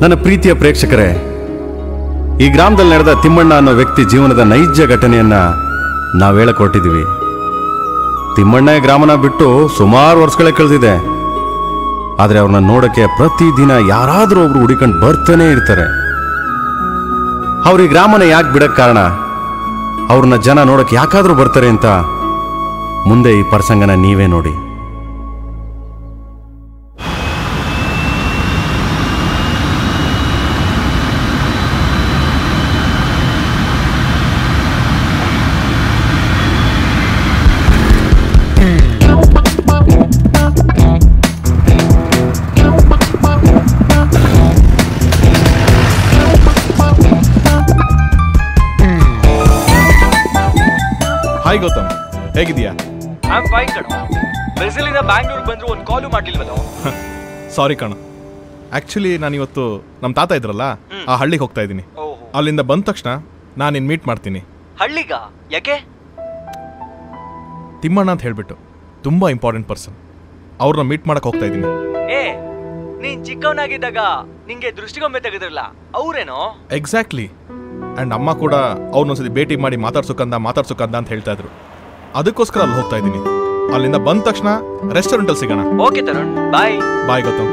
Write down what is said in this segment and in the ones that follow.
ನನ್ನ ಪ್ರೀತಿಯ ಪ್ರೇಕ್ಷಕರೇ ಈ ಗ್ರಾಮದಲ್ಲಿ ನಡೆದ ತಿಮ್ಮಣ್ಣ ಅನ್ನೋ ವ್ಯಕ್ತಿ ಜೀವನದ ನೈಜ ಘಟನೆಯನ್ನ ನಾವು ಹೇಳಕ್ ಹೊರಟಿದ್ದೀವಿ ತಿಮ್ಮಣ್ಣ ಈ ಗ್ರಾಮನ ಬಿಟ್ಟು ಸುಮಾರು ವರ್ಷಗಳೇ ಕಳೆದಿದೆ ಆದರೆ ಅವ್ರನ್ನ ನೋಡಕ್ಕೆ ಪ್ರತಿದಿನ ಯಾರಾದರೂ ಒಬ್ರು ಹುಡಿಕೊಂಡು ಬರ್ತಾನೆ ಇರ್ತಾರೆ ಅವ್ರ ಈ ಗ್ರಾಮನ ಯಾಕೆ ಬಿಡಕ್ ಕಾರಣ ಅವ್ರನ್ನ ಜನ ನೋಡಕ್ ಯಾಕಾದ್ರೂ ಬರ್ತಾರೆ ಅಂತ ಮುಂದೆ ಈ ಪ್ರಸಂಗನ ನೀವೇ ನೋಡಿ ಹಾಯ್ ಗೌತಮ್ ಹೇಗಿದೀಯಾ ಐಮ್ ಫೈನ್ ಕಣ ಬ್ರೆಜಿಲಿಂದ ಬ್ಯಾಂಗ್ಳೂರ್ಗೆ ಬಂದ್ರು ಒಂದು ಕಾಲು ಮಾಡ್ಲಿಲ್ವಲ್ಲ ಸಾರಿ ಕಣ ಆ್ಯಕ್ಚುಲಿ ನಾನು ಇವತ್ತು ನಮ್ಮ ತಾತ ಇದ್ರಲ್ಲ ಆ ಹಳ್ಳಿಗೆ ಹೋಗ್ತಾ ಇದ್ದೀನಿ ಓಹೋ ಅಲ್ಲಿಂದ ಬಂದ ತಕ್ಷಣ ನಾನು ನಿನ್ನ ಮೀಟ್ ಮಾಡ್ತೀನಿ ಹಳ್ಳಿಗ ಯಾಕೆ ತಿಮ್ಮಣ್ಣ ಅಂತ ಹೇಳ್ಬಿಟ್ಟು ತುಂಬ ಇಂಪಾರ್ಟೆಂಟ್ ಪರ್ಸನ್ ಅವ್ರನ್ನ ಮೀಟ್ ಮಾಡಕ್ಕೆ ಹೋಗ್ತಾ ಇದ್ದೀನಿ ಏ ನೀನ್ ಚಿಕ್ಕವನಾಗಿದ್ದಾಗ ನಿಂಗೆ ದೃಷ್ಟಿಗೊಂಬೆ ತೆಗೆದ್ರಲ್ಲ ಅವ್ರೇನೋ ಎಕ್ಸಾಕ್ಟ್ಲಿ ಆ್ಯಂಡ್ ಅಮ್ಮ ಕೂಡ ಅವ್ರನ್ನೊಂದ್ಸತಿ ಭೇಟಿ ಮಾಡಿ ಮಾತಾಡ್ಸೋಕಂದ ಮಾತಾಡ್ಸೋಕಂದ ಅಂತ ಹೇಳ್ತಾ ಇದ್ರು ಅದಕ್ಕೋಸ್ಕರ ಅಲ್ಲಿ ಹೋಗ್ತಾ ಇದ್ದೀನಿ ಅಲ್ಲಿಂದ ಬಂದ ತಕ್ಷಣ ರೆಸ್ಟೋರೆಂಟಲ್ಲಿ ಸಿಗೋಣ okay Tarun bye bye Gautam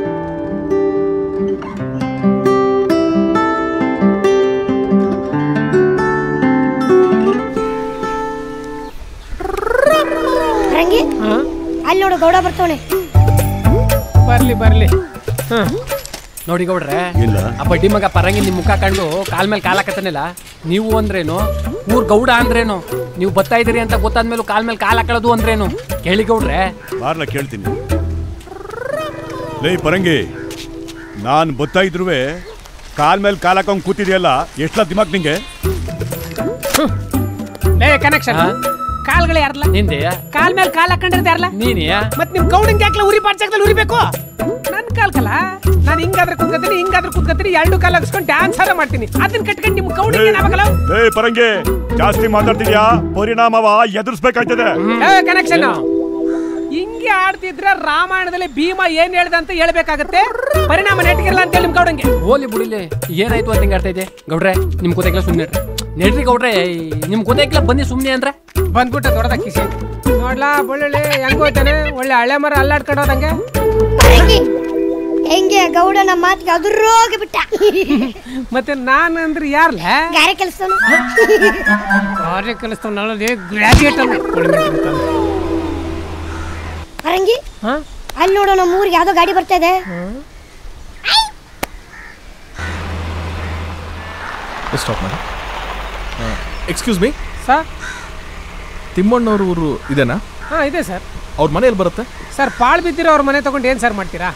ರಂಗಿ ಅಲ್ಲಿ ನೋಡು ಗೌಡ ಬರ್ತವನೆ ಬರ್ಲಿ ಬರ್ಲಿ ನೋಡಿ ಗೌಡ್ರೆ ಇಲ್ಲ ಆ ಬಡ್ಡಿ ಮಗ ಪರಂಗಿ ನಿಮ್ ಮುಖ ಕಂಡು ಕಾಲ್ ಮೇಲೆ ಕಾಲ್ ಹಾಕತ್ತಾನಿಲ್ಲ ನೀವು ಅಂದ್ರೇನು ಊರ್ ಗೌಡ ಅಂದ್ರೇನು ನೀವು ಬರ್ತಾ ಇದೀರಿ ಅಂತ ಗೊತ್ತಾದ್ಮೇಲೆ ಕಾಲ್ ಮೇಲೆ ಕಾಲ್ ಹಾಕೊಳ್ಳೋದು ಅಂದ್ರೇನು ಕೇಳಿ ಗೌಡ್ರೆ ಬಾರ್ಲ ಕೇಳ್ತೀನಿ ಲೇ ಪರಂಗಿ ನಾನು ಬತ್ತಾ ಇದ್ರುವೆ ಕಾಲ್ ಮೇಲೆ ಕಾಲ್ ಹಾಕೊಂಡ್ ಕೂತಿದ್ಯಲ್ಲ ಎಷ್ಟಲ ದಿಮಾಕ್ ನಿಂಗೆ ಲೇ ಕನೆಕ್ಷನ್ ಹಾ? ಕಾಲ್ಗಳು ಯಾರಲ್ಲ ನಿಂದೆ ಕಾಲ್ ಮೇಲೆ ಕಾಲ್ ಹಾಕೊಂಡಿರ್ತ ಯಾರಲ್ಲ ನೀನೇ ಮತ್ ನಿಮ್ ಗೌಡಿಂಗ್ ಯಾಕಲ ಉರಿ ಪಾಡ್ಸಕ್ದಲ್ಲಿ ಉರಿಬೇಕು ನನ್ ಕಾಲ್ ಕಲ ನಾನು ಹಿಂಗಾದ್ರೆ ಕುತ್ಕೊತೀನಿ ಹಿಂಗಾದ್ರೆ ಕುತ್ಕೊತೀನಿ ಎರಡು ಕಾಲ್ ಹಾಕ್ಸ್ಕೊಂಡು ಡ್ಯಾನ್ಸ್ ಆರ ಮಾಡ್ತೀನಿ ಅದನ್ನ ಕಟ್ಕೊಂಡು ನಿಮ್ ಗೌಡಿಂಗ್ ಏನಾಗಲ್ಲ ಲೇ ಪರಂಗಿ ಜಾಸ್ತಿ ಮಾತಾಡ್ತಿದ್ಯಾ ಪರಿಣಾಮವ ಎದುರಿಸ್ಬೇಕಾಯ್ತದೆ ಕನೆಕ್ಷನ್ ಹಿಂಗೆ ಆಡ್ತಿದ್ರೆ ರಾಮಾಯಣದಲ್ಲಿ ಭೀಮ ಏನ್ ಹೇಳ್ದ ಅಂತ ಹೇಳ್ಬೇಕಾಗತ್ತೆ ಪರಿಣಾಮ ನೆಟ್ಗಿರಲ್ಲ ಅಂತ ಹೇಳಿ ನಿಮ್ ಗೌಡಂಗೆ ಹೋಲಿ ಬಿಡಿಲಿ ಏನಾಯ್ತು ಅಂತ ಹಿಂಗೆ ಆಡ್ತಾ ಇದೆ ಗೌಡ್ರೆ ನಿಮ್ ಕೂತೈಕ್ಲ ಸುಮ್ಮನೆ ನೆಡ್ರಿ ಗೌಡ್ರೆ ನಿಮ್ ಕೂತೈಕ್ಲ ಬನ್ನಿ ಸುಮ್ಮನೆ ಅಂದ್ರೆ ಬಂದ್ಬಿಟ್ಟ ದೊಡ್ಡದ ಕಿಸಿ ನೋಡ್ಲಾ ಬಳ್ಳುಳ್ಳಿ ಹೆಂಗ್ ಹೋಯ್ತಾನೆ ಒಳ್ಳೆ ಹಳೆ ಮರ ಅಲ್ಲಾಡ್ಕೊಂಡು ಹೋದಂಗೆ ರಂಗಿ ಹೆಂಗೆ ಗೌಡನ ಮಾತಿಗೆ ಅದುರೋಗಿ ಬಿಟ್ಟ ಮತ್ತೆ ನಾನು ಅಂದ್ರೆ ಯಾರ್ಲ ಗಾರೆ ಕೆಲಸನು ಕಾರ್ಯ ಕಲಿಸ್ತಾವ ನಾಳೆ ಗ್ರಾಜುಯೇಟ್ ರಂಗಿ ಹಾ ಅಲ್ಲಿ ನೋಡು ನಮ್ಮ ಊರಿಗೆ ಯಾವ್ದೋ ಗಾಡಿ ಬರ್ತಾ ಇದೆ ಸ್ಟಾಪ್ ಮಾಡಿ ಎಕ್ಸ್ಕ್ಯೂಸ್ ಮೀ ಸರ್ ತಿಮ್ಮಣ್ಣವ್ರ ಊರು ಇದೇನಾ ಹಾ ಇದೆ ಸರ್ ಅವ್ರ ಮನೆಯಲ್ಲಿ ಬರುತ್ತೆ ಸರ್ ಪಾಳ್ ಬಿದ್ದಿರೋ ಅವ್ರ ಮನೆ ತಗೊಂಡು ಏನ್ ಸರ್ ಮಾಡ್ತೀರಾ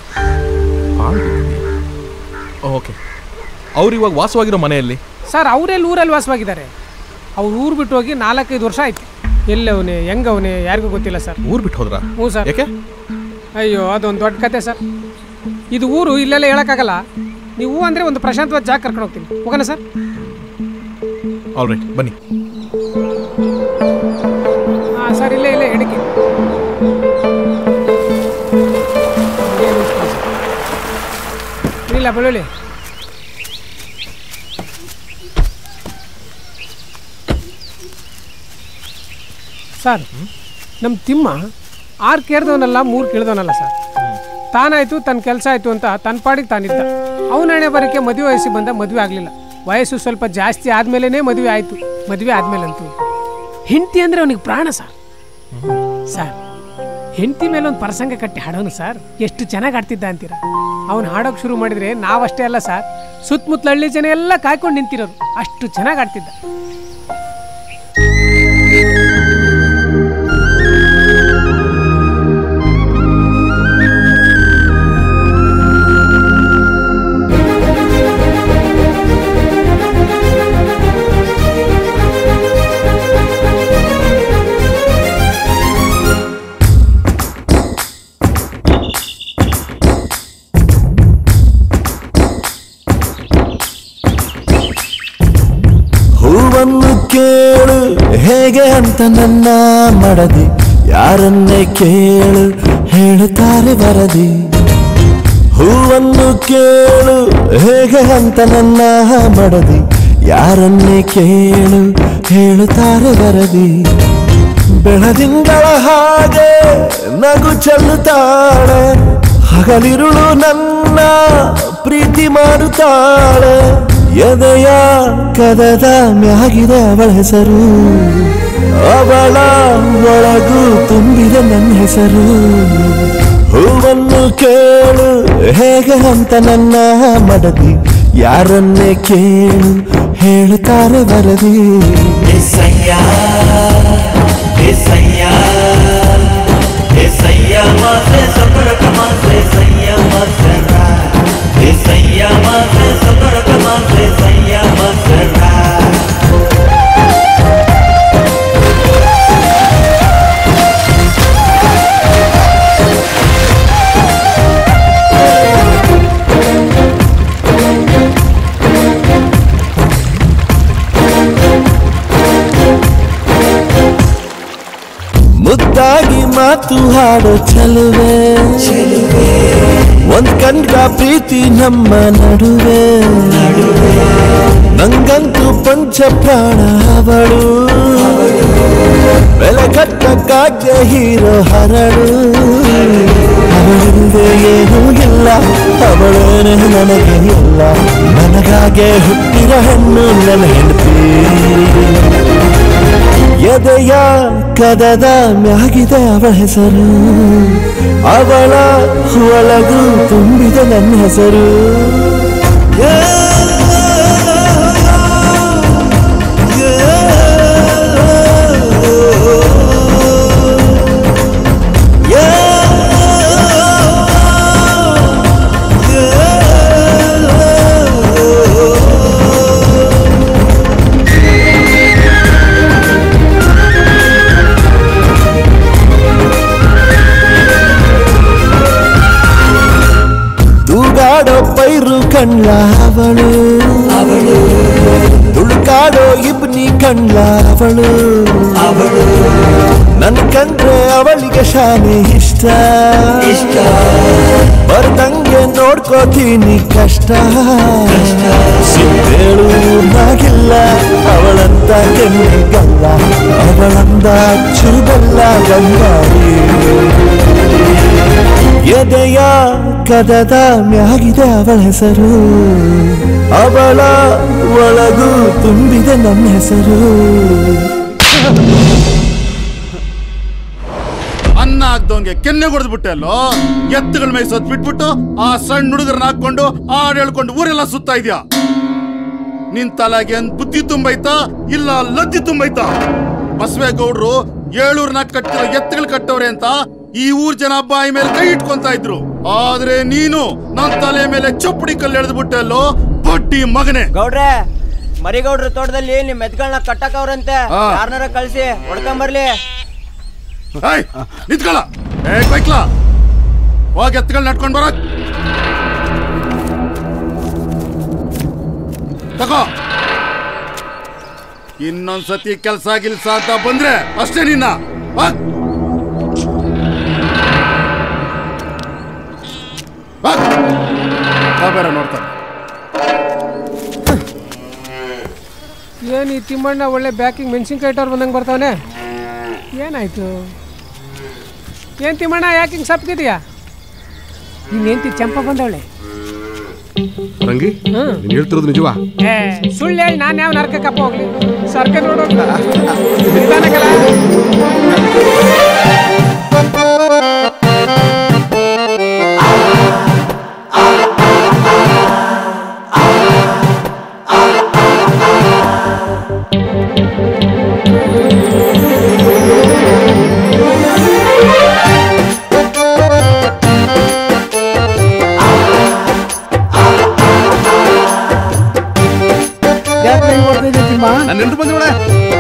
ಓಕೆ ಅವ್ರು ಇವಾಗ ವಾಸವಾಗಿರೋ ಮನೆಯಲ್ಲಿ ಸರ್ ಅವರೆಲ್ಲಿ ಊರಲ್ಲಿ ವಾಸವಾಗಿದ್ದಾರೆ ಅವ್ರು ಊರು ಬಿಟ್ಟು ಹೋಗಿ ನಾಲ್ಕೈದು ವರ್ಷ ಆಯ್ತು ಎಲ್ಲವನೇ ಹೆಂಗವನೇ ಯಾರಿಗೂ ಗೊತ್ತಿಲ್ಲ ಸರ್ ಊರ್ ಬಿಟ್ಟು ಹೋದ್ರಾ ಹ್ಞೂ ಸರ್ ಯಾಕೆ ಅಯ್ಯೋ ಅದೊಂದು ದೊಡ್ಡ ಕತೆ ಸರ್ ಇದು ಊರು ಇಲ್ಲೆಲ್ಲ ಹೇಳೋಕ್ಕಾಗಲ್ಲ ನೀವು ಹೂ ಅಂದರೆ ಒಂದು ಪ್ರಶಾಂತವಾದ ಜಾಗ ಕರ್ಕೊಂಡು ಹೋಗ್ತೀನಿ ಹೋಗೋಣ ಸರ್ ಆಲ್ ರೈಟ್ ಬನ್ನಿ ಹಾಂ ಸರ್ ಇಲ್ಲೇ ಇಲ್ಲೇ ಹಿಡಿಕೆ ಇಲ್ಲ ಬೆಳ್ಳುಳ್ಳಿ ಸರ್ ನಮ್ಮ ತಿಮ್ಮ ಆರು ಕೇಳ್ದವನಲ್ಲ ಮೂರು ಕೇಳ್ದವನಲ್ಲ ಸರ್ ತಾನಾಯ್ತು ತನ್ನ ಕೆಲಸ ಆಯ್ತು ಅಂತ ತನ್ನ ಪಾಡಿಗೆ ತಾನಿದ್ದ ಅವನ ಹಣೆ ಬರೋಕ್ಕೆ ಮದುವೆ ವಯಸ್ಸಿಗೆ ಬಂದ ಮದುವೆ ಆಗಲಿಲ್ಲ ವಯಸ್ಸು ಸ್ವಲ್ಪ ಜಾಸ್ತಿ ಆದಮೇಲೆ ಮದುವೆ ಆಯಿತು ಮದುವೆ ಆದಮೇಲಂತೂ ಹೆಂಡತಿ ಅಂದರೆ ಅವನಿಗೆ ಪ್ರಾಣ ಸರ್ ಸರ್ ಹೆಂಡತಿ ಮೇಲೆ ಒಂದು ಪ್ರಸಂಗ ಕಟ್ಟಿ ಹಾಡೋನು ಸರ್ ಎಷ್ಟು ಚೆನ್ನಾಗಿ ಆಡ್ತಿದ್ದ ಅಂತೀರ ಅವ್ನು ಹಾಡೋಕೆ ಶುರು ಮಾಡಿದ್ರೆ ನಾವಷ್ಟೇ ಅಲ್ಲ ಸರ್ ಸುತ್ತಮುತ್ತಲ ಹಳ್ಳಿ ಜನ ಎಲ್ಲ ಕಾಯ್ಕೊಂಡು ನಿಂತಿರೋರು ಅಷ್ಟು ಚೆನ್ನಾಗಿ ಆಡ್ತಿದ್ದ ಹೂವನ್ನು ಕೇಳು ಹೇಗೆ ಅಂತ ನನ್ನ ಮಡದಿ ಯಾರನ್ನೇ ಕೇಳು ಹೇಳುತ್ತಾರೆ ವರದಿ ಹೂವನ್ನು ಕೇಳು ಹೇಗೆ ಅಂತ ನನ್ನ ಮಡದಿ ಯಾರನ್ನೇ ಕೇಳು ಹೇಳುತ್ತಾರೆ ವರದಿ ಬೆಳದಿಂಗಳ ಹಾಗೆ ನಗು ಚೆಲ್ಲುತ್ತಾಳೆ ಹಗಲಿರುಳು ನನ್ನ ಪ್ರೀತಿ ಮಾಡುತ್ತಾಳೆ ಎದೆಯ ಕದದ ಮ್ಯಾಗಿದೆ ಅವಳ ಹೆಸರು ಅವಳ ಒಳಗೂ ತುಂಬಿದೆ ನನ್ನ ಹೆಸರು ಹೂವನ್ನು ಕೇಳು ಹೇಗೆ ಅಂತ ನನ್ನ ಮಡದಿ ಯಾರನ್ನೇ ಕೇಳು ಹೇಳುತ್ತಾರೆ ವರದಿ ಮುದ್ದಾಗಿ ಮಾತು ಹಾಡೋ ಚಲುವೆ ಒಂದ್ ಕಣ್ಗ ಪ್ರೀತಿ ನಮ್ಮ ನಡುವೆ ನಂಗಂತೂ ಪಂಚ ಪ್ರಾಣ ಅವಳು ಬೆಲೆ ಕಟ್ಟಕ್ಕಾಗ್ಯ ಹೀರೋ ಹರಳು ಅವಳಿಂದೆ ಏನೂ ಇಲ್ಲ ಅವಳೇನೆ ನನಗೆ ಇಲ್ಲ ನನಗಾಗೆ ಹುಟ್ಟಿದ ಹೆಣ್ಣು ನನ್ನ ಹೆಂಡತಿ ಎದೆಯ ಕದದ ಮ್ಯಾಗಿದೆ ಅವಳ ಹೆಸರು ಅವಳ ಒಳಗೂ ತುಂಬಿದೆ ನನ್ನ ಹೆಸರು ತೂಗಾಡೋ ಪೈರು ಕಣ್ಣ ಅವಳು ಅವಳು ತುಳುಕಾಡೋ ಇಬ್ನಿ ಕಣ್ಣ ಅವಳು ಅವಳು ನನ್ ಕಂಡ್ರೆ ಅವಳಿಗೆ ಶಾನೆ ಇಷ್ಟ ಇಷ್ಟ ಬರ್ದಂಗೆ ನೋಡ್ಕೋತೀನಿ ಕಷ್ಟ ಸಿದ್ದೇಳು ನಾಗಿಲ್ಲ ಅವಳಂತ ಕೆನ್ನಿಗಲ್ಲ ಅವಳಂದ ಚುಬಲ್ಲ ಗಂಗಾರಿ ಎದೆಯ ಕದದ ಮ್ಯಾಗಿದೆ ಅವಳ ಹೆಸರು ಅವಳ ಒಳಗೂ ತುಂಬಿದೆ ನನ್ನ ಹೆಸರು ಅನ್ನ ಆಗ್ದವಂಗೆ ಕೆನ್ನೆ ಹೊಡೆದ್ಬಿಟ್ಟೆ ಅಲ್ಲೋ ಎತ್ತುಗಳ ಮೇಯ್ಸೋದ್ ಬಿಟ್ಬಿಟ್ಟು ಆ ಸಣ್ಣ ಹುಡುಗರನ್ನ ಹಾಕೊಂಡು ಹಾಡ್ ಹೇಳ್ಕೊಂಡು ಊರೆಲ್ಲ ಸುತ್ತಾ ಇದ್ಯಾ ನಿನ್ ತಲೆಗೆ ಏನ್ ಬುದ್ಧಿ ತುಂಬೈತಾ ಇಲ್ಲ ಲದ್ದಿ ತುಂಬೈತಾ ಬಸವೇಗೌಡ್ರು ಏಳೂರ್ನ ಕಟ್ಟಿರೋ ಎತ್ತುಗಳು ಕಟ್ಟವ್ರೆ ಅಂತ ಈ ಊರ್ ಜನ ಬಾಯಿ ಮೇಲೆ ಕೈ ಇಟ್ಕೊಂತ ಇದ್ರು ಆದ್ರೆ ನೀನು ನನ್ ತಲೆ ಮೇಲೆ ಚಪ್ಪಡಿ ಕಲ್ಲು ಎಳೆದ್ಬಿಟ್ಟೆ ಅಲ್ಲೋ ಬಡ್ಡಿ ಮಗನೇ ಗೌಡ್ರೆ ಮರಿಗೌಡ್ರ ತೋಟದಲ್ಲಿ ನಿಮ್ ಎತ್ಗಳನ್ನ ಕಟ್ಟಕವ್ರಂತೆ ಹಾ. ಯಾರನ್ನಾರ ಕಳ್ಸಿ ಹೊಡ್ಕೊಂಬರ್ಲಿ ಏಯ್, ನಿಂತ್ಕೊಳ ಏ ಬೈಕ್ಲ ಹೋಗಿ ಎತ್ತುಗಳು ನಡ್ಕೊಂಡ್ ಬರ ತಗೋ ಇನ್ನೊಂದ್ಸತಿ ಕೆಲ್ಸ ಗಿಲ್ಸ ಅಂತ ಬಂದ್ರೆ ಅಷ್ಟೇ ನಿನ್ನ ಹೋಗ್. ಹೋಗ್. ಆ ಬೇರೆ ನೋಡ್ತಾರೆ ಏನು ಈ ತಿಮ್ಮಣ್ಣ ಒಳ್ಳೆ ಬ್ಯಾಕಿಂಗ್ ಮೆಣಸಿನ್ಕಾಯಿ ಇಟ್ಟವ್ರು ಬಂದಂಗೆ ಬರ್ತಾವನೆ ಏನಾಯ್ತು ಏನು ತಿಮ್ಮಣ್ಣ ಯಾಕೆ ಹಿಂಗೆ ಸಪ್ಗಿದೀಯಾ ನೀನೇಂತಿ ಚಂಪ ಬಂದವಳೆ ರಂಗಿ ಹ್ಮ್. ನೀನ್ ಹೇಳ್ತಿರೋದು ನಿಜವಾ ಏ ಸುಳ್ಳು ಹೇಳಿ ನಾನು ಯಾವ ನರಕಕ್ಕಪ್ಪ ಹೋಗ್ಲಿ ಸರ್ಕ ನೋಡೋಲ್ಲ ನನ್ನ ನೆಂಟು ಬಂದಿವಳೆ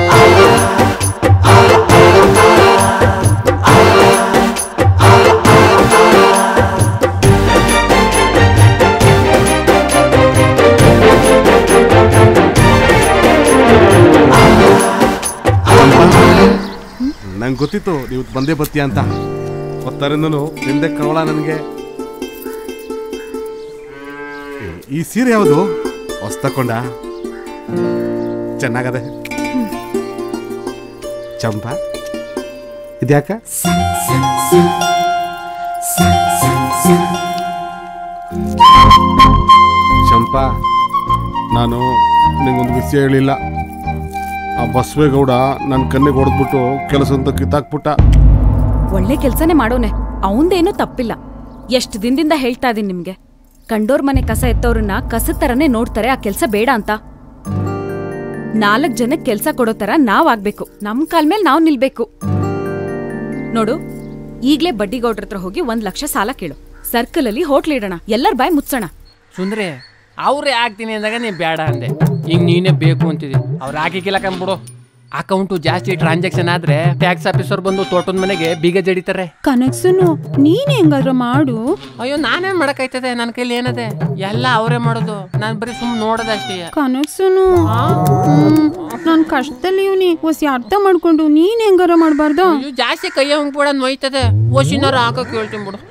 ನಂಗೆ ಗೊತ್ತಿತ್ತು ನೀವು ಬಂದೇ ಬರ್ತೀಯ ಅಂತ ಹೊತ್ತರಿಂದನು ನಿಂದೆ ಕಳವಳ ನನಗೆ ಈ ಸೀರೆ ಯಾವುದು ಹೊಸ ತಕೊಂಡ ಚೆನ್ನಾಗದೆ ಚಂಪಾ ಇದ್ಯಾಕ ಚಂಪಾ ನಾನು ನಿಂಗೊಂದು ವಿಷಯ ಹೇಳಿಲ್ಲ ಆ ಬಸವೇಗೌಡ ನನ್ನ ಕಣ್ಣಿಗೆ ಹೊಡೆದ್ಬಿಟ್ಟು ಕೆಲಸ ಅಂತ ಕಿತ್ತಾಕ್ಬಿಟ್ಟ ಒಳ್ಳೆ ಕೆಲ್ಸನೇ ಮಾಡೋನೆ ಅವಂದೇನೂ ತಪ್ಪಿಲ್ಲ ಎಷ್ಟು ದಿನದಿಂದ ಹೇಳ್ತಾ ಇದೀನಿ ನಿಮ್ಗೆ ಕಂಡೋರ್ ಮನೆ ಕಸ ಎತ್ತವ್ರನ್ನ ಕಸದ ತರನೇ ನೋಡ್ತಾರೆ ಆ ಕೆಲ್ಸ ಬೇಡ ಅಂತ ನಾಲ್ಕ್ ಜನಕ್ಕೆ ಕೆಲ್ಸ ಕೊಡೋ ತರ ನಾವ್ ಆಗ್ಬೇಕು ನಮ್ ಕಾಲ್ ಮೇಲೆ ನಾವ್ ನಿಲ್ಬೇಕು ನೋಡು ಈಗ್ಲೇ ಬಡ್ಡಿಗೌಡ್ರ ಹತ್ರ ಹೋಗಿ ಒಂದ್ ಲಕ್ಷ ಸಾಲ ಕೇಳು ಸರ್ಕಲ್ ಅಲ್ಲಿ ಹೋಟ್ಲ್ ಇಡೋಣ ಎಲ್ಲರ ಬಾಯ್ ಮುಚ್ಚೋಣ ಸುಂದ್ರಿ ಅವ್ರೇ ಆಗ್ತೀನಿ ಅಂದಾಗ ನೀ ಬೇಡ ಅಂದೆ ಈಗ ನೀನೇ ಬೇಕು ಅಂತಿದ್ದಿ ಅವ್ರು ಹಾಕಿಕ್ಕಿಲ್ಲ ಕಂಬಿಡು ಅಕೌಂಟು ಜಾಸ್ತಿ ಟ್ರಾನ್ಸಾಕ್ಷನ್ ಆದ್ರೆ ಟ್ಯಾಕ್ಸ್ ಆಫೀಸರ್ ಬಂದು ತೋಟದ ಮನೆಗೆ ಬೀಗ ಜಡಿತಾರೆ ಕನಕ್ಸುನು ನೀನ್ ಹೆಂಗಾದ್ರ ಮಾಡು ಅಯ್ಯೋ ನಾನೇನ್ ಮಾಡಕ್ಕಾಯ್ತದೆ ನನ್ನ ಕೈಲಿ ಏನದೆ ಎಲ್ಲ ಅವರೇ ಮಾಡೋದು ನಾನು ಬರೀ ಸುಮ್ಮನೆ ನೋಡೋದಷ್ಟೇ ಕನಕ್ಸುನು ನಾನ್ ಕಷ್ಟದಲ್ಲಿ ಇವ್ನಿ ಹೊಸಿ ಅರ್ಥ ಮಾಡ್ಕೊಂಡು ನೀನ್ ಹೆಂಗಾರ ಮಾಡ್ಬಾರ್ದು ಅಯ್ಯೋ, ಜಾಸ್ತಿ ಕೈ ಹಂಗ್ ಬಿಡ ನೋಯ್ತದೆ ಓಸಿನಾರ ಹಾಕಕ್ ಹೇಳ್ತೀನಿ ಬಿಡು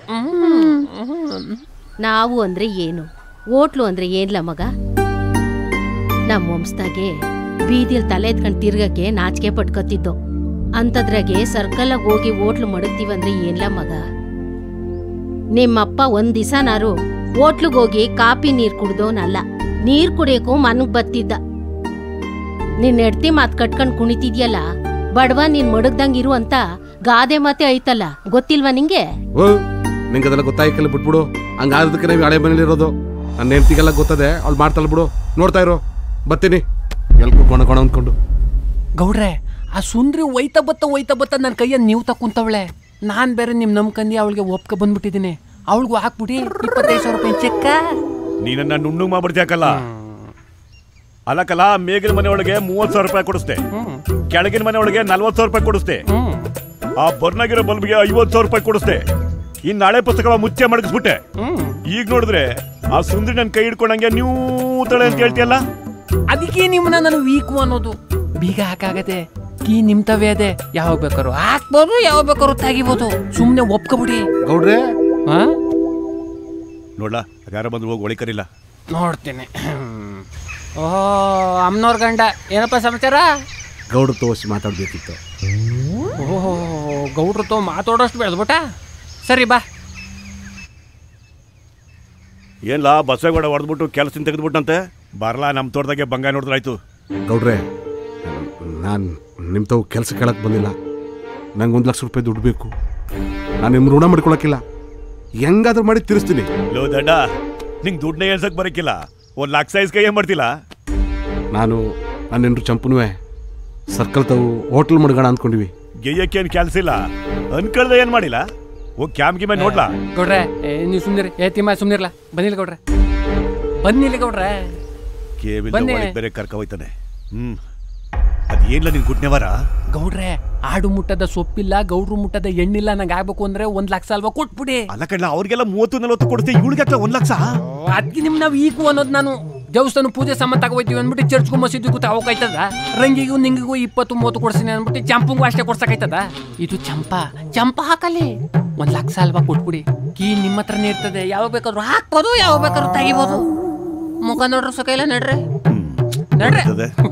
ನಾವು ಅಂದ್ರೆ ಏನು ಹೋಟ್ಲು ಅಂದ್ರೆ ಏನ್ಲ ಮಗ ನಮ್ಮ ವಂಶದಾಗೆ ಬೀದಿಲ್ ತಲೆ ಎತ್ಕೊಂಡ್ ತಿರ್ಗಕ್ಕೆ ನಾಚಿಕೆ ಪಟ್ಕೊತಿದ್ದೋ ಅಂತದ್ರಾಗೆ ಸರ್ಕಲ್ಲಾಗ ಹೋಗಿ ಹೋಟ್ಲು ಮಡಗ್ತೀವಂದ್ರೆ ಏನ್ಲ ಮಗ ನಿಮ್ಮಪ್ಪ ಒಂದ್ ದಿವಸನಾರು ಹೋಟ್ಲಿಗೆ ಹೋಗಿ ಕಾಪಿ ನೀರ್ ಕುಡ್ದೋನಲ್ಲ ನೀರ್ ಕುಡಿಯಕ್ಕೂ ಮನಗ್ ಬತ್ತಿದ್ದ ನಿನ್ ಹೆಡ್ತಿ ಮಾತ್ ಕಟ್ಕೊಂಡ್ ಕುಣಿತಿದ್ಯಲ್ಲ ಬಡವ ನೀನ್ ಮಡಗ್ದಂಗ್ ಇರು ಅಂತ ಗಾದೆ ಮಾತೆ ಐತಲ್ಲ ಗೊತ್ತಿಲ್ವಾ ನಿಂಗೆ ಓ ನಿಂಗೆ ಅದೆಲ್ಲ ಗೊತ್ತಾಯ್ಕಲ್ಲ ಬಿಟ್ಬಿಡು ಹಂಗಾದಕ್ಕೆ ನಾವು ಹಳೆ ಮನೇಲಿರೋದು ನನ್ನ ಹೆಂಡ್ತಿಗೆಲ್ಲ ಗೊತ್ತದೆ ಅವ್ಳು ಮಾಡ್ತಾಳೆ ಬಿಡು ನೋಡ್ತಾ ಇರೋ ಬರ್ತೀನಿ ಎಲ್ಕು ಕೊಣ ಕೊಣ ಅಂದ್ಕೊಂಡು ಗೌಡ್ರೆ ಆ ಸುಂದ್ರಿ ಒಯ್ತಾ ಬತ್ತ ಒಯ್ತಾ ಬತ್ತ ನನ್ನ ಕೈಯಲ್ಲಿ ನೀವು ತಕ್ಕುಂತವಳೆ ನಾನ್ ಬೇರೆ ನಿಮ್ ನಂಬ್ಕಂದಿ ಅವಳಿಗೆ ಒಪ್ಕ ಬಂದ್ಬಿಟ್ಟಿದ್ದೀನಿ ಅವಳಿಗೂ ಹಾಕ್ಬಿಡಿ ಇಪ್ಪತ್ತೈದು ಸಾವಿರ ರೂಪಾಯಿ ಚೆಕ್ಕ ನೀನನ್ನ ನುಣ್ಣು ಮಾಡ್ಬಿಡ್ತೀಯಕಲ್ಲ ಅಲ್ಲಕಲ್ಲ ಮೇಗಿನ ಮನೆ ಒಳಗೆ ಮೂವತ್ ಸಾವಿರ ರೂಪಾಯಿ ಕೊಡಿಸ್ದೆ ಕೆಳಗಿನ ಮನೆ ಒಳಗೆ ನಲ್ವತ್ ಸಾವಿರ ರೂಪಾಯಿ ಕೊಡಿಸ್ದೆ ಆ ಬರ್ನಾಗಿರೋ ಬಲ್ಬ್ಗೆ ಐವತ್ ಸಾವಿರ ರೂಪಾಯಿ ಕೊಡಿಸ್ದೆ ಈ ನಾಳೆ ಪುಸ್ತಕ ಮುಚ್ಚೆ ಮಡಗಿಸ್ಬಿಟ್ಟೆ ಈಗ ನೋಡಿದ್ರೆ ಆ ಸುಂದ್ರಿ ನನ್ ಕೈ ಹಿಡ್ಕೊಂಡಂಗೆ ನೀವು ತಳೆ ಅಂತ ಹೇಳ್ತೀಯಲ್ಲ ಅದಕ್ಕೆ ನಿಮ್ಮನ್ನ ನಾನು ವೀಕು ಅನ್ನೋದು ಬೀಗ ಹಾಕಾಗದೆ ಕೀ ನಿಮ್ತವೇ ಅದೇ ಯಾವಾಗ ಬೇಕಾರು ಹಾಕ್ಬೋದು ಯಾವಾಗ ಬೇಕಾರು ತೆಗಿಬೋದು ಸುಮ್ಮನೆ ಒಪ್ಕೊಬಿಡಿ ಗೌಡ್ರೆ ಹಾ ನೋಡ್ಲ ಯಾರ ಬಂದು ಹೋಗಿ ಒಳಿಕರಿಲ್ಲ ನೋಡ್ತೀನಿ ಓಹೋ ಅಮ್ಮನವ್ರ ಗಂಡ ಏನಪ್ಪ ಸಮಾಚಾರ ಗೌಡ್ರ ತೋರಿಸಿ ಮಾತಾಡ್ಬೇಕಿತ್ತು ಓಹೋ ಗೌಡ್ರ ತೋ ಮಾತಾಡೋಷ್ಟು ಬೆಳೆದ್ಬಿಟ್ಟ ಸರಿ ಬಾ ಏನ್ಲ ಬಸವೇಗೌಡ ಹೊಡೆದ್ಬಿಟ್ಟು ಕೆಲಸ ತೆಗೆದ್ಬಿಟ್ಟಂತೆ ಬರ್ಲಾ ನಮ್ಮ ತೋಟದಾಗೆ ಬಂಗಾಯ ನೋಡಿದ್ರಾಯ್ತು ಗೌಡ್ರೆ ನಾನು ನಿಮ್ಮ ತಾವು ಕೆಲಸ ಕೇಳಕ್ಕೆ ಬಂದಿಲ್ಲ ನಂಗೆ ಒಂದು ಲಕ್ಷ ರೂಪಾಯಿ ದುಡ್ಡು ಬೇಕು ನಾನು ನಿಮ್ಮ ಋಣ ಮಾಡ್ಕೊಳಕ್ಕಿಲ್ಲ ಹೆಂಗಾದ್ರೂ ಮಾಡಿ ತಿರ್ಸ್ತೀನಿ ಲೋ ದಡ್ಡ ನಿಂಗೆ ದುಡ್ಡನ್ನ ಏಳ್ಸಕ್ ಬರಕ್ಕಿಲ್ಲ ಒಂದ್ ಲಕ್ಷ ಸೈಜ್ ಕೈ ಏನ್ ಮಾಡ್ತಿಲ್ಲ ನಾನು ನನ್ನ ಹೆಂಡ್ರು ಚಂಪುನುವೆ ಸರ್ಕಲ್ ತಾವು ಹೋಟ್ಲ್ ಮಡ್ಗೋಣ ಅಂದ್ಕೊಂಡಿವಿ ಗೆಯ್ಯಕ್ಕೆ ಏನ್ ಕೆಲ್ಸ ಇಲ್ಲ ಅನ್ಕಳ್ದೆ ಏನ್ ಮಾಡಿಲ್ಲ ಹೋಗಿ ಕ್ಯಾಮ್ ಗಿಮೆ ನೋಡ್ಲಾ ಗೌಡ್ರೆ ಏ, ನೀವು ಸುಮ್ನಿರಿ ಏ ತಿಮ್ಮ ಸುಮ್ನಿರ್ಲ ಬನ್ನಿಲ್ಲ ಗೌಡ್ರೆ ಬನ್ನಿಲ್ಲ ಗೌಡ್ರೆ ಕೇಬಿಲ್ ಬನ್ನಿ. ಒಳಗ್ ಬೇರೆ ಕರ್ಕ ಹೋಯ್ತಾನೆ ಹ್ಮ್ ಅದ್ ಏನ್ಲ ನಿನ್ ಗುಟ್ನೆವರ ಗೌಡ್ರೆ ಆಡು ಮುಟ್ಟದ ಸೊಪ್ಪಿಲ್ಲ ಗೌಡ್ರು ಮುಟ್ಟದ ಎಣ್ಣಿಲ್ಲ ನಂಗೆ ಆಗ್ಬೇಕು ಅಂದ್ರೆ ಒಂದ್ ಲಕ್ಷ ಅಲ್ವಾ ಕೊಟ್ಬಿಡಿ ಅಲ್ಲ ಕಣ್ಣ ಅವ್ರಿಗೆಲ್ಲ ಮೂವತ್ತು ನಲವತ್ತು ಕೊಡ್ತೀವಿ ಇವಳಿಗೆ ಒಂದ್ ಲಕ್ಷ ಅದಕ್ಕೆ ನಿಮ್ ನಾವು ಈಗೂ ಅನ್ನೋದು ನಾನು ದೇವಸ್ಥಾನ ಪೂಜೆ ಸಾಮಾನ್ ತಗೋಯ್ತೀವಿ ಅಂದ್ಬಿಟ್ಟು ಚರ್ಚ್ಗೂ ಮಸೀದಿಗೂ ತಗೋಕಾಯ್ತದ ರಂಗಿಗೂ ನಿಂಗಿಗೂ ಇಪ್ಪತ್ತು ಮೂವತ್ತು ಕೊಡ್ತೀನಿ ಅಂದ್ಬಿಟ್ಟು ಚಂಪಂಗೂ ಅಷ್ಟೇ ಕೊಡ್ಸಕಾಯ್ತದ ಇದು ಚಂಪ ಚಂಪ ಹಾಕಲಿ ಒಂದ್ ಲಕ್ಷ ಅಲ್ವಾ ಕೊಟ್ಬಿಡಿ ಕೀ ನಿಮ್ಮ ಹತ್ರನೇ ಇರ್ತದೆ ಯಾವಾಗ ಬೇಕಾದ್ರೂ ಹಾಕ್ಬೋದು ಯಾವಾಗ ಬೇಕಾದ್ರೂ ತೆಗಿಬೋದು ಮುಖ ನೋಡ್ರ ಸುಖ ಇಲ್ಲ ನಡ್ರಿ ನಡ್ರಿ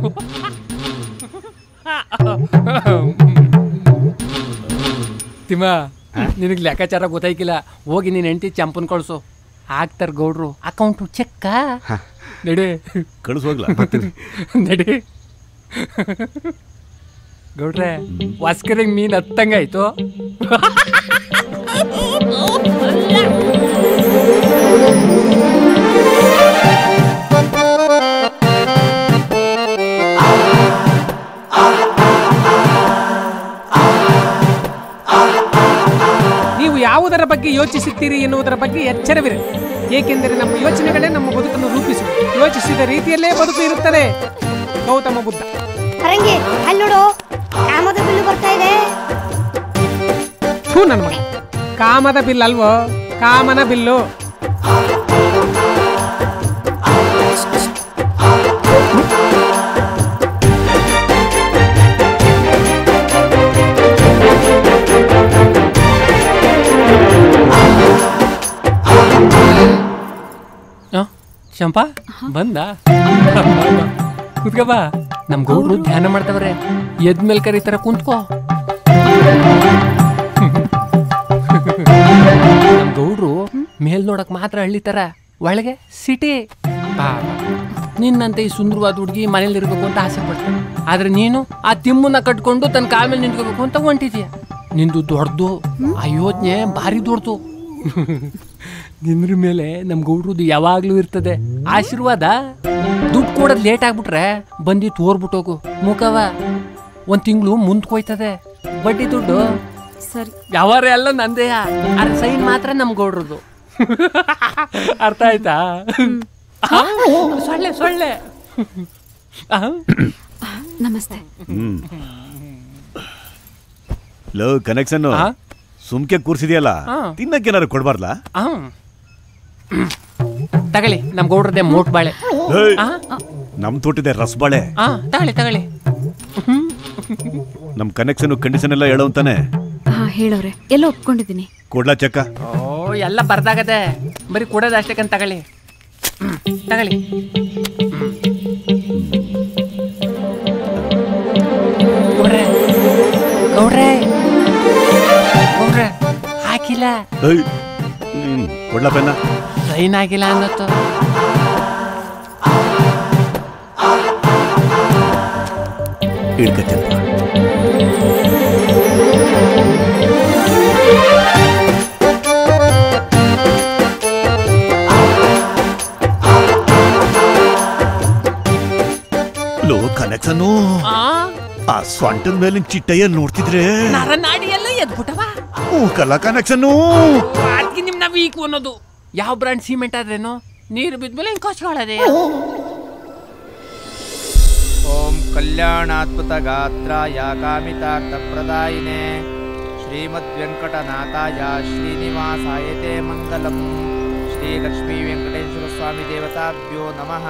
ತಿಮ್ಮ ನಿನಗೆ ಲೆಕ್ಕಾಚಾರ ಗೊತ್ತಾಯ್ಕಿಲ್ಲ ಹೋಗಿ ನೀನ್ ಹೆಂಡತಿ ಚಂಪನ್ ಕಳ್ಸು ಹಾಕ್ತಾರ ಗೌಡ್ರು ಅಕೌಂಟು ಚೆಕ್ಕ ನಡಿ ಕಳಿಸೋಗ್ಲ ನಡಿ ಗೌಡ್ರೆ ವಾಸ್ಕರಿಗೆ ಮೀನ್ ಹತ್ತಂಗಾಯ್ತು ನೀವು ಯಾವುದರ ಬಗ್ಗೆ ಯೋಚಿಸುತ್ತೀರಿ ಎನ್ನುವುದರ ಬಗ್ಗೆ ಎಚ್ಚರವಿರಿ ಏಕೆಂದರೆ ನಮ್ಮ ಯೋಚನೆಗಳೇ ನಮ್ಮ ಬದುಕನ್ನು ರೂಪಿಸುವ ಯೋಚಿಸಿದ ರೀತಿಯಲ್ಲೇ ಬದುಕು ಇರುತ್ತದೆ ಗೌತಮ ಬುದ್ಧ ಅರಂಗಿ ಅಲ್ಲಿ ನೋಡು ಕಾಮದ ಬಿಲ್ಲು ಬರ್ತಾ ಇದೆ ಥೂ ನನ್ನ ಮಗ ಕಾಮದ ಬಿಲ್ ಅಲ್ವೋ ಕಾಮನ ಬಿಲ್ಲು ಶಂಪಾ ಬಂದ ಕುತ್ಕ ಬಾ ನಮ್ ಗೌಡ್ರು ಧ್ಯಾನ ಮಾಡ್ತವ್ರೆ ಎದ್ ಮೇಲ್ ಕರೀತಾರ ಕುಂತ್ಕೋ ನಮ್ ಗೌಡ್ರು ಮೇಲ್ ನೋಡಕ್ ಮಾತ್ರ ಹಳ್ಳಿತಾರ ಒಳಗೆ ಸಿಟಿ ನಿನ್ನಂತೆ ಈ ಸುಂದರವಾದ ಹುಡುಗಿ ಮನೇಲಿ ಇರ್ಬೇಕು ಅಂತ ಆಸೆ ಪಡ್ತಾನೆ ಆದ್ರೆ ನೀನು ಆ ತಿಮ್ಮನ್ನ ಕಟ್ಕೊಂಡು ತನ್ನ ಕಾಲ ಮೇಲೆ ನಿಂತ್ಕೋಬೇಕು ಅಂತ ಹೊಂಟಿದ್ಯ ನಿಂದು ದೊಡ್ಡದು ಆ ಯೋಚನೆ ಭಾರಿ ದೊಡ್ಡದು ನಿಂದ್ರ ಮೇಲೆ ನಮ್ ಗೌಡ್ರದ್ದು ಯಾವಾಗ್ಲೂ ಇರ್ತದೆ ಆಶೀರ್ವಾದ ದುಡ್ಡು ಕೊಡೋದು ಲೇಟ್ ಆಗ್ಬಿಟ್ರೆ ಬಂದಿ ತೋರ್ಬಿಟ್ಟೋಗು ಮುಖವ ಒಂದ್ ತಿಂಗಳು ಮುಂದ್ಕೋಯ್ತದೆ ಬಡ್ಡಿ ದುಡ್ಡು ಸರಿ ಯಾವಾರ ಎಲ್ಲ ನಂದೇಯ ಅರೆ ಸೈನ್ ಮಾತ್ರ ನಮ್ ಗೌಡ್ರದ್ದು ಅರ್ಥ ಆಯ್ತಾ ಆ, ಸೊಳ್ಳೆ ಸೊಳ್ಳೆ ಆ? ನಮಸ್ತೆ ಹ್ಮ್ ಲವ್ ಕನೆಕ್ಷನ್ ಸುಮ್ಕೆ ಕೂರ್ಸಿದ್ಯಲ್ಲ ಹಾ. ತಿನ್ನಕ್ಕೇನಾರು ಕೊಡ್ಬಾರ್ಲಾ ಆ. ತಗಳಿ ನಮ್ ಗೌಡ್ರದೇ ಮೋಟ್ ಬಾಳೆ ಏಯ್, ಆ? ನಮ್ ತೋಟಿದೆ ರಸಬಾಳೆ ಆ, ತಗಳಿ ತಗಳಿ ನಮ್ ಕನೆಕ್ಷನ್ ಕಂಡೀಷನ್ ಎಲ್ಲ ಹೇಳೋ ಅಂತಾನೆ ಹಾ ಹೇಳೋರೆ ಎಲ್ಲ ಒಪ್ಕೊಂಡಿದ್ದೀನಿ ಕೊಡ್ಲಾ ಚೆಕ್ಕ ಓ ಎಲ್ಲ ಬರ್ದಾಗದೆ ಬರೀ ಕೊಡೋದು ಅಷ್ಟಕ್ಕಂತ ತಗಳಿ ಹ್ಮ್, ತಗಳಿ ಗೌಡ್ರೆ ಗೌಡ್ರೆ ಗೌಡ್ರೆ ಹಾಕಿಲ್ಲ ಏಯ್, ಹ್ಮ್, ಕೊಡ್ಲಾ ಪೆನ್ನ ಸೈನ್ ಆಗಿಲ್ಲ ಅನ್ನತ್ತು ಹಿಡ್ಕ ಚೆನ್ನ ಲೋ ಕನೆಕ್ಷನ್ ಆ ಸೊಂಟದ ಮೇಲಿನ ಚಿಟ್ಟಯ್ಯ ನೋಡ್ತಿದ್ರೆ ನರನಾಡಿ ಎಲ್ಲ ಎದ್ಬಿಟ್ಟವ ಕಲ್ಲ ಕನೆಕ್ಷನ್ ಅದಕ್ಕೆ ನಿಮ್ ನಾವು ವೀಕ್ ಅನ್ನೋದು ಯಾವ ಬ್ರ್ಯಾಂಡ್ ಸಿಮೆಂಟ್ ಆದ್ರೇನು ನೀರು ಬಿದ್ಮೇಲೆ ಹಿಂಗ್ ಕೊಚ್ಕೊಳ್ಳೋದೆ ಓಂ ಕಲ್ಯಾಣಾತ್ಮತ ಗಾತ್ರಾಯ ಕಾಮಿತಾರ್ಥ ಪ್ರದಾಯಿನೇ ಶ್ರೀಮದ್ ವೆಂಕಟನಾಥಾಯ ಶ್ರೀನಿವಾಸಾಯ ತೇ ಮಂಗಲಂ ಶ್ರೀ ಲಕ್ಷ್ಮೀ ವೆಂಕಟೇಶ್ವರ ಸ್ವಾಮಿ ದೇವತಾಭ್ಯೋ ನಮಃ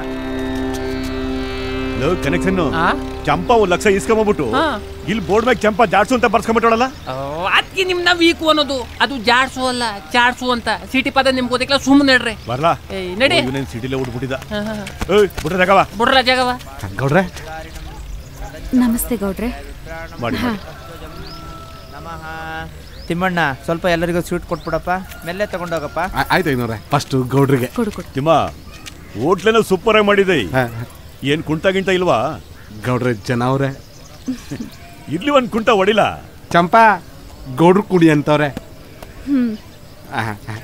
ಲೋ ಕನೆಕ್ಷನ್ ಆ? ಚಂಪಾ ಒಂದ್ ಲಕ್ಷ ಇಸ್ಕೊಂಬಬಿಟ್ಟು ಹಾ. ಇಲ್ಲಿ ಬೋರ್ಡ್ ಮ್ಯಾಗ ಚಂಪಾ ಜಾಡ್ಸು ಅಂತ ಬರ್ಸ್ಕೊಂಬಿಟ್ಟೋಳಲ್ಲ ಅದಕ್ಕೆ ನಿಮ್ನ ವೀಕು ಅನ್ನೋದು ಅದು ಜಾಡ್ಸು ಅಲ್ಲ ಚಾಡ್ಸು ಅಂತ ಸಿಟಿ ಪದ ನಿಮ್ಗೆ ಗೊತ್ತಿಲ್ಲ ಸುಮ್ಮನೆ ನಡ್ರಿ ಬರ್ಲಾ ಏಯ್, ನಡಿ. ಇವನೇನ್ ಸಿಟಿಲೇ ಉಡ್ಬಿಟ್ಟಿದ ಹಾ, ಹಾ, ಹಾ. ಏಯ್ ಬಿಟ್ರೆ ಜಾಗವ ಬಿಡ್ರ ಜಾಗವ ಗೌಡ್ರೆ ನಮಸ್ತೆ ಗೌಡ್ರೆ ಮಾಡಿ ಹಾ ನಮಃ ತಿಮ್ಮಣ್ಣ ಸ್ವಲ್ಪ ಎಲ್ಲರಿಗೂ ಸ್ವೀಟ್ ಕೊಟ್ಬಿಡಪ್ಪ ಮೆಲ್ಲೆ ತಗೊಂಡೋಗಪ್ಪ ಆ- ಆಯ್ತು ಐನೂರೆ ಫಸ್ಟ್ ಗೌಡ್ರಿಗೆ ಕೊಡು ಕೊಡು ತಿಮ್ಮ ಹೋಟ್ಲೇನೋ ಸೂಪರ್ ಆಗಿ ಮಾಡಿದೆ ಏನ್ ಕುಂಟ ಗಿಂಟ ಇಲ್ವಾ ಗೌಡ್ರೆ ಜನ ಅವ್ರೆ ಇರ್ಲಿ ಒಂದ್ ಕುಂಟ ಹೊಡಿಲ ಚಂಪಾ ಗೌಡ್ರು ಕುಡಿ ಅಂತವ್ರೆ ಹ್ಮ್ ಆಹಾ, ಆಹಾ.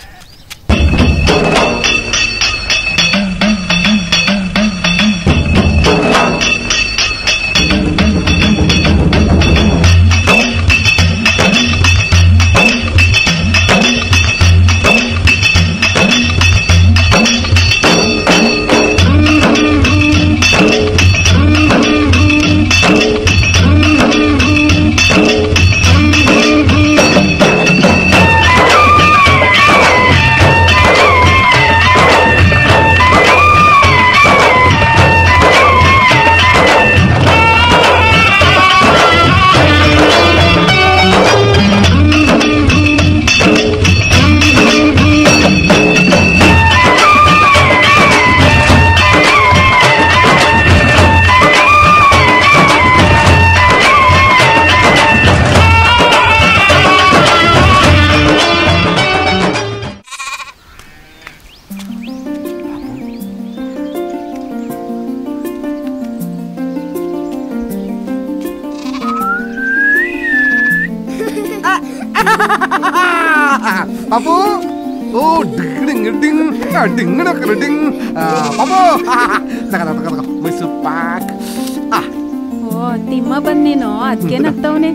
ಪಾಪು ಓ ಡಿಂಗ್ ಡಿಂಗ್ ಡಿಂಗ್ ಡಿಂಗ್ ಡಿಂಗ್ ಆ, ಪಾಪು ತಗ ತಗ ತಗ ಮೈಸೂರು ಪಾಕ್ ಓ ತಿಮ್ಮ ಬಂದೇನೋ ಅದಕ್ಕೆ ನಗ್ತವನೆ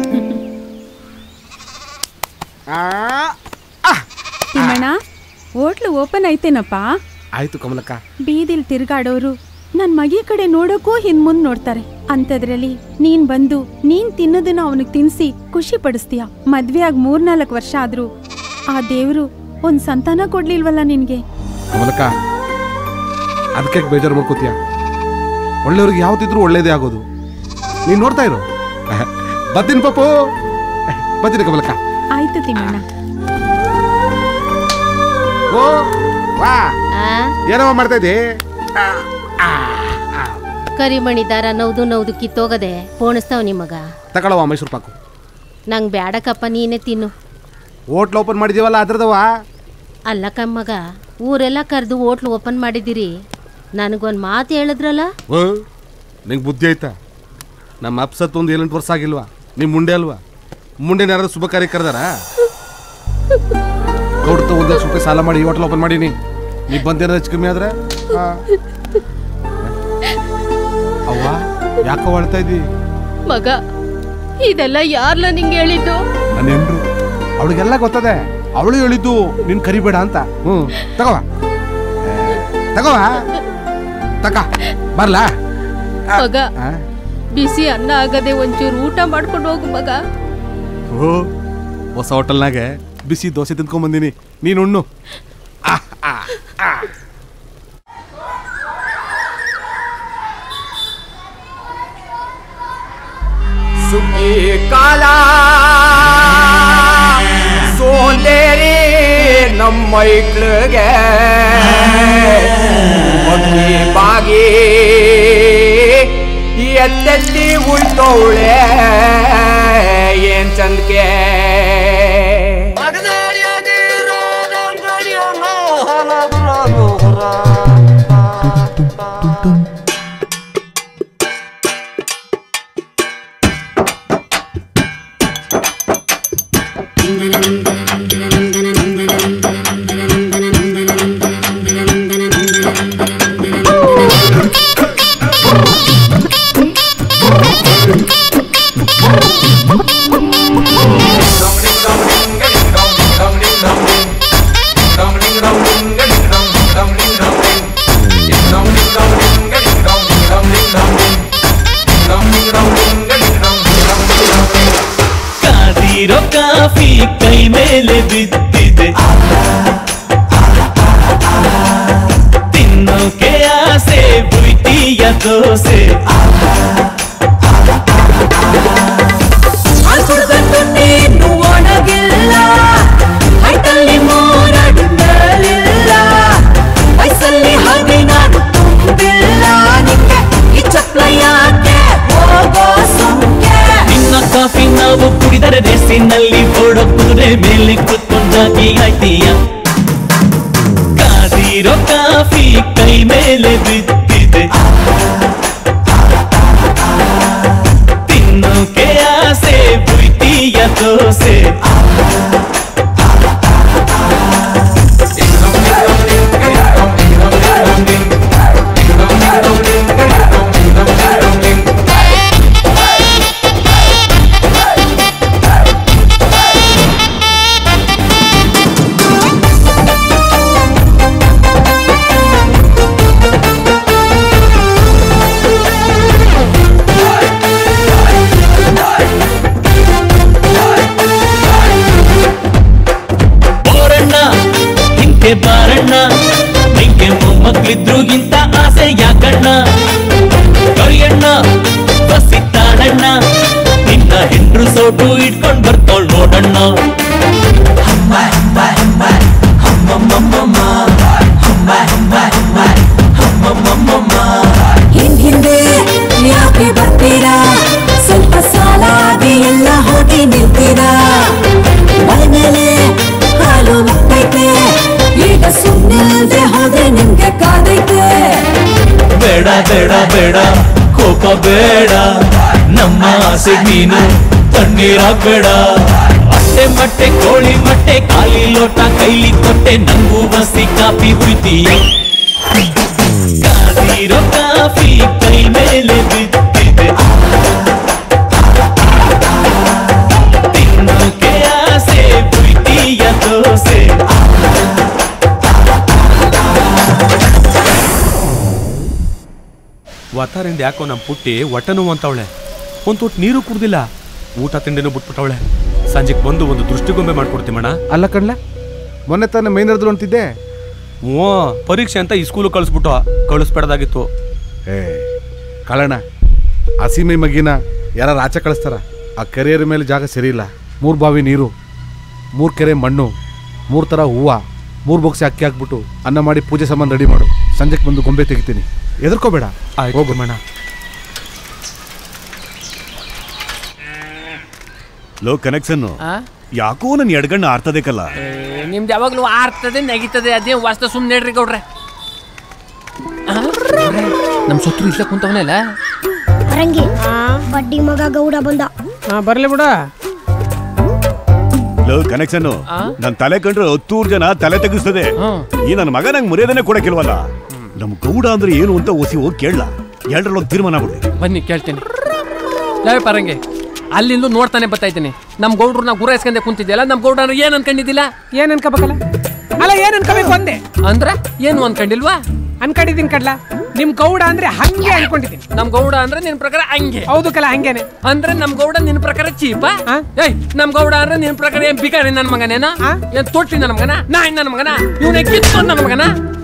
ತಿಮ್ಮಣ್ಣ ಹೋಟ್ಲು ಓಪನ್ ಐತೇನಪ್ಪ ಆಯ್ತು ಕಮಲಕ್ಕ ಬೀದಿಲ್ ತಿರ್ಗಾಡೋರು ನನ್ ಮಗಿ ಕಡೆ ನೋಡೋಕ್ಕೂ ಹಿಂದ್ ಮುಂದ್ ನೋಡ್ತಾರೆ ಅಂಥದ್ರಲ್ಲಿ ನೀನ್ ಬಂದು ನೀನ್ ತಿನ್ನೋದನ್ನ ಅವನಿಗೆ ತಿನ್ಸಿ ಖುಷಿ ಪಡಿಸ್ತೀಯ ಮದ್ವೆ ಆಗ್ ಮೂರ್ನಾಲ್ಕು ವರ್ಷ ಆದ್ರೂ ಆ ದೇವ್ರು ಒಂದ್ ಸಂತಾನ ಕೊಡ್ಲಿಲ್ವಲ್ಲ ನಿನ್ಗೆ ಕಮಲಕ್ಕ ಅದಕ್ಕೆ ಬೇಜಾರು ಮಾಡ್ಕೋತೀಯ ಒಳ್ಳೆಯವ್ರಿಗೆ ಯಾವ್ದಿದ್ರು ಒಳ್ಳೇದೇ ಆಗೋದು ನೀನ್ ನೋಡ್ತಾ ಇರು ಬರ್ತೀನಿ ಪಾಪು ಬರ್ತೀನಿ ಕಮಲಕ್ಕ ಆಯ್ತು ತಿಮ್ಮಣ್ಣ ಓ ವಾ ಏನವ ಮಾಡ್ತಾ ಇದ್ದಿ ಕರಿಮಣಿ ದಾರ ನವ್ದು ನವ್ದು ಕಿತ್ತೋಗದೆ ಪೋಣಿಸ್ತಾವ್ ನಿಮಗ ತಗೊಳವ ಮೈಸೂರು ಪಾಕು ನಂಗ್ ಬ್ಯಾಡಕಪ್ಪ ನೀನೇ ತಿನ್ನು ಹೋಟ್ಲ್ ಓಪನ್ ಮಾಡಿದೀವಲ್ಲ ಅದ್ರದವ ಅಲ್ಲ ಕಮ್ಮಗ ಊರೆಲ್ಲ ಕರೆದು ಹೋಟ್ಲು ಓಪನ್ ಮಾಡಿದಿರಿ ನನಗೊಂದು ಮಾತು ಹೇಳಿದ್ರಲ್ಲ ಓ ನಿಂಗೆ ಬುದ್ಧಿ ಆಯ್ತಾ ನಮ್ಮ ಅಪ್ಸತ್ ಒಂದು ಏಳೆಂಟು ವರ್ಷ ಆಗಿಲ್ವಾ ನಿಮ್ಮ ಮುಂಡೆ ಅಲ್ವಾ ಮುಂಡೆನ ಯಾರಾದ್ರು ಶುಭ ಕಾರ್ಯ ಕರೆದಾರ ಗೌಡ್ತ ಒಂದು ಲಕ್ಷ ರೂಪಾಯಿ ಸಾಲ ಮಾಡಿ ಹೋಟ್ಲ್ ಓಪನ್ ಮಾಡೀನಿ ನೀ ಬಂದೇನಾದ್ರು ಹೆಚ್ಚು ಕಮ್ಮಿ ಆದ್ರೆ ಆ. ಅವ್ವ ಯಾಕೋ ಅಳ್ತಾ ಇದ್ದಿ ಮಗ ಇದೆಲ್ಲ ಯಾರ್ಲ ನಿಂಗೆ ಹೇಳಿದ್ದು ನನ್ನ ಹೆಂಡ್ರು ಅವಳಿಗೆಲ್ಲ ಗೊತ್ತದೆ ಅವಳು ಹೇಳಿದ್ದು ನೀನ್ ಕರಿಬೇಡ ಅಂತ ಹ್ಞೂ ತಗೋವ ಏ, ತಗೋವ ತಕ ಬರ್ಲಾ ಮಗ ಆ? ಬಿಸಿ ಅನ್ನ ಆಗದೆ ಒಂಚೂರು ಊಟ ಮಾಡ್ಕೊಂಡು ಹೋಗು ಮಗ ಓ ಹೊಸ ಹೋಟೆಲ್ನಾಗೆ ಬಿಸಿ ದೋಸೆ ತಿನ್ಕೊಂಡ್ ಬಂದೀನಿ ನೀನು ಉಣ್ಣು ಆ, ಆ, ಆ. ಸುಗ್ಗಿ ಕಾಲ ಸೋಂದೇರಿ ನಮ್ಮೈಕ್ಳಿಗೆ ಮಗ್ಗಿ ಬಾಗಿ ಎತ್ತೆತ್ತಿ ಉಳ್ತವಳೆ ಏನ್ ಚಂದ್ಕೆ ಕಾದಿರೋ ಕಾಫಿ ಕೈ ಮೇಲೆ ಬಿದ್ದಿದೆ ತಿನ್ನೋಕೆ ಆಸೆ ಬುಯ್ಟಿಯ ದೋಸೆ ಹಾಕುದನ್ನು ನೀನು ಒಣಗಿಲ್ಲ ಹೈಟಲ್ಲಿ ಮೋರಡಿಲ್ಲ ವಯಸ್ಸಲ್ಲಿ ಹಾಗೆ ನಾನು ತುಂಬಿಲ್ಲ ನಿಂಗೆ ಈ ಚಪ್ಲ ಯಾಕೆ ಹೋಗೋ ಸುಮ್ಕೆ ನಿನ್ನ ಕಾಫಿ ನಾವು ಕುಡಿದರೆ ರೇಸಿನಲ್ಲಿ ಓಡೋ ಕುದುರೆ ಮೇಲೆ ಕುತ್ಕೊಂಡಾಗಿ ಆಯ್ತೀಯ ಕಾದಿರೋ ಕಾಫಿ ಕೈ ಮೇಲೆ ಬಿದ್ದಿದೆ ತಿನ್ನೋಕೆ ಆಸೆ ಬುಯ್ಟಿಯ ದೋಸೆ ಬೋರಣ್ಣ ಹಿಂಗೆ ಬಾರಣ್ಣ ನಿಂಗೆ ಮೊಮ್ಮಕ್ಳಿದ್ರುಗಿಂತ ಆಸೆ ಯಾಕಣ್ಣ ಕರಿಯಣ್ಣ ಬಸಿತಾಳಣ್ಣ ನಿನ್ನ ಹೆಂಡ್ರು ಸೋಟು ಇಟ್ಕೊಂಡ್ ಬರ್ತೋಳ್ ನೋಡಣ್ಣ ಹಿಂದ್ ಹಿಂದೆ ಯಾಕೆ ಬರ್ತೀರಾ ಸ್ವಲ್ಪ ಸಾಲಾಗಿ ಎಲ್ಲ ಹೋಗಿ ನಿಲ್ತೀರಾ ಮೈ ಮೇಲೆ ಹಾಲು ಮುಟ್ಟೈತೆ ಈಗ ಸುಮ್ಮನೆ ಹೋದ್ರೆ ನಿಮ್ಗೆ ಕಾದೈತೆ ಬೇಡ ಬೇಡ ಬೇಡ ಕೋಪ ಬೇಡ ನಮ್ಮ ಆಸೆ ನೀನು ತಣ್ಣೀರಾಗ್ಬೇಡ ಅಟ್ಟೆ ಮಟ್ಟೆ ಕೋಳಿ ಮಟ್ಟೆ ಖಾಲಿ ಲೋಟ ಕೈಲಿ ಕೊಟ್ಟೆ ನಂಗೂ ಬಸಿ ಕಾಫಿ ಹುಯ್ತೀಯ ಕಾದಿರೋ ಕಾಫಿ ಕೈ ಮೇಲೆ ಬಿದ್ದಿದೆ ತಿನ್ನೋಕೆ ಆಸೆ ಹುಯ್ತೀಯ ದೋಸೆ ವತಾರಿಂದ ಯಾಕೋ ನಮ್ಮ ಪುಟ್ಟಿ ಹೊಟ್ಟೆ ನೋವು ಅಂತವಳೆ ಒಂದು ತುಟ್ಟು ನೀರು ಕುಡ್ದಿಲ್ಲ ಊಟ ತಿಂಡಿನೂ ಬಿಟ್ಬಿಟ್ಟವಳೆ ಸಂಜೆಗೆ ಬಂದು ಒಂದು ದೃಷ್ಟಿಗೊಂಬೆ ಮಾಡ್ಕೊಡ್ತೀಮಣ್ಣ ಅಲ್ಲ ಕಣ್ಲ ಮೊನ್ನೆ ತಾನೇ ಮೈನರ್ದು ಅಂತಿದ್ದೆ ಹ್ಞೂ ಪರೀಕ್ಷೆ ಅಂತ ಈ ಸ್ಕೂಲು ಕಳಿಸ್ಬಿಟ್ಟು ಕಳಿಸ್ಬೇಡ್ದಾಗಿತ್ತು ಏ ಕಳಣ ಆ ಸೀಮೆ ಮಗಿನ ಯಾರು ಆಚೆ ಕಳಿಸ್ತಾರ ಆ ಕೆರೆಯರ ಮೇಲೆ ಜಾಗ ಸರಿ ಇಲ್ಲ ಮೂರು ಬಾವಿ ನೀರು ಮೂರು ಕೆರೆ ಮಣ್ಣು ಮೂರು ಥರ ಹೂವು ಮೂರು ಬಾಕ್ಸ್ ಅಕ್ಕಿ ಹಾಕ್ಬಿಟ್ಟು ಅನ್ನ ಮಾಡಿ ಪೂಜೆ ಸಾಮಾನು ರೆಡಿ ಮಾಡು ಸಂಜೆಗೆ ಬಂದು ಗೊಂಬೆ ತೆಗಿತೀನಿ ಎದರ್ಕೋಬೇಡ ಹೋಗು ಮಣ ಲೋ ಕನೆಕ್ಷನ್ ಆ? ಯಾಕೋ ನನ್ನ ಎಡಗಣ್ಣು ಆರ್ತದೆ ಕಲ್ಲ ಏ, ನಿಮ್ದು ಯಾವಾಗ್ಲೂ ಆರ್ತದೆ ನೆಗಿತದೆ ಅದೇ ವಾಸ್ತ ಸುಮ್ಮನೆ ಹೇಳ್ರಿ ಗೌಡ್ರೆ ಆ? ಗೌಡ್ರೆ, ನಮ್ ಶತ್ರು ಇಲ್ಲ ಕುಂತವನಲ್ಲ ಅರಂಗಿ ಬಡ್ಡಿ ಮಗ ಗೌಡ ಬಂದ ಹಾ ಬರ್ಲಿ ಬಿಡ ಲೋ ಕನೆಕ್ಷನ್ ನನ್ ತಲೆ ಕಂಡ್ರೆ ಹತ್ತೂರು ಜನ ತಲೆ ತೆಗಿಸ್ತದೆ ಈ ನನ್ನ ಮಗ ನಂಗೆ ಮರ್ಯಾದನೆ ಕೊಡಕ್ಕಿಲ್ವಲ್ಲ ನಮ್ ಗೌಡ ಅಂದ್ರೆ ಏನು ಅಂತ ಓಸಿ ಹೋಗಿ ಕೇಳಲ್ಲ ಎರಡರಲ್ಲಿ ಒಂದು ತೀರ್ಮಾನ ಆಗ್ಬಿಡ್ಲಿ ಬನ್ನಿ ಕೇಳ್ತೀನಿ ಲೇ ಪರಂಗೆ ಅಲ್ಲಿಂದ ನೋಡ್ತಾನೆ ಬರ್ತಾ ಇದ್ದೀನಿ ನಮ್ ಗೌಡ್ರು ನಾವು ಗುರ ಇಸ್ಕೊಂಡೆ ಕುಂತಿದ್ಯಲ್ಲ ನಮ್ ಗೌಡ್ರ ಅಂದ್ರೆ ಏನ್ ಅನ್ಕೊಂಡಿದ್ದಿಲ್ಲ ಏನ್ ಅನ್ಕೋಬೇಕಲ್ಲ ಅಲ್ಲ ಏನ್ ಅನ್ಕೋಬೇಕು ಅಂದೆ ಅಂದ್ರ ಏನು ಅನ್ಕೊಂಡಿಲ್ವಾ ಅನ್ಕೊಂಡಿದ್ದೀನಿ ಕಡ್ಲ ನಿಮ್ ಗೌಡ ಅಂದ್ರೆ ಹಂಗೆ ಅನ್ಕೊಂಡಿದ್ದೀನಿ ನಮ್ ಗೌಡ ಅಂದ್ರೆ ನಿನ್ ಪ್ರಕಾರ ಹಂಗೆ ಹೌದು ಕಲ ಹಂಗೇನೆ ಅಂದ್ರೆ ನಮ್ ಗೌಡ ನಿನ್ ಪ್ರಕಾರ ಚೀಪ ಏಯ್ ನಮ್ ಗೌಡ ಅಂದ್ರೆ ನಿನ್ ಪ್ರಕಾರ ಏನ್ ಬಿಕಾರಿ ನನ್ ಮಗನೇನ ಏನ್ ತೊಟ್ಟಿ ನನ್ನ ಮಗನ ನಾಯಿ ನನ್ನ ಮಗನ ಇವನೇ ಕಿತ್ತು ನನ್ನ ಮಗನ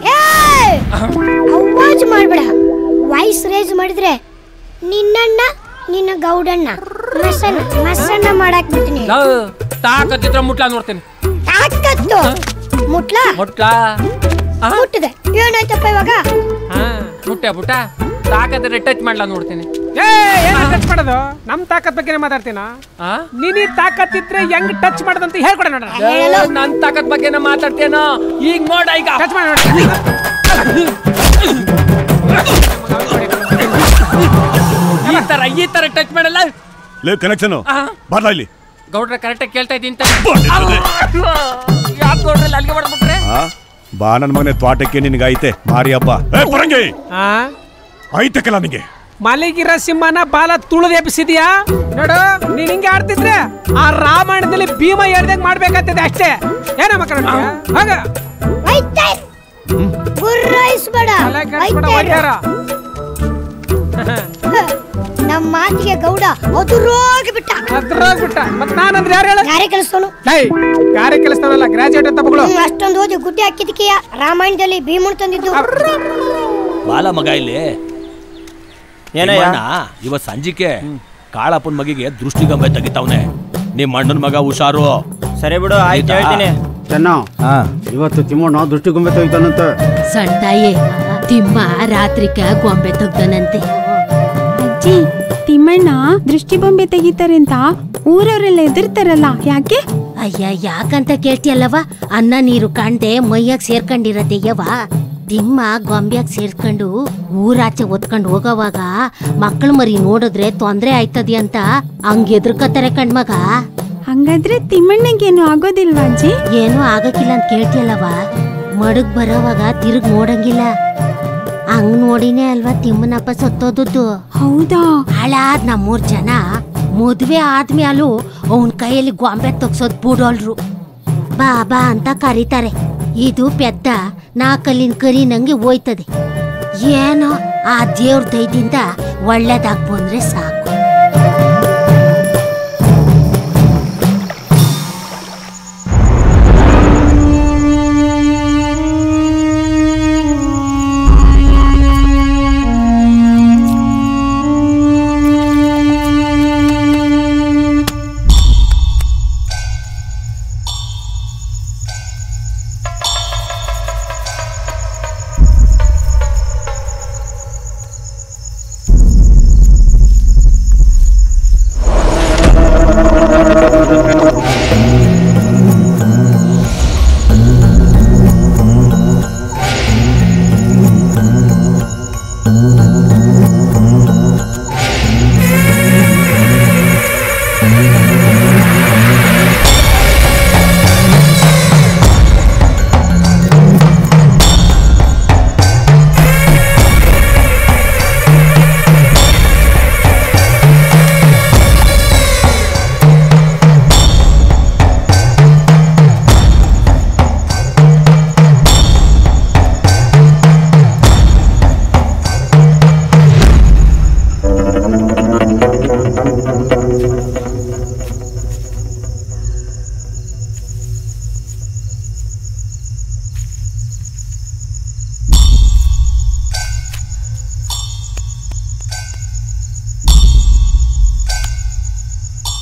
ಅವಾಜ್ ಮಾಡ್ಬೇಡ ವಾಯ್ಸ್ ರೇಜ್ ಮಾಡಿದ್ರೆ ನಿನ್ನಣ್ಣ ನಿನ್ನ ಗೌಡಣ್ಣ ಮಸಣ್ಣ ಮಸಣ್ಣ ಮಾಡಾಕ್ ಬಿಡ್ತೀನಿ ತಾಕತ್ತಿದ್ರ ಮುಟ್ಲಾ ನೋಡ್ತೀನಿ ತಾಕತ್ತು ಮುಟ್ಲಾ ಮುಟ್ಲಾ ಮುಟ್ಟಿದೆ ಏನಾಯ್ತಪ್ಪ ಇವಾಗ ಮುಟ್ಟೆ ಬುಟ್ಟ ತಾಕತ್ತಿದ್ರೆ ಟಚ್ ಮಾಡ್ಲಾ ನೋಡ್ತೀನಿ ಏ ಏನ್ ಟಚ್ ಮಾಡೋದು ನಮ್ ತಾಕತ್ ಬಗ್ಗೆನೇ ಮಾತಾಡ್ತೀನ ನೀನ್ ಈ ತಾಕತ್ ಇದ್ರೆ ಹೆಂಗ್ ಟಚ್ ಮಾಡೋದಂತ ಹೇಳ್ಕೊಡ ನೋಡ ಏ, ನನ್ ತಾಕತ್ ಬಗ್ಗೆನ ಮಾತಾಡ್ತೇನೋ ಈಗ ನೋಡ ಈಗ ಟಚ್ ಮಾಡಿ ಈ ತರ ಈ ತರ ಟಚ್ ಮಾಡಲ್ಲ ಲೇ ಕನೆಕ್ಷನ್ ಆ? ಬರ್ಲಾ ಇಲ್ಲಿ ಗೌಡ್ರ ಕರೆಕ್ಟಾಗಿ ಕೇಳ್ತಾ ಇದ್ದೀನಿ ಯಾಕೆ ಗೌಡ್ರಲ್ಲಿ ಅಲ್ಲಿಗೆ ಹೊಡ್ಬಿಟ್ರೆ ಆ? ಬಾ ನನ್ನ ಮಗನೇ ತ್ವಾಟಕ್ಕೆ ನಿನಗೈತೆ ಮಾರಿ ಹಬ್ಬ ಏ ಪರಂಗಿ ಆ ಐತಕ್ಕಲ್ಲ ನಿನಗೆ ಮಲಗಿರ ಸಿಂಹನ ಬಾಲ ತುಳಿದು ಎಬ್ಸಿದ್ಯಾ ನೋಡು ನೀನ್ ಹಿಂಗೆ ಆಡ್ತಿದ್ರೆ ಆ ರಾಮಾಯಣದಲ್ಲಿ ಭೀಮ ಹೇಳ್ದಂಗ್ ಮಾಡ್ಬೇಕಾಗ್ತದೆ ಅಷ್ಟೇ ಏನ ಮಕ್ಕಳ ಹಾಗ ಐತೆ ಗುರ್ರಾಯಿಸ್ಬೇಡ ಐತೆ ಒಡ್ಯಾರ. ನಮ್ಮ ಮಾತಿಗೆ ಗೌಡ ಅದುರೋಗಿ ಬಿಟ್ಟ ಅದ್ರಾಗ್ಬಿಟ್ಟ ಮತ್ ನಾನಂದ್ರೆ ಯಾರು ಹೇಳ ಯಾರೇ ಕೆಲಸದವನು ಲೈ ಯಾರೇ ಕೆಲಸದವಲ್ಲ ಗ್ರಾಜುಯೇಟ್ ಅಂತ ಮಗಳು ಅಷ್ಟೊಂದು ಓದಿ ಗುಡ್ಡೆ ಹಾಕಿದಕ್ಕೆಯ ರಾಮಾಯಣದಲ್ಲಿ ಭೀಮನ್ ತಂದಿದ್ದು ಬಾಲ ಮಗ ಇಲ್ಲಿ ಏನಯ್ಯ? ನಿಮ್ಮಣ್ಣ ಇವತ್ ಸಂಜಿಕೆ ಕಾಳಪ್ಪನ ಮಗಿಗೆ ದೃಷ್ಟಿಗಂಬೆ ತೆಗಿತಾವ್ನೆ ನಿಮ್ಮ ಅಣ್ಣನ ಮಗ ಹುಷಾರು ಸರಿ ಬಿಡು ಆಯ್ತು ಹೇಳ್ತೀನಿ ಚೆನ್ನ ಇವತ್ತು ತಿಮ್ಮಣ್ಣ ದೃಷ್ಟಿಗೊಂಬೆ ತೆಗಿತಾನಂತ ಸಣ್ಣ ತಾಯಿ ತಿಮ್ಮ ರಾತ್ರಿಕ ಗೊಂಬೆ ತೆಗ್ದನಂತೆ ಅಜ್ಜಿ ತಿಮ್ಮಣ್ಣ ದೃಷ್ಟಿ ಬೊಂಬೆ ತೆಗಿತಾರೆ ಅಂತ ಊರವರೆಲ್ಲ ಎದುರ್ತಾರಲ್ಲ ಯಾಕೆ ಅಯ್ಯ ಯಾಕಂತ ಕೇಳ್ತಿಯಲ್ಲವ ಅನ್ನ ನೀರು ಕಾಣ್ದೆ ಮೈಯಾಗ ಸೇರ್ಕೊಂಡಿರದೆಯವ ತಿಮ್ಮ ಗೊಂಬ್ಯಾಗ ಸೇರ್ಕೊಂಡು ಊರಾಚೆ ಒತ್ಕೊಂಡು ಹೋಗೋವಾಗ ಮಕ್ಕಳು ಮರಿ ನೋಡಿದ್ರೆ ತೊಂದ್ರೆ ಆಯ್ತದೆ ಅಂತ ಹಂಗ್ ಎದುರ್ಕತ್ತಾರೆ ಕಣ್ಮಗ ಹಂಗಾದ್ರೆ ತಿಮ್ಮಣ್ಣಗೇನು ಆಗೋದಿಲ್ವಾ ಅಜ್ಜಿ ಏನೂ ಆಗಕ್ಕಿಲ್ಲ ಅಂತ ಕೇಳ್ತಿಯಲ್ಲವ ಮಡಗ್ ಬರೋವಾಗ ತಿರುಗ್ ನೋಡಂಗಿಲ್ಲ ಹಂಗ್ ನೋಡಿನೇ ಅಲ್ವಾ ತಿಮ್ಮನಪ್ಪ ಸತ್ತೋದದ್ದು ಹೌದಾ ಹಾಳಾದ್ ನಮ್ಮೂರ್ ಜನ ಮದ್ವೆ ಆದ್ಮೇಲೂ ಅವನ್ ಕೈಯಲ್ಲಿ ಗೊಂಬೆ ತಗ್ಸೋದ್ ಬಿಡೋಲ್ರು ಬಾ ಬಾ ಅಂತ ಕರೀತಾರೆ ಇದು ಪೆದ್ದ ನಾಲ್ಕಲ್ಲಿನ ಕರಿ ನಂಗೆ ಹೋಯ್ತದೆ ಏನೋ ಆ ದೇವ್ರ ದಯದಿಂದ ಒಳ್ಳೇದಾಗ್ ಬಂದ್ರೆ ಸಾಕು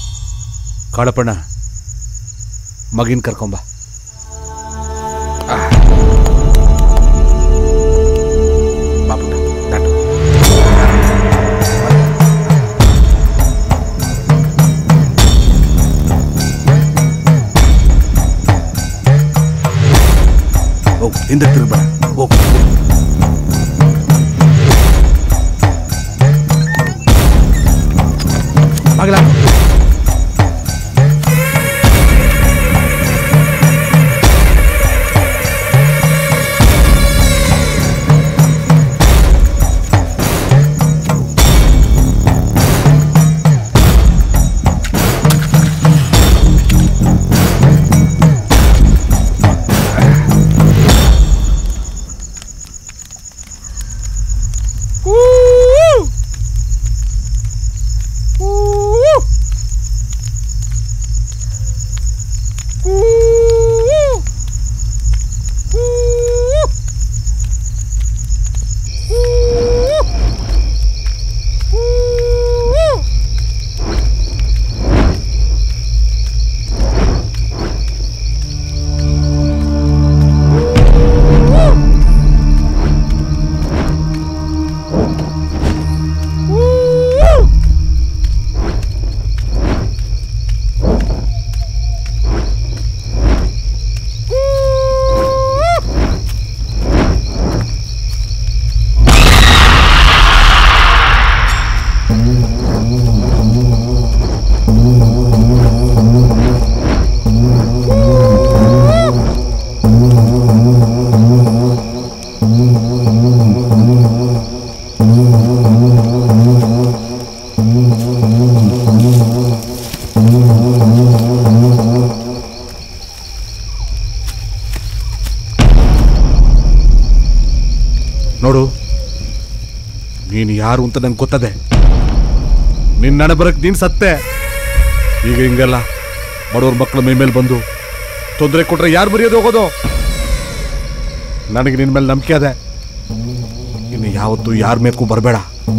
ಕಾಳಪ್ಪಣ್ಣ ಮಗಿನ್ ಕರ್ಕೊಂಬ ಆ. ಹಿಂದೆ ತಿರುಗಬೇಡ ಹೋಗು ಬಾಗಿಲ ನೋಡು ನೀನು ಯಾರು ಅಂತ ನಂಗೆ ಗೊತ್ತದೆ ನಿನ್ನ ನಡೆ ಬರಕ್ ನೀನು ಸತ್ತೆ ಈಗ ಹಿಂಗಲ್ಲ ಬಡವ್ರ ಮಕ್ಕಳ ಮೈ ಮೇಲೆ ಬಂದು ತೊಂದರೆ ಕೊಟ್ರೆ ಯಾರು ಬರೆಯೋದು ಹೋಗೋದು ನನಗೆ ನಿನ್ನ ಮೇಲೆ ನಂಬಿಕೆ ಅದೆ ಇನ್ನು ಯಾವತ್ತೂ ಯಾರ ಮೇಕೂ ಬರಬೇಡ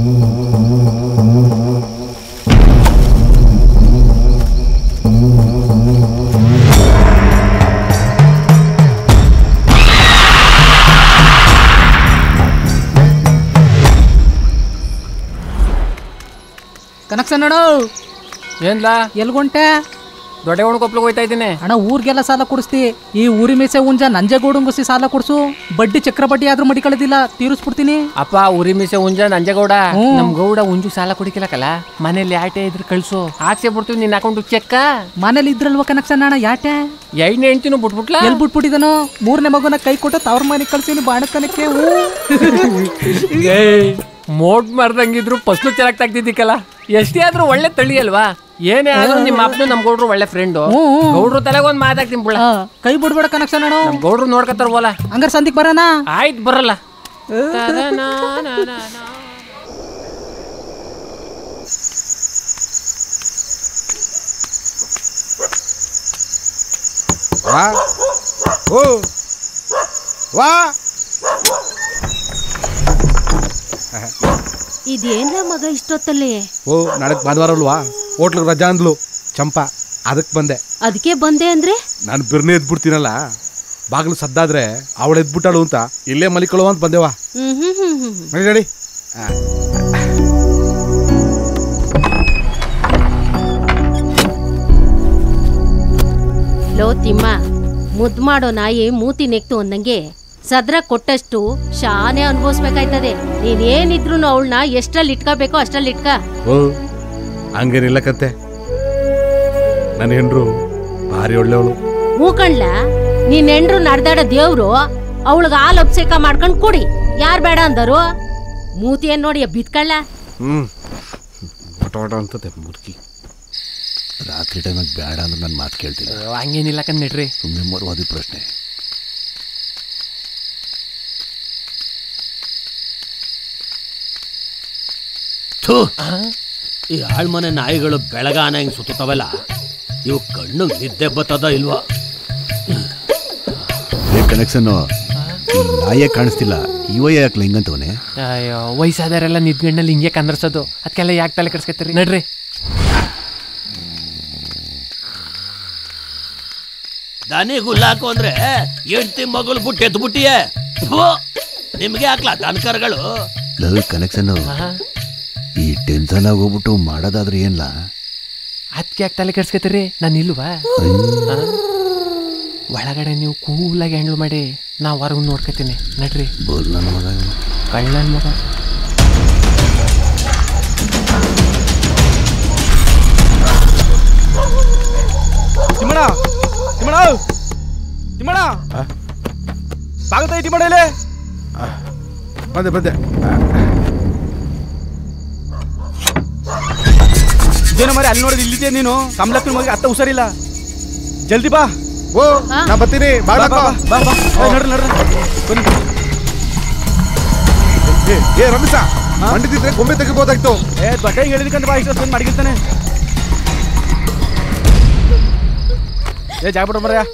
ಕನಕ್ಷನ್ ಅಣ್ಣ ಏನ್ಲಾ ಎಲ್ಗೊಂಟೆ ದೊಡ್ಡ ಒಣಕೊಪ್ಲಿಗೆ ಹೋಯ್ತಾ ಇದ್ದೀನಿ ಅಣ್ಣ ಊರಿಗೆಲ್ಲ ಸಾಲ ಕೊಡಿಸ್ತಿ ಈ ಊರಿ ಮೇಸೆ ಉಂಜ ನಂಜೇಗೌಡಂಗುಸಿ ಸಾಲ ಕೊಡ್ಸು ಬಡ್ಡಿ ಚಕ್ರ ಬಡ್ಡಿ ಆದ್ರೂ ಮಡಿ ಕಳೆದಿಲ್ಲ ತೀರಿಸ್ಬಿಡ್ತೀನಿ ಅಪ್ಪ ಉರಿ ಮೀಸೆ ಉಂಜ ನಂಜಗೌಡ ನಮ್ ಗೌಡ ಉಂಜು ಸಾಲ ಕುಡಿಕಿಲ್ಲಕಲ್ಲ ಮನೇಲಿ ಆಟೆ ಇದ್ರೆ ಕಳ್ಸು ಹಾಕ್ಸೇ ಬಿಡ್ತೀವಿ ನಿನ್ನ ಅಕೌಂಟ್ ಚೆಕ್ಕ ಮನೇಲಿ ಇದ್ರಲ್ವ ಕನಕ್ಷನ್ ಅಣ್ಣ ಯಾಟೆ ಐದನೇ ಹೆಂಡ್ತಿನೂ ಬಿಟ್ಬಿಟ್ಲಾ ಎಲ್ ಬಿಟ್ಬಿಟ್ಟಿದನು ಮೂರನೇ ಮಗುನ ಕೈ ಕೊಟ್ಟು ತವ್ರ ಮನೆಗೆ ಕಳ್ಸೀನಿ ಬಾಣಕನಕ್ಕೆ ಏಯ್ ಮೋಟ್ ಮಾರ್ದಂಗಿದ್ರು ಫಸ್ಲು ಚೆನ್ನಾಗಿ ತೆಗ್ದಿದ್ದಕ್ಕಲ್ಲ ಎಷ್ಟೇ ಆದ್ರೂ ಒಳ್ಳೆ ತಳಿ ಅಲ್ವಾ ಏನೇ ಆದ್ರೂ ನಿಮ್ಮ ಅಪ್ಪನು ನಮ್ ಗೌಡ್ರು ಒಳ್ಳೆ ಫ್ರೆಂಡು ಗೌಡ್ರು ತಲೆಗೆ ಒಂದ್ ಮಾತಾಡ್ತೀನಿ ಬಿಡ ಕೈ ಬಿಡ್ಬೇಡ ಕನಕ್ಷನ್ ಅಣ್ಣ ನಮ್ ಗೌಡ್ರು ನೋಡ್ಕತ್ತಾರ ಬೋಲ ಹಂಗಾರೆ ಸಂದಿಕ್ ಬರೋಣ ಆಯ್ತು ಬರಲ್ಲ ವಾ ಓ ವಾ ಇದೇನ್ಲ ಮಗ ಇಷ್ಟೊತ್ತಲ್ಲಿ ಓ ನಾಳೆ ಭಾನುವಾರ ಅಲ್ವಾ ಹೋಟ್ಲಿಗೆ ರಜಾ ಅಂದ್ಲು ಚಂಪಾ ಅದಕ್ಕೆ ಬಂದೆ ಅದಕ್ಕೆ ಬಂದೆ ಅಂದ್ರೆ ನಾನು ಬಿರ್ನೆ ಎದ್ಬಿಡ್ತೀನಲ್ಲ ಬಾಗಿಲು ಸದ್ದಾದ್ರೆ ಅವಳು ಎದ್ಬಿಟ್ಟಾಳು ಅಂತ ಇಲ್ಲೇ ಮಲಿಕೊಳ್ಳುವ ಅಂತ ಬಂದೆವಾ ಹ್ಮ್ ಹ್ಮ್ ಹ್ಮ್ ಹ್ಮ್ ಹ್ಮ್. ನಡಿ ನಡಿ ಲೋ ತಿಮ್ಮ ಮುದ್ ಮಾಡೋ ನಾಯಿ ಮೂತಿ ನೆಕ್ತು ಅಂದಂಗೆ ಸದ್ರ ಕೊಟ್ಟಷ್ಟು ಶಾನೆ ಅನ್ಭವಿಸ್ಬೇಕಾಯ್ತದೆ ನೀನೇನಿದ್ರು ಅವಳನ್ನ ಎಷ್ಟ್ರಲ್ಲಿ ಇಟ್ಕೋಬೇಕೋ ಅಷ್ಟ್ರಲ್ಲಿ ಇಟ್ಕ ಓ ಹಂಗೇನಿಲ್ಲ ಕತ್ತೆ ನನ್ನ ಹೆಂಡ್ರು ಭಾರಿ ಒಳ್ಳೆಯವಳು ಹೂ ಕಣ್ಲ ನೀನ್ ಹೆಂಡ್ರು ನಡ್ದಾಡ ದೇವ್ರು ಅವಳಿಗೆ ಹಾಲು ಅಭಿಷೇಕ ಮಾಡ್ಕೊಂಡ್ ಕುಡಿ ಯಾರ್ ಬೇಡ ಅಂದರು ಮೂತಿ ಏನ್ ನೋಡಿ ಬಿತ್ಕಳ್ಳ ಹ್ಮ್ ವಟ ವಟ ಅಂತತೆ ಮುದುಕಿ ರಾತ್ರಿ ಟೈಮಲ್ಲಿ ಬೇಡ ಅಂದ್ರೆ ನನ್ನ ಮಾತು ಕೇಳ್ತೀನಿ ಹಂಗೇನಿಲ್ಲ ಕಣ್ಣಿಡ್ರಿ ಸುಮ್ಮನೆ ಮರುವಾದಿ ಪ್ರಶ್ನೆ ಥು ಈ ಆಳ್ಮನೆ ನಾಯಿಗಳು ಬೆಳಗಾನ ಹಿಂಗ್ ಸುತ್ತವಲ್ಲ ಇವು ಕಣ್ಣು ನಿದ್ದೆ ಬತ್ತದ ಇಲ್ವಾ ಕನೆಕ್ಷನ್ ನಾಯೇ ಕಾಣಿಸ್ತಿಲ್ಲ ಇವ ಯಾಕೆ ಹಿಂಗಂತವನೇ ಅಯ್ಯೋ ವಯಸ್ಸಾದವರೆಲ್ಲ ನಿದ್ಗಣ್ಣಲ್ಲಿ ಹಿಂಗೆ ಕಂದರ್ಸೋದು ಅದಕ್ಕೆಲ್ಲ ಯಾಕೆ ತಲೆ ಕೆಡ್ಸ್ಕೊತೀರಿ ನಡ್ರಿ ದನಿ ಗುಲ್ಲಾಕು ಅಂದ್ರೆ ಹೆಂಡ್ತಿ ಮಗಳು ಬಿಟ್ಟು ಎದ್ದು ಬಿಟ್ಟಿಯೇ ನಿಮ್ಗೆ ಹಾಕ್ಲಾ ದನಕರ್ಗಳು ಲವ್ ಕನೆಕ್ಷನ್ ಈ ಟೆನ್ಷನ್ ಆಗೋಗ್ಬಿಟ್ಟು ಮಾಡೋದಾದ್ರೆ ಏನ್ಲ ಅದಕ್ಕೆ ಯಾಕೆ ತಲೆ ಕೆಡ್ಸ್ಕೊತೀರಿ ನಾನು ಇಲ್ವಾ ಆ? ಒಳಗಡೆ ನೀವು ಕೂಲಾಗಿ ಹ್ಯಾಂಡಲ್ ಮಾಡಿ ನಾ ಹೊರಗೆ ನೋಡ್ಕೊತೀನಿ ನಡ್ರಿ ಬೋಲ್ ನನ್ನ ಮಗ ಇವ್ನು. ಕಳ್ಳನ ಮಗ ತಿಮ್ಮಣ ತಿಮ್ಮಣ ತಿಮ್ಮಣ ಬಾಗತ ತಿಮ್ಮಣ ಇಲ್ಲಿ ಬಂದೆ ಬಂದೆ ಇದೇನ ಮರಿ ಅಲ್ಲಿ ನೋಡಿದ್ರೆ ಇಲ್ಲಿದ್ಯಾ ನೀನು ಕಮಲಕ್ಕನ ಮಗ ಅತ್ತ ಹುಷಾರಿಲ್ಲ ಜಲ್ದಿ ಬಾ ಓ ನಾ ಬರ್ತೀನಿ ಬಾ ಬಾಳ ಬಾ ಬಾ ಬಾ ಏ, ನಡ್ರಿ ನಡ್ರಿ ಬನ್ನಿ ಏ, ಏ ರಮೇಶ ಮಂಡಿದಿದ್ರೆ ಗೊಂಬೆ ತೆಗಿಬೋದಾಯ್ತು ಏ ದೊಡ್ಡ ಹೇಳಿದಕ್ಕಂತ ಬಾ ಇಷ್ಟೊಂದು ಮಡಗಿರ್ತಾನೆ ಏ ಜಾಗ ಬಿಡ ಮರ್ಯ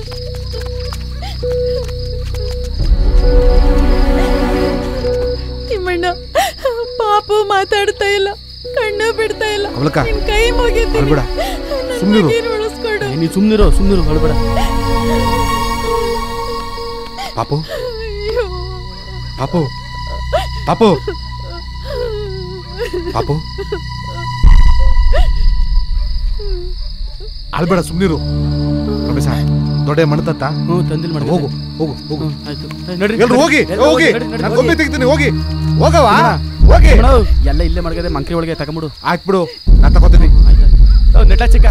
ತಿಮ್ಮಣ್ಣ ಪಾಪು ಮಾತಾಡ್ತಾ ಇಲ್ಲ ಕಣ್ಣು ಬಿಡ್ತಾ ಇಲ್ಲ ಕಮಲಕ್ಕ, ನಿನ್ ಕೈ ಮುಗಿತೀನಿ ಅಳ್ಬೇಡ. ಸುಮ್ನಿರು. ಉಳಿಸ್ಕೊಡು ನೀ ಸುಮ್ನಿರು ಸುಮ್ನಿರು ಹೊಳ್ಬೇಡ ಪಾಪು ಪಾಪು ಪಾಪು ಪಾಪು ಅಳ್ಬೇಡ ಸುಮ್ನಿರು ರಮೇಶ ದೊಡ್ಡ ಮಣ್ತತ್ತ ಹ್ಞೂ ತಂದಿಲ್ ಮಾಡಿ ಹೋಗು ಹೋಗು ಹೋಗು ಆಯ್ತು ನಡ್ರಿ ಎಲ್ರು ಹೋಗಿ ಎಲ್ರು ಹೋಗಿ ನಡ್ರಿ, ನಡ್ರಿ, ನಾನು ಹೋಗಿ. ಗೊಂಬೆ ತೆಗಿತೀನಿ ಹೋಗಿ ಹೋಗವ ತಿಮ್ಮಣ್ಣ, ಹೋಗಿ ತಿಮ್ಮಣ್ಣ, ಎಲ್ಲ ಇಲ್ಲೇ ಮಡಗದೆ ಮಂಕ್ರಿ ಒಳಗೆ ತಗೊಂಬಿಡು ಆಯ್ತು ಬಿಡು ನಾನು ತಗೋತೀನಿ ನೆಟ್ಟ ಚಿಕ್ಕ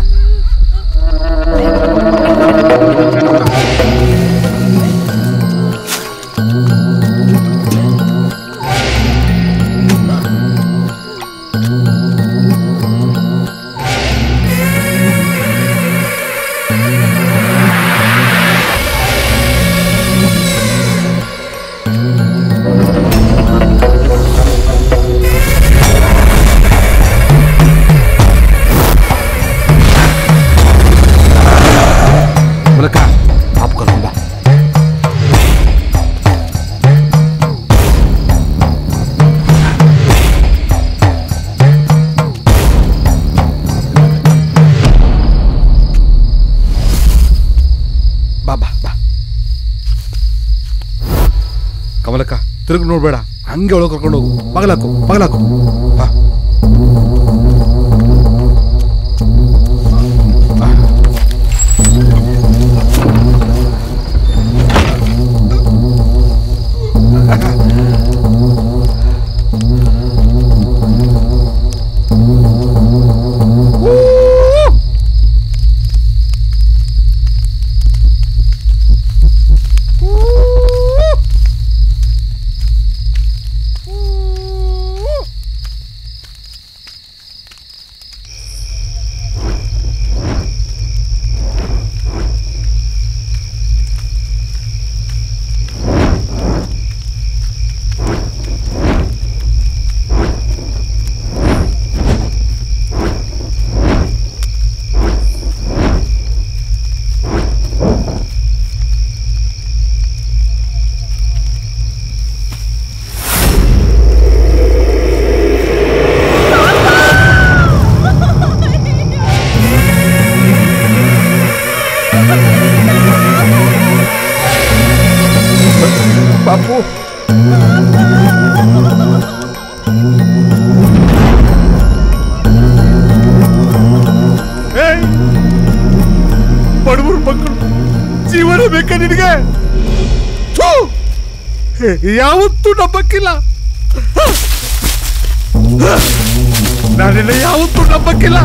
ಮೂಲಕ ಪಾಪು ಕರ್ಕೊಂಡ್ ಬಾ ಬಾ ಬಾ ಬಾ ಕಮಲಕ್ಕ ತಿರುಗಿ ನೋಡ್ಬೇಡ ಹಂಗೆ ಒಳಗೆ ಕರ್ಕೊಂಡು ಹೋಗು ಬಗಲಾಕು ಬಗಲಾಕು ಬಾ ಪಾಪು ಬಡವ್ರ ಮಕ್ಕಳು ಜೀವನ ಬೇಕಾ ನಿನಗೆ ಥು! ಯಾವತ್ತೂ ನಂಬಕ್ಕಿಲ್ಲ ನಾನೆಲ್ಲ ಯಾವತ್ತೂ ನಂಬಕ್ಕಿಲ್ಲ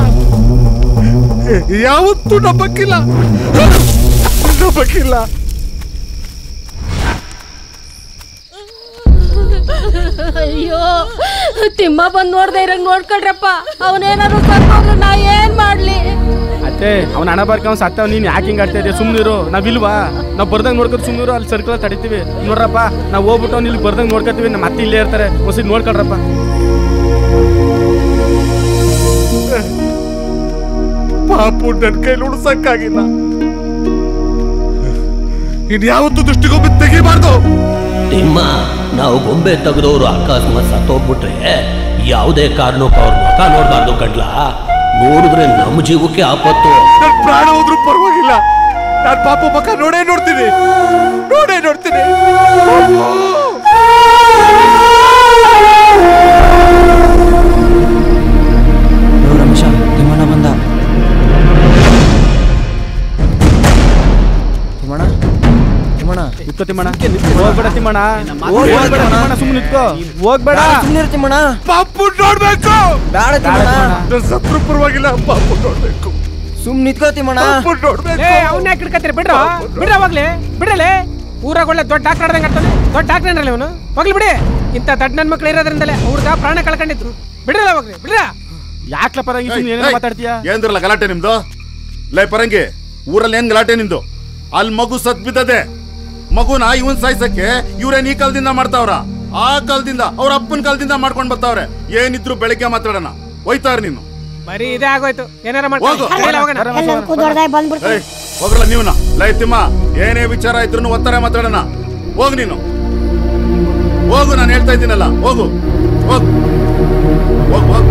ಯಾವತ್ತೂ ನಂಬಕ್ಕಿಲ್ಲ ನಂಬಕ್ಕಿಲ್ಲ ಆ ಅಯ್ಯೋ ತಿಮ್ಮ ಬಂದ್ ನೋಡ್ದೆ ಇರಂಗ್ ನೋಡ್ಕೊಳ್ರಪ್ಪ ಅವನೇನಾದ್ರು ಸತ್ತೋದ್ರೆ ನಾ ಏನ್ ಮಾಡ್ಲಿ ಅತ್ತೆ ಅವ್ನ ಹಣ ಬರ್ಕ ಅವ್ನು ಸತ್ತವ್ ನೀನ್ ಯಾಕೆ ಹಿಂಗ್ ಆಡ್ತಾ ಇದೆಯಾ ಸುಮ್ನಿರು ನಾವಿಲ್ವಾ ನಾವ್ ಬರ್ದಂಗ್ ನೋಡ್ಕೊಂಡು ಸುಮ್ನಿರು ಅಲ್ಲಿ ಸರ್ಕಲ್ ತಡಿತೀವಿ ನೋಡ್ರಪ್ಪ ನಾವ್ ಹೋಗ್ಬಿಟ್ಟು ಅವ್ನು ಇಲ್ಲಿ ಬರ್ದಂಗ್ ನೋಡ್ಕೊತೀವಿ ನಮ್ಮ ಅತ್ತೆ ಇಲ್ಲೇ ಇರ್ತಾರೆ ಒಂದ್ಸತಿ ನೋಡ್ಕೊಳ್ರಪ್ಪ ಪಾಪು ನನ್ ಕೈಲಿ ಉಡ್ಸಕ್ಕಾಗಿಲ್ಲ ಇನ್ಯಾವತ್ತೂ ದೃಷ್ಟಿಗೊಬ್ಬ ತೆಗಿಬಾರ್ದು ತಿಮ್ಮ ನಾವು ಗೊಂಬೆ ತೆಗೆದವರು ಅಕಸ್ಮಾತ್ ಸತ್ತೋಗ್ಬಿಟ್ರೆ ಯಾವುದೇ ಕಾರಣಕ್ಕೂ ಅವ್ರ ಮುಖ ನೋಡ್ಬಾರ್ದು ಗಂಡ್ಲ ನೋಡಿದ್ರೆ ನಮ್ಮ ಜೀವಕ್ಕೆ ಆಪತ್ತು ನನ್ ಪ್ರಾಣ ಹೋದ್ರೂ ಪರವಾಗಿಲ್ಲ ನಾನ್ ಪಾಪು ಮಕ್ಕ ನೋಡೇ ನೋಡ್ತೀನಿ ನೋಡೇ ನೋಡ್ತೀನಿ ರಮೇಶ ತಿಮ್ಮಣ್ಣ ಬಂದ ತಿಮ್ಮಣ್ಣ ತಿಮ್ಮಣ್ಣ ಇತ್ತ ನಿತ್ಕೋ ತಿಮ್ಮಣ್ಣ ಹೋಗ್ಬೇಡ ತಿಮ್ಮಣ್ಣ ಹೋಗ್ಬೇಡ ತಿಮ್ಮಣ್ಣ ಸುಮ್ಮನೆ ನಿತ್ಕೋ ಹೋಗ್ಬೇಡ ಸುಮ್ಮನೆ ತಿಮ್ಮಣ್ಣ ಪಾಪು ನೋಡ್ಬೇಕು ಬೇಡ ತಿಮ್ಮಣ್ಣ ಸತ್ರು ಪರವಾಗಿಲ್ಲ ಪಾಪು ನೋಡ್ಬೇಕು ಸುಮ್ ನಿತ್ಕೋ ತಿಮ್ಮಣ್ಣ ಏ ಅವನ್ನ ಯಾಕೆ ಹಿಡ್ಕತ್ತೀರಿ ಬಿಡ್ರ ಬಿಡ್ರ ಹೋಗ್ಲಿ ಬಿಡಲೆ ಊರಾಗ ಒಳ್ಳೆ ದೊಡ್ಡ ಡಾಕ್ಟರ್ ಆಡ್ದಂಗೆ ಆಡ್ತಾನೆ ದೊಡ್ಡ ಡಾಕ್ಟರ್ ಏನಲ್ಲ ಇವನು ಹೋಗ್ಲಿ ಬಿಡಿ ಇಂಥ ದಡ್ಡ ನನ್ನ ಮಕ್ಳು ಇರೋದ್ರಿಂದಲೇ ಹುಡುಗ ಪ್ರಾಣ ಕಳ್ಕೊಂಡಿದ್ರು ಬಿಡ್ರಲ್ಲ ಹೋಗ್ಲಿ ಬಿಡ್ರ ಯಾಕ್ಲ ಪರಂಗಿ ಸುಮ್ಮನೆ ಏನೇನೋ ಮಾತಾಡ್ತೀಯ ಏನ್ದ್ರಲ್ಲ ಗಲಾಟೆ ನಿಮ್ದು ಲೈ ಪರಂಗಿ ಊರಲ್ಲಿ ಏನ್ ಗಲಾಟೆ ನಿಮ್ದು ಅಲ್ಲಿ ಮಗು ಸತ್ ಬಿದ್ದದೆ ಮಗುನ ಇವನ್ ಸಾಯ್ಸಕ್ಕೆ ಇವ್ರೇನ್ ಈ ಕಾಲದಿಂದ ಮಾಡ್ತಾವ್ರ ಆ ಕಾಲದಿಂದ ಅವ್ರ ಅಪ್ಪನ ಕಾಲದಿಂದ ಮಾಡ್ಕೊಂಡ್ ಬರ್ತಾವ್ರೆ ಏನಿದ್ರು ಬೆಳಿಗ್ಗೆ ಮಾತಾಡೋಣ ಹೋಯ್ತಾರ ನೀನು ಬರೀ ಇದೇ ಆಗೋಯ್ತು ಏನಾರ ಹೋಗು. ಎಲ್ಲದಕ್ಕೂ ದೊಡ್ಡದಾಗಿ ಬಂದ್ಬಿಡ್ತಾರೆ ಏಯ್ ಹೋಗ್ರಲ್ಲ ನೀವ್ನ ಲೈ ತಿಮ್ಮ ಏನೇ ವಿಚಾರ ಇದ್ರು ಒತ್ತಾರೆ ಮಾತಾಡೋಣ ಹೋಗ್ ನೀನು ಹೋಗು ನಾನು ಹೇಳ್ತಾ ಇದ್ದೀನಲ್ಲ ಹೋಗು ಹೋಗ್ ಹೋಗ್ ಹೋಗ್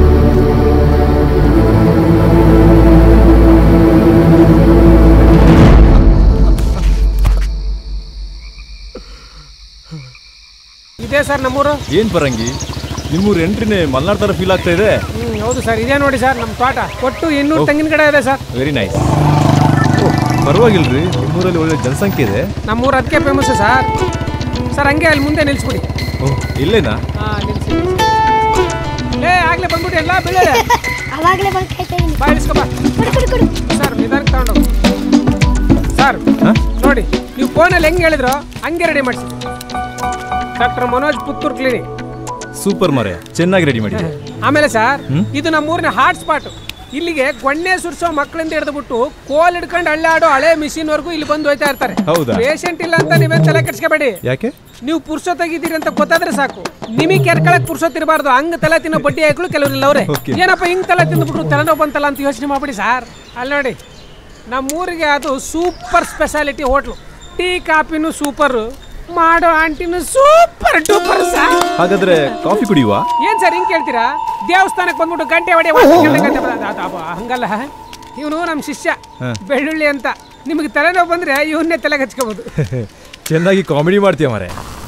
ಇದೇ ಸರ್ ನಮ್ಮೂರು ಏನ್ ಬರಂಗಿ ನಿಮ್ಮೂರ್ ಎಂಟ್ರಿನೇ ಮಲ್ನಾಡ್ ತರ ಫೀಲ್ ಆಗ್ತಾ ಇದೆ ಹ್ಮ್ ಹೌದು ಸರ್ ಇದೇ ನೋಡಿ ಸರ್ ನಮ್ಮ ತೋಟ ಒಟ್ಟು ಇನ್ನೂರು ಓ. ತೆಂಗಿನ ಗಿಡ ಇದೆ ಸರ್ ವೆರಿ ನೈಸ್ ಪರವಾಗಿಲ್ರಿ ನಿಮ್ಮೂರಲ್ಲಿ ಒಳ್ಳೆ ಜನಸಂಖ್ಯೆ ಇದೆ ನಮ್ಮೂರು ಅದಕ್ಕೆ ಫೇಮಸ್ ಸರ್ ಸರ್ ಹಂಗೆ ಅಲ್ಲಿ ಮುಂದೆ ನಿಲ್ಸ್ಬಿಡಿ ಓಹ್ ಇಲ್ಲೇನಾ ಹಾ ನಿಲ್ಸಿ ನಿಲ್ಸಿ. ಏ ಆಗ್ಲೇ ಬಂದ್ಬಿಟ್ಟು ಎಲ್ಲ ಬೀಳದೆ ಅವಾಗಲೇ ಬಂದು ಕಾಯ್ತಾ ಇದೀನಿ ಬಾ ಇಳಿಸ್ಕೊ ಬಾ ಸರ್ ನಿಧಾನಕ್ಕೆ ತಗೊಂಡು ಸರ್ ನೋಡಿ ನೀವು ಫೋನಲ್ಲಿ ಹೆಂಗೆ ಹೇಳಿದ್ರು ಹಂಗೆ ರೆಡಿ ಮಾಡಿಸಿ doctor Manoj Puttur clinic super ಮರೆ ಚೆನ್ನಾಗಿ ರೆಡಿ ಮಾಡಿದೆ ಆಮೇಲೆ ಸರ್ ಹ್ಮ್? ಇದು ನಮ್ಮೂರಿನ ಹಾಟ್ ಸ್ಪಾಟ್ ಇಲ್ಲಿಗೆ ಗೊಣ್ಣೆ ಸುರಿಸೋ ಮಕ್ಕಳಿಂದ ಹಿಡಿದ್ಬಿಟ್ಟು ಕೋಲ್ ಹಿಡ್ಕೊಂಡು ಅಳ್ಳಾಡೋ ಹಳೆ ಮಿಷಿನ್ ವರ್ಗೂ ಇಲ್ಲಿ ಬಂದು ಹೋಯ್ತಾ ಇರ್ತಾರೆ ಹೌದಾ? ಪೇಷಂಟ್ ಇಲ್ಲ ಅಂತ ನೀವೇನ್ ತಲೆ ಕೆಡ್ಸ್ಕೊಬೇಡಿ ಯಾಕೆ ನೀವು ಪುರ್ಸೊತ್ತಾಗಿದ್ದೀರಿ ಅಂತ ಗೊತ್ತಾದ್ರೆ ಸಾಕು ನಿಮಗೆ ಕೆರ್ಕಳಕ್ ಪುರ್ಸೊತ್ತಿರಬಾರ್ದು ಹಂಗ ತಲೆ ತಿನ್ನೋ ಬಡ್ಡಿ ಹಾಕಲು ಕೆಲವ್ರು ಇಲ್ಲವ್ರೆ Okay. ಏನಪ್ಪ ಹಿಂಗ್ ತಲೆ ತಿಂದ್ಬಿಟ್ರು ತಲೆನೋವು ಬಂತಲ್ಲ ಅಂತ ಯೋಚನೆ ಮಾಡ್ಬಿಡಿ ಸರ್ ಅಲ್ಲಿ ನೋಡಿ ನಮ್ಮೂರಿಗೆ ಅದು ಸೂಪರ್ ಸ್ಪೆಷಾಲಿಟಿ ಹೋಟ್ಲು ಟೀ ಕಾಫಿನೂ ಸೂಪರ್ ಮಾಡೋ ಆಂಟಿನೂ ಸೂಪರ್ ಡೂಪರ್ ಸರ್ ಹಾಗಾದ್ರೆ ಕಾಫಿ ಕುಡಿಯುವ ಏನ್ ಸರ್ ಹಿಂಗ್ ಕೇಳ್ತೀರಾ ದೇವಸ್ಥಾನಕ್ಕೆ ಬಂದ್ಬಿಟ್ಟು ಗಂಟೆ ಹೊಡೆ ಹಂಗಲ್ಲ ಇವನು ನಮ್ಮ ಶಿಷ್ಯ ಹ. ಬೆಳ್ಳುಳ್ಳಿ ಅಂತ ನಿಮಗೆ ತಲೆನೋವು ಬಂದ್ರೆ ಇವನ್ನೇ ತಲೆಗೆ ಹಚ್ಕೋಬಹುದು ಚೆನ್ನಾಗಿ ಕಾಮಿಡಿ ಮಾಡ್ತೀಯ ಮರೆ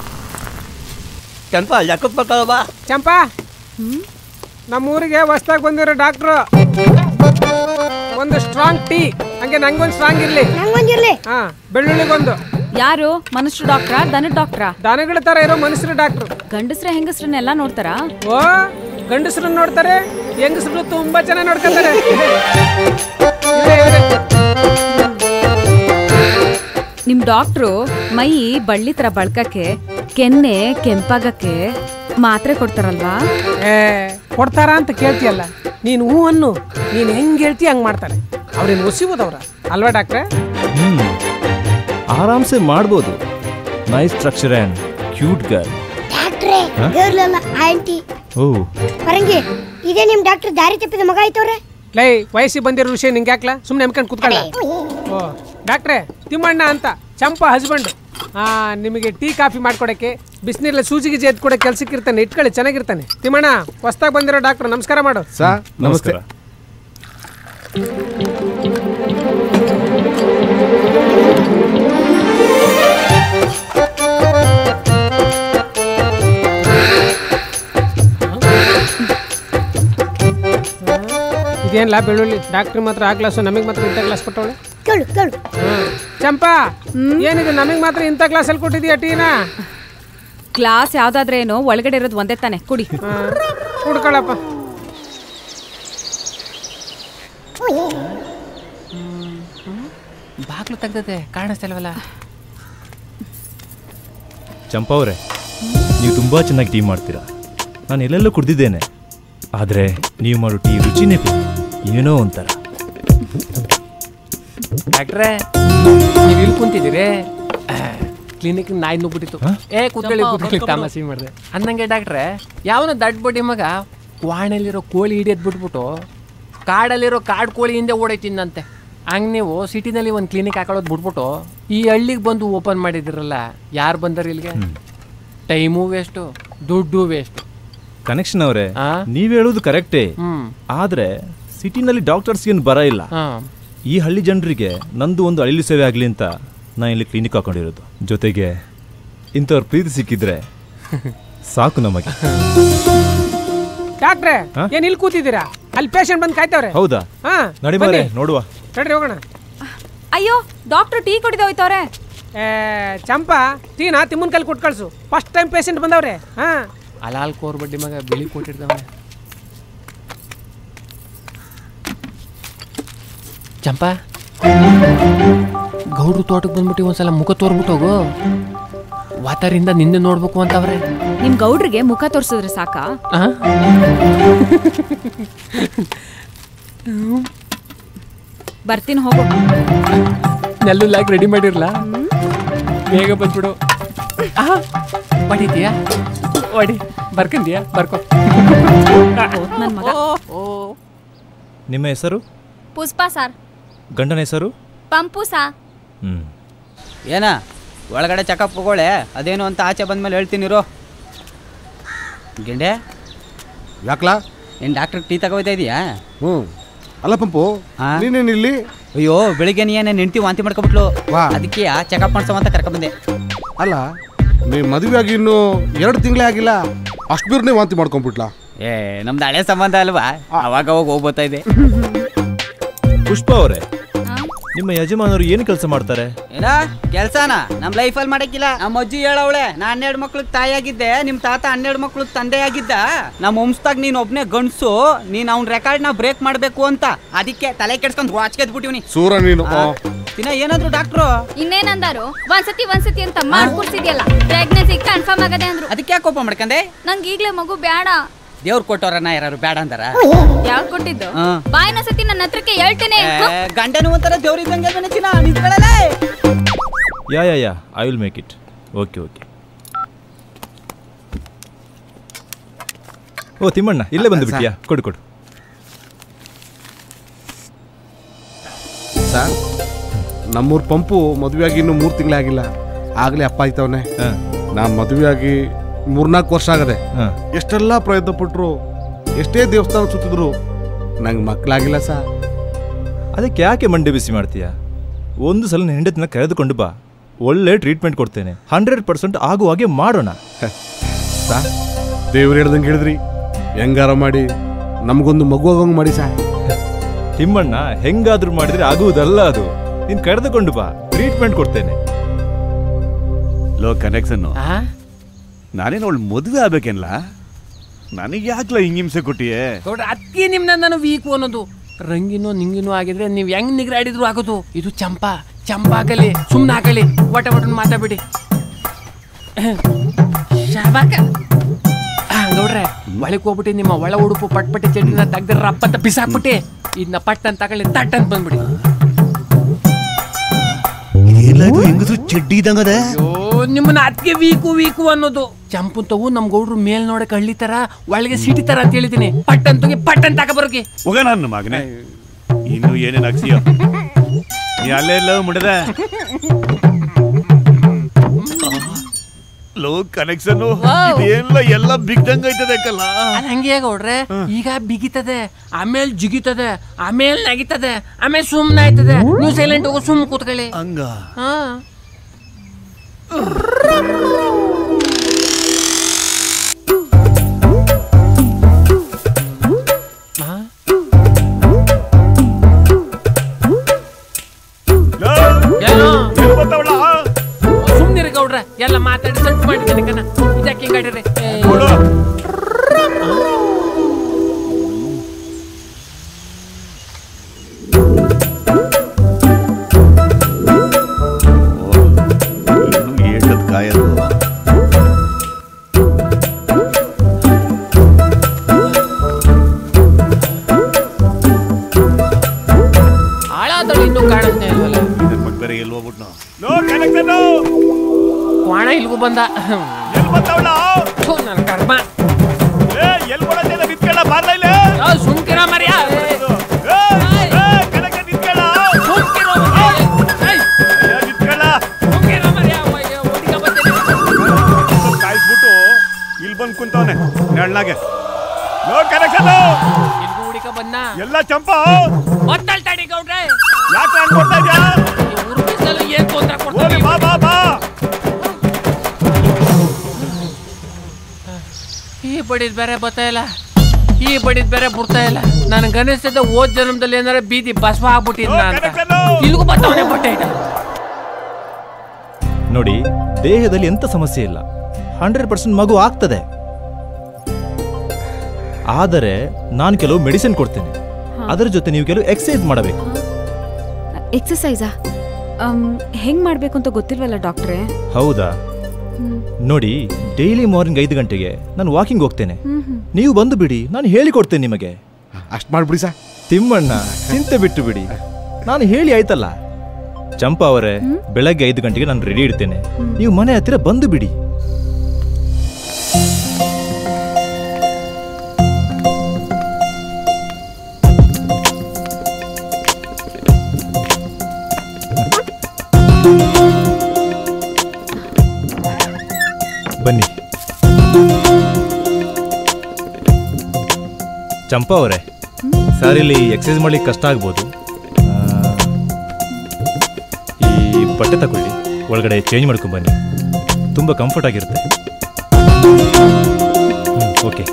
ಕೆಂಪ ಯಾಕಪ್ಪ ಬರ್ತಾವ ಚಂಪಾ ನಮ್ಮೂರಿಗೆ ಹೊಸ್ದಾಗಿ ಬಂದಿರೋ ಡಾಕ್ಟ್ರು ಒಂದು ಸ್ಟ್ರಾಂಗ್ ಟೀ ಹಂಗೆ ನಂಗೊಂದು ಸ್ಟ್ರಾಂಗ್ ಇರ್ಲಿ ನಂಗೊಂದಿರ್ಲಿ ಹಾ ಬೆಳ್ಳುಳ್ಳಿಗೊಂದು ಯಾರು ಮನುಷ್ಯರು ಡಾಕ್ಟ್ರಾ ದನದ ಡಾಕ್ಟ್ರಾ ದನಗಳ ತರ ಇರೋ ಮನುಷ್ಯರು ಡಾಕ್ಟ್ರು ಗಂಡಸ್ರ ಹೆಂಗಸ್ರನ್ನೆಲ್ಲ ನೋಡ್ತಾರಾ ಓ ಗಂಡಸರು ನೋಡ್ತಾರೆ ಹೆಂಗಸರು ತುಂಬಾ ಚೆನ್ನಾಗಿ ನೋಡ್ಕೊತಾರೆ ಇವ್ರೇ, ಇವ್ರೇ. ನಿಮ್ ಡಾಕ್ಟ್ರು ಮೈ ಬಳ್ಳಿ ತರ ಬಳ್ಕಕ್ಕೆ ಕೆನ್ನೆ ಕೆಂಪಾಗಕ್ಕೆ ಮಾತ್ರೆ ಕೊಡ್ತಾರಲ್ವಾ ಏ ಕೊಡ್ತಾರ ಅಂತ ಕೇಳ್ತೀಯಲ್ಲ ನೀನು ಹೂ ಅನ್ನು ನೀನು ಹೆಂಗ್ ಹೇಳ್ತಿ ಹಂಗ್ ಮಾಡ್ತಾರೆ ಅವ್ರೇನು ಒಸಿಬೋದವ್ರ ಅಲ್ವಾ ಡಾಕ್ಟ್ರೆ ಹ್ಮ್ ಆರಾಮ್ಸೆ ಮಾಡ್ಬೋದು nice structure and cute girl ಡಾಕ್ಟ್ರೇ ಹ? ಗರ್ಲಲ್ಲ ಆಂಟಿ ಓ ಪರಂಗಿ ಇದೇ ನಿಮ್ ಡಾಕ್ಟರ್ ದಾರಿ ತಪ್ಪಿದ ಮಗ ಆಯ್ತವ್ರೆ ಲೈ ವಯಸ್ಸಿಗೆ ಬಂದಿರೋ ವಿಷಯ ನಿಂಗೆ ಹಾಕ್ಲಾ ಸುಮ್ಮನೆ ನಂಬ್ಕೊಂಡು ಕೂತ್ಕೊಳ್ಳ ಓ ಡಾಕ್ಟ್ರೆ ತಿಮ್ಮಣ್ಣ ಅಂತ ಚಂಪಾ ಹಸ್ಬೆಂಡ್ ಹಾ ನಿಮಗೆ ಟೀ ಕಾಫಿ ಮಾಡ್ಕೊಡಕ್ಕೆ ಬಿಸಿನೀರಲ್ಲಿ ಸೂಜಿ ಗೀಜಿ ಎದ್ದು ಕೂಡ ಕೆಲ್ಸಕ್ಕೆ ಇರ್ತಾನೆ ಇಟ್ಕೊಳ್ಳಿ ಚೆನ್ನಾಗಿರ್ತಾನೆ ತಿಮ್ಮಣ್ಣ ಹೊಸ್ದಾಗಿ ಬಂದಿರೋ ಡಾಕ್ಟರ್ ನಮಸ್ಕಾರ ಮಾಡು ಸಾ ನಮಸ್ತೆ ಇದೇನಿಲ್ಲ ಬೆಳ್ಳುಳ್ಳಿ ಡಾಕ್ಟ್ರ್ ಮಾತ್ರ ಆ ಕ್ಲಾಸು ನಮಗೆ ಮಾತ್ರ ಇಂಥ ಕ್ಲಾಸ್ ಕೊಟ್ಟವಳೆ ಕೇಳು ಕೇಳು ಚಂಪಾ ಏನಿದು ನಮಗೆ ಮಾತ್ರ ಇಂಥ ಕ್ಲಾಸಲ್ಲಿ ಕೊಟ್ಟಿದೀಯ ಟೀನಾ ಕ್ಲಾಸ್ ಯಾವ್ದಾದ್ರೇನೋ ಒಳಗಡೆ ಇರೋದು ಒಂದೇ ತಾನೆ ಕುಡಿ ಕುಡ್ಕೊಳಪ್ಪ ಬಾಗ್ಲು ತೆಗ್ದದೆ ಕಾಣಿಸ್ತಿಲ್ವಲ್ಲ ಚಂಪಾ ಅವರೇ ನೀವು ತುಂಬಾ ಚೆನ್ನಾಗಿ ಟೀ ಮಾಡ್ತೀರಾ ನಾನು ಎಲ್ಲೆಲ್ಲೋ ಕುಡ್ದಿದ್ದೇನೆ ಆದರೆ ನೀವು ಮಾಡೋ ಟೀ ರುಚಿನೇ ಬೇರೆ. ಏನೋ ಒಂಥರ ಡಾಕ್ಟ್ರೆ ನೀವು ಇಲ್ಲಿ ಕುಂತಿದ್ದೀರಿ ಕ್ಲಿನಿಕ್ ನಾಯಿ ನುಗ್ಬಿಟ್ಟಿತ್ತು ಏ ಕೂತ್ಕೊಳ್ಳಿ ಕೂತ್ಕೊಳ್ಳಿ ತಮಾಷೆ ಮಾಡಿದೆ ಅಂದಂಗೆ ಡಾಕ್ಟ್ರೆ ಯಾವನ ದಡ್ಡ ಬಡ್ಡಿ ಮಗ ವಾಣೆಲಿರೋ ಕೋಳಿ ಹಿಡಿಯೋದು ಬಿಟ್ಬಿಟ್ಟು ಕಾಡಲ್ಲಿರೋ ಕಾಡು ಕೋಳಿ ಹಿಂದೆ ಓಡೈತಿಂದಂತೆ ಹಂಗೆ ನೀವು ಸಿಟಿನಲ್ಲಿ ಒಂದು ಕ್ಲಿನಿಕ್ ಹಾಕೊಳ್ಳೋದು ಬಿಟ್ಬಿಟ್ಟು ಈ ಹಳ್ಳಿಗೆ ಬಂದು ಓಪನ್ ಮಾಡಿದಿರಲ್ಲ ಯಾರು ಬಂದಾರ ಇಲ್ಲಿಗೆ ಟೈಮು ವೇಸ್ಟು ದುಡ್ಡು ವೇಸ್ಟ್ ಕನೆಕ್ಷನ್ ಅವರೇ ನೀವು ಹೇಳೋದು ಕರೆಕ್ಟೇ ಹ್ಮ್. ಆದ್ರೆ ಸಿಟಿನಲ್ಲಿ ಡಾಕ್ಟರ್ಸ್ ಏನು ಬರ ಇಲ್ಲ ಈ ಹಳ್ಳಿ ಜನರಿಗೆ ನಂದು ಒಂದು ಅಳಿಲು ಸೇವೆ ಆಗಲಿ ಅಂತ ನಾನು ಇಲ್ಲಿ ಕ್ಲಿನಿಕ್ ಹಾಕೊಂಡಿರೋದು ಜೊತೆಗೆ ಇಂಥವ್ರ ಪ್ರೀತಿ ಸಿಕ್ಕಿದ್ರೆ ಸಾಕು ನಮಗೆ ಡಾಕ್ಟ್ರೆ ಹಾ? ಏನ್ ಇಲ್ಲಿ ಕೂತಿದ್ದೀರಾ ಅಲ್ಲಿ ಪೇಷಂಟ್ ಬಂದು ಕಾಯ್ತವ್ರೆ ಹೌದಾ ಹಾ ನಡಿ ಬನ್ನಿ. ಮಾರೆ ನೋಡುವ ನಡ್ರಿ ಹೋಗೋಣ ಅಯ್ಯೋ ಡಾಕ್ಟರ್ ಟೀ ಕುಡಿದ ಹೋಯ್ತವ್ರೆ ಏ ಚಂಪಾ ಟೀನಾ ತಿಮ್ಮನ ಕೈಲಿ ಕೊಟ್ಟು ಕಳ್ಸು ಫಸ್ಟ್ ಟೈಮ್ ಪೇಷಂಟ್ ಬಂದವ್ರೆ ಹಾ ಅಲಾಲ್ ಕೋರ್ ಬಡ್ಡಿ ಮಗ ಬಿಳಿ ಕೊಟ್ಟಿರ್ತಾವನೆ ಚಂಪಾ ಗೌಡ್ರು ತೋಟಕ್ಕೆ ಬಂದ್ಬಿಟ್ಟು ಒಂದ್ಸಲ ಮುಖ ತೋರ್ಬಿಟ್ಟು ಹೋಗು ವಾತಾರಿಂದ ನಿನ್ನೆ ನೋಡ್ಬೇಕು ಅಂತವ್ರೆ ನಿಮ್ ಗೌಡ್ರಿಗೆ ಮುಖ ತೋರ್ಸಿದ್ರೆ ಸಾಕಾ ಆ? ಬರ್ತೀನಿ ಹೋಗು ನೆಲ್ಲುಲ್ಲಾಗಿ ರೆಡಿ ಮಾಡಿರ್ಲಾ ಬೇಗ ಬಂದ್ಬಿಡು ಆ, ಹೊಡಿತೀಯಾ ಹೊಡಿ ಬರ್ಕಂದ್ಯಾ ಬರ್ಕೊ ನನ್ ಮಗ ನಿಮ್ಮ ಹೆಸರು ಪುಷ್ಪ ಸರ್ ಗಂಡನ ಹೆಸರು ಪಂಪು ಸಾ ಹ್ಞೂ ಏನ ಒಳಗಡೆ ಚೆಕಪ್ ಹೋಗೋಳೆ ಅದೇನು ಅಂತ ಆಚೆ ಬಂದ್ಮೇಲೆ ಹೇಳ್ತೀನಿ ಇರೋ ಗೆಂಡೆ ಯಾಕ್ಲಾ ಏನು ಡಾಕ್ಟ್ರಿಗೆ ಟೀ ತಗೋಯ್ತಾ ಇದೀಯಾ ಹ್ಞೂ ಅಲ್ಲ ಪಂಪು ನೀನೇನು ಇಲ್ಲಿ ಅಯ್ಯೋ ಬೆಳಿಗ್ಗೆ ನೀ ಏನೇ ನೆಂಟಿ ವಾಂತಿ ಮಾಡ್ಕೊಬಿಟ್ಲು ಅದಕ್ಕೆ ಚೆಕಪ್ ಮಾಡ್ಸೋ ಅಂತ ಕರ್ಕೊಂಬಂದೆ ಅಲ್ಲ ನೀ ಮದುವೆ ಆಗಿ ಇನ್ನು ಎರಡು ತಿಂಗಳೇ ಆಗಿಲ್ಲ ಅಷ್ಟು ಬೀರ್ನೇ ವಾಂತಿ ಮಾಡ್ಕೊಂಡ್ಬಿಟ್ಲಾ ಏ ನಮ್ದು ಹಳೆ ಸಂಬಂಧ ಅಲ್ವಾ ಅವಾಗ ಅವಾಗ ಹೋಗ್ಬೋತಾ ಇದೆ ಪುಷ್ಪ ಅವರೇ ನಿಮ್ಮ ಯಜಮಾನರು ಏನು ಕೆಲಸ ಮಾಡ್ತಾರೆ ಏನ ಕೆಲ್ಸನ ನಮ್ ಲೈಫಲ್ಲಿ ಮಾಡಕ್ಕಿಲ್ಲ ನಮ್ಮ ಅಜ್ಜಿ ಹೇಳವಳೆ ನಾ ಹನ್ನೆರಡು ಮಕ್ಳಿಗೆ ತಾಯಿಯಾಗಿದ್ದೆ ನಿಮ್ ತಾತ ಹನ್ನೆರಡು ಮಕ್ಳಿಗೆ ತಂದೆ ಆಗಿದ್ದ ನಮ್ಮ ವಂಶದಾಗ ನೀನ್ ಒಬ್ನೇ ಗಂಡ್ಸು ನೀನ್ ಅವ್ನ ರೆಕಾರ್ಡ್ ನ ಬ್ರೇಕ್ ಮಾಡ್ಬೇಕು ಅಂತ ಅದಕ್ಕೆ ತಲೆ ಕೆಡ್ಸ್ಕೊಂಡ್ ವಾಚ್ಕೆದ್ ಬಿಟ್ಟಿವ್ನಿ ಸೂರ ನೀನು ಆ. ದಿನ ಏನಾದ್ರು ಡಾಕ್ಟ್ರು ಇನ್ನೇನಂದಾರು ಒಂದ್ಸತಿ ಒಂದ್ಸತಿ ಅಂತ ಮಾಡ್ಕೊಡ್ಸಿದ್ಯಲ್ಲ ಪ್ರೆಗ್ನೆನ್ಸಿ ಕನ್ಫರ್ಮ್ ಆಗದೆ ಅಂದ್ರು ಅದಕ್ಕೆ ಯಾಕೆ ಕೋಪ ಮಾಡ್ಕಂದೆ ನಂಗೆ ಈಗ್ಲೇ ಮಗು ಬೇಡ ದೇವ್ರು ಕೊಟ್ಟವ್ರನ್ನ ಯಾರು ಬೇಡ ಅಂತಾರ ಯಾಕೆ ಕೊಟ್ಟಿದ್ದು ಹಾ. ಬಾಯಿನ ಸತಿ ನನ್ನ ಹತ್ರಕ್ಕೆ ಹೇಳ್ತೇನೆ ಏ, ಗಂಡನು ಒಂಥರ ದೇವ್ರಿದ್ದಂಗೆ ಅದನ್ನ ಚಿನ್ನ ನಿಂತ್ಕೊಳ್ಳಲ್ಲ yeah yeah yeah I will make it okay okay oh Timmanna ಇಲ್ಲೇ ಬಂದು ಬಿಟ್ಟಿಯಾ ಕೊಡು ಕೊಡು ಸರ್ ನಮ್ಮೂರ್ ಪಂಪು ಮದುವೆಯಾಗಿ ಇನ್ನು ಮೂರು ತಿಂಗಳೇ ಆಗಿಲ್ಲ ಆಗಲೇ ಅಪ್ಪ ಆಯ್ತವನೆ ನಾನು ಮದುವೆಯಾಗಿ ಮೂರ್ನಾಲ್ಕು ವರ್ಷ ಆಗದೆ ಎಷ್ಟೆಲ್ಲ ಪ್ರಯತ್ನ ಪಟ್ರು ಎಷ್ಟೇ ದೇವಸ್ಥಾನ ಸುತ್ತಿದ್ರು ನಂಗೆ ಮಕ್ಕಳಾಗಿಲ್ಲ ಸರ್ ಅದಕ್ಕೆ ಯಾಕೆ ಮಂಡೆ ಬಿಸಿ ಮಾಡ್ತೀಯಾ ಒಂದು ಸಲ ನಿನ್ನ ಹೆಂಡತಿನ ಕರೆದುಕೊಂಡು ಬಾ ಒಳ್ಳೆ ಟ್ರೀಟ್ಮೆಂಟ್ ಕೊಡ್ತೇನೆ ಹಂಡ್ರೆಡ್ ಪರ್ಸೆಂಟ್ ಆಗುವ ಹಾಗೆ ಮಾಡೋಣ ಸಾ ದೇವ್ರು ಹೇಳ್ದಂಗೆ ಹೇಳಿದ್ರಿ ಹೆಂಗಾರ ಮಾಡಿ ನಮಗೊಂದು ಮಗು ಆಗೋಂಗ್ ಮಾಡಿ ಸಾ ತಿಮ್ಮಣ್ಣ ಹೆಂಗಾದ್ರೂ ಮಾಡಿದ್ರೆ ಆಗುವುದಲ್ಲ ಅದು ನೀನ್ ಕರೆದುಕೊಂಡು ಬಾ ಟ್ರೀಟ್ಮೆಂಟ್ ಕೊಡ್ತೇನೆ ಲೋ ಕನೆಕ್ಷನ್ ನಾನೇನು ಅವಳು ಮದುವೆ ಆಗ್ಬೇಕೇನ್ಲ ನನಗೆ ಯಾಕ್ಲ ಹಿಂಗ್ ಹಿಂಸೆ ಕೊಟ್ಟಿಯೇ ಗೌಡ್ರ ಅದಕ್ಕೆ ನಿಮ್ನ ನಾನು ವೀಕು ಅನ್ನೋದು ರಂಗಿನೋ ನಿಂಗಿನೋ ಆಗಿದ್ರೆ ನೀವು ಹೆಂಗ್ ನಿಗ್ರಾಡಿದ್ರು ಆಗೋದು ಇದು ಚಂಪಾ ಚಂಪಾ ಹಾಕಲಿ ಸುಮ್ಮನೆ ಹಾಕಲಿ ಒಟ ಒಟ ಮಾತಾಡ್ಬಿಡಿ ಶಾಬಾಕ ಆ, ಗೌಡ್ರೆ ಒಳಗೆ ಹೋಗ್ಬಿಟ್ಟು ನಿಮ್ಮ ಒಳ ಉಡುಪು ಪಟ್ಪಟ್ಟಿ ಚಡ್ಡಿನ ತೆಗ್ದ್ರೆ ರಪ್ಪತ್ತ ಬಿಸಾಕ್ಬಿಟ್ಟಿ ಇದನ್ನ ಪಟ್ ಅಂತ ತಗೊಳ್ಳಿ ತಟ್ ಅಂತ ಬಂದ್ಬಿಡಿ ಏನಾಯ್ತು ಹೆಂಗಸು ಚಡ್ಡಿ ಇದ್ದಂಗದೆ ಅಯ್ಯೋ ನಿಮ್ಮನ್ನ ಅದಕ್ಕೆ ವೀಕು ವೀಕು ಅನ್ನೋದು ಚಂಪುಂತವು ನಮ್ ಗೌಡ್ರು ಮೇಲ್ ನೋಡಕ್ ಹಳ್ಳಿತಾರ ಒಳಗೆ ಸಿಟಿತಾರ ಅಂತ ಹೇಳಿದೀನಿ ಪಟ್ ಅಂತೋಗಿ ಪಟ್ ಅಂತ ಬರೋಕೆ ಹೋಗ ನನ್ನ ಮಗನೇ ಇನ್ನು ಏನೇನು ಹಾಕ್ಸಿಯೋ ನೀ ಅಲ್ಲೇ ಎಲ್ಲ ಮುಡದ ಲೋ ಕನೆಕ್ಷನ್ ಇದೆಲ್ಲ ಎಲ್ಲ ಬಿಗ್ದಂಗ ಐತದೆ ಕಲ್ಲ ಅದ್ ಹಂಗೆ ಗೌಡ್ರೆ ಈಗ ಬಿಗಿತದೆ ಆಮೇಲೆ ಜಿಗಿತದೆ ಆಮೇಲೆ ನಗಿತದೆ ಆಮೇಲೆ ಸುಮ್ನೆ ಆಯ್ತದೆ ನೀವು ಸೈಲೆಂಟ್ ಹೋಗೋ ಸುಮ್ ಕೂತ್ಕೊಳ್ಳಿ ಹಂಗ ಹಾ ಸುಮ್ನಿರಿ ಗೌಡ್ರೆ ಎಲ್ಲ ಮಾತಾಡಿ ಸೆಟ್ ಮಾಡಿದ್ದೀನಿ ಕಣ ಇದಕ್ಕೆ ಹಿಂಗಾಡಿರಿ ಏಟದ್ ಕಾಯದು ಹಾಳಾದಳು ಇನ್ನೂ ಕಾಣುತ್ತೆ ಇಲ್ವಲ್ಲ ಇದನ್ ಮಗ್ ಬೇರೆ ಎಲ್ಲಿ ಹೋಗ್ಬಿಟ್ನು ಲೋ ಕನೆಕ್ಷನ್ ಕ್ವಾಣ ಇಲ್ಗೂ ಬಂದ ಥು, ನನ್ ಕರ್ಮ ಏ ಎಲ್ಲಿ ಕೊಡೋದಿಲ್ಲ ನಿಂತ್ಕೊಳ್ಳ ಬಾರ್ಲ ಇಲ್ಲ ಸುಮ್ಕಿರ ಮರ್ಯ ಕಾಯಿಸ್ಬಿಟ್ಟು ಇಲ್ಲಿ ಬಂದು ಕುಂತವನೆ ನೆಳ್ಳಾಗೆ ಲೋ ಕನೆಕ್ಷನ್ ಇಲ್ಗೂ ಹುಡಿಕ ಬಂದ ಎಲ್ಲ ಚಂಪ ಒತ್ತಲ್ ತಡಿ ಗೌಡ್ರೆ ಯಾಕೆ ಹಂಗ್ ಕೊಡ್ತಾ ಇದ್ಯಾ ಊರ್ ಬಿಸಲು ಏನ್ ತೊಂದ್ರೆ ಹೋಗಿ ಕೊಡ್ತಾರೆ ಬಾ ಬಾ ಬಾ ಈ ಬಡಿದ್ ಬೇರೆ ಬರ್ತಾ ಇಲ್ಲ ಈ ಬಡಿದ್ ಬೇರೆ ಬರ್ತಾ ಇಲ್ಲ ನನಗೆ ಅನಿಸ್ತದೆ ಓದ್ ಜನ್ಮದಲ್ಲಿ ಏನಾರ ಬೀದಿ ಬಸವ ಆಗ್ಬಿಟ್ಟಿದ್ನ ಅಂತ ಇಲ್ಗೂ ಬರ್ತಾವನೆ ಬಟ್ಟೆ ಐಟ ನೋಡಿ ದೇಹದಲ್ಲಿ ಎಂತ ಸಮಸ್ಯೆ ಇಲ್ಲ ಹಂಡ್ರೆಡ್ ಪರ್ಸೆಂಟ್ ಮಗು ಆಗ್ತದೆ ಆದರೆ ನಾನು ಕೆಲವು ಮೆಡಿಸಿನ್ ಕೊಡ್ತೇನೆ ಅದರ ಜೊತೆ ನೀವು ಕೆಲವು ಎಕ್ಸಸೈಸ್ ಮಾಡಬೇಕು ಎಕ್ಸಸೈಸಾ ಹೆಂಗ್ ಮಾಡ್ಬೇಕು ಅಂತ ಗೊತ್ತಿಲ್ವಲ್ಲ ಡಾಕ್ಟ್ರೇ ಹೌದಾ ಹ್ಮ್. ನೋಡಿ ಡೈಲಿ ಮಾರ್ನಿಂಗ್ ಐದು ಗಂಟೆಗೆ ನಾನು ವಾಕಿಂಗ್ ಹೋಗ್ತೇನೆ ಹ್ಮ್ ಹ್ಮ್. ನೀವು ಬಂದು ಬಿಡಿ ನಾನು ಹೇಳಿಕೊಡ್ತೇನೆ ನಿಮಗೆ ಅಷ್ಟು ಮಾಡ್ಬಿಡಿ ಸಾ ತಿಮ್ಮಣ್ಣ ಚಿಂತೆ ಬಿಟ್ಟು ಬಿಡಿ ನಾನು ಹೇಳಿ ಆಯ್ತಲ್ಲ ಚಂಪಾ ಅವರೇ ಬೆಳಗ್ಗೆ ಐದು ಗಂಟೆಗೆ ನಾನು ರೆಡಿ ಇಡ್ತೇನೆ ನೀವು ಮನೆ ಹತ್ತಿರ ಬಂದು ಬಿಡಿ ಬನ್ನಿ ಚಂಪಾ ಅವರೇ ಸರ್ ಇಲ್ಲಿ ಎಕ್ಸಸೈಸ್ ಮಾಡ್ಲಿಕ್ಕೆ ಕಷ್ಟ ಆಗ್ಬೋದು ಆ, ಈ ಬಟ್ಟೆ ತಗೊಳ್ಳಿ ಒಳಗಡೆ ಚೇಂಜ್ ಮಾಡ್ಕೊಂಡು ಬನ್ನಿ ತುಂಬ ಕಂಫರ್ಟ್ ಆಗಿರುತ್ತೆ ಓಕೆ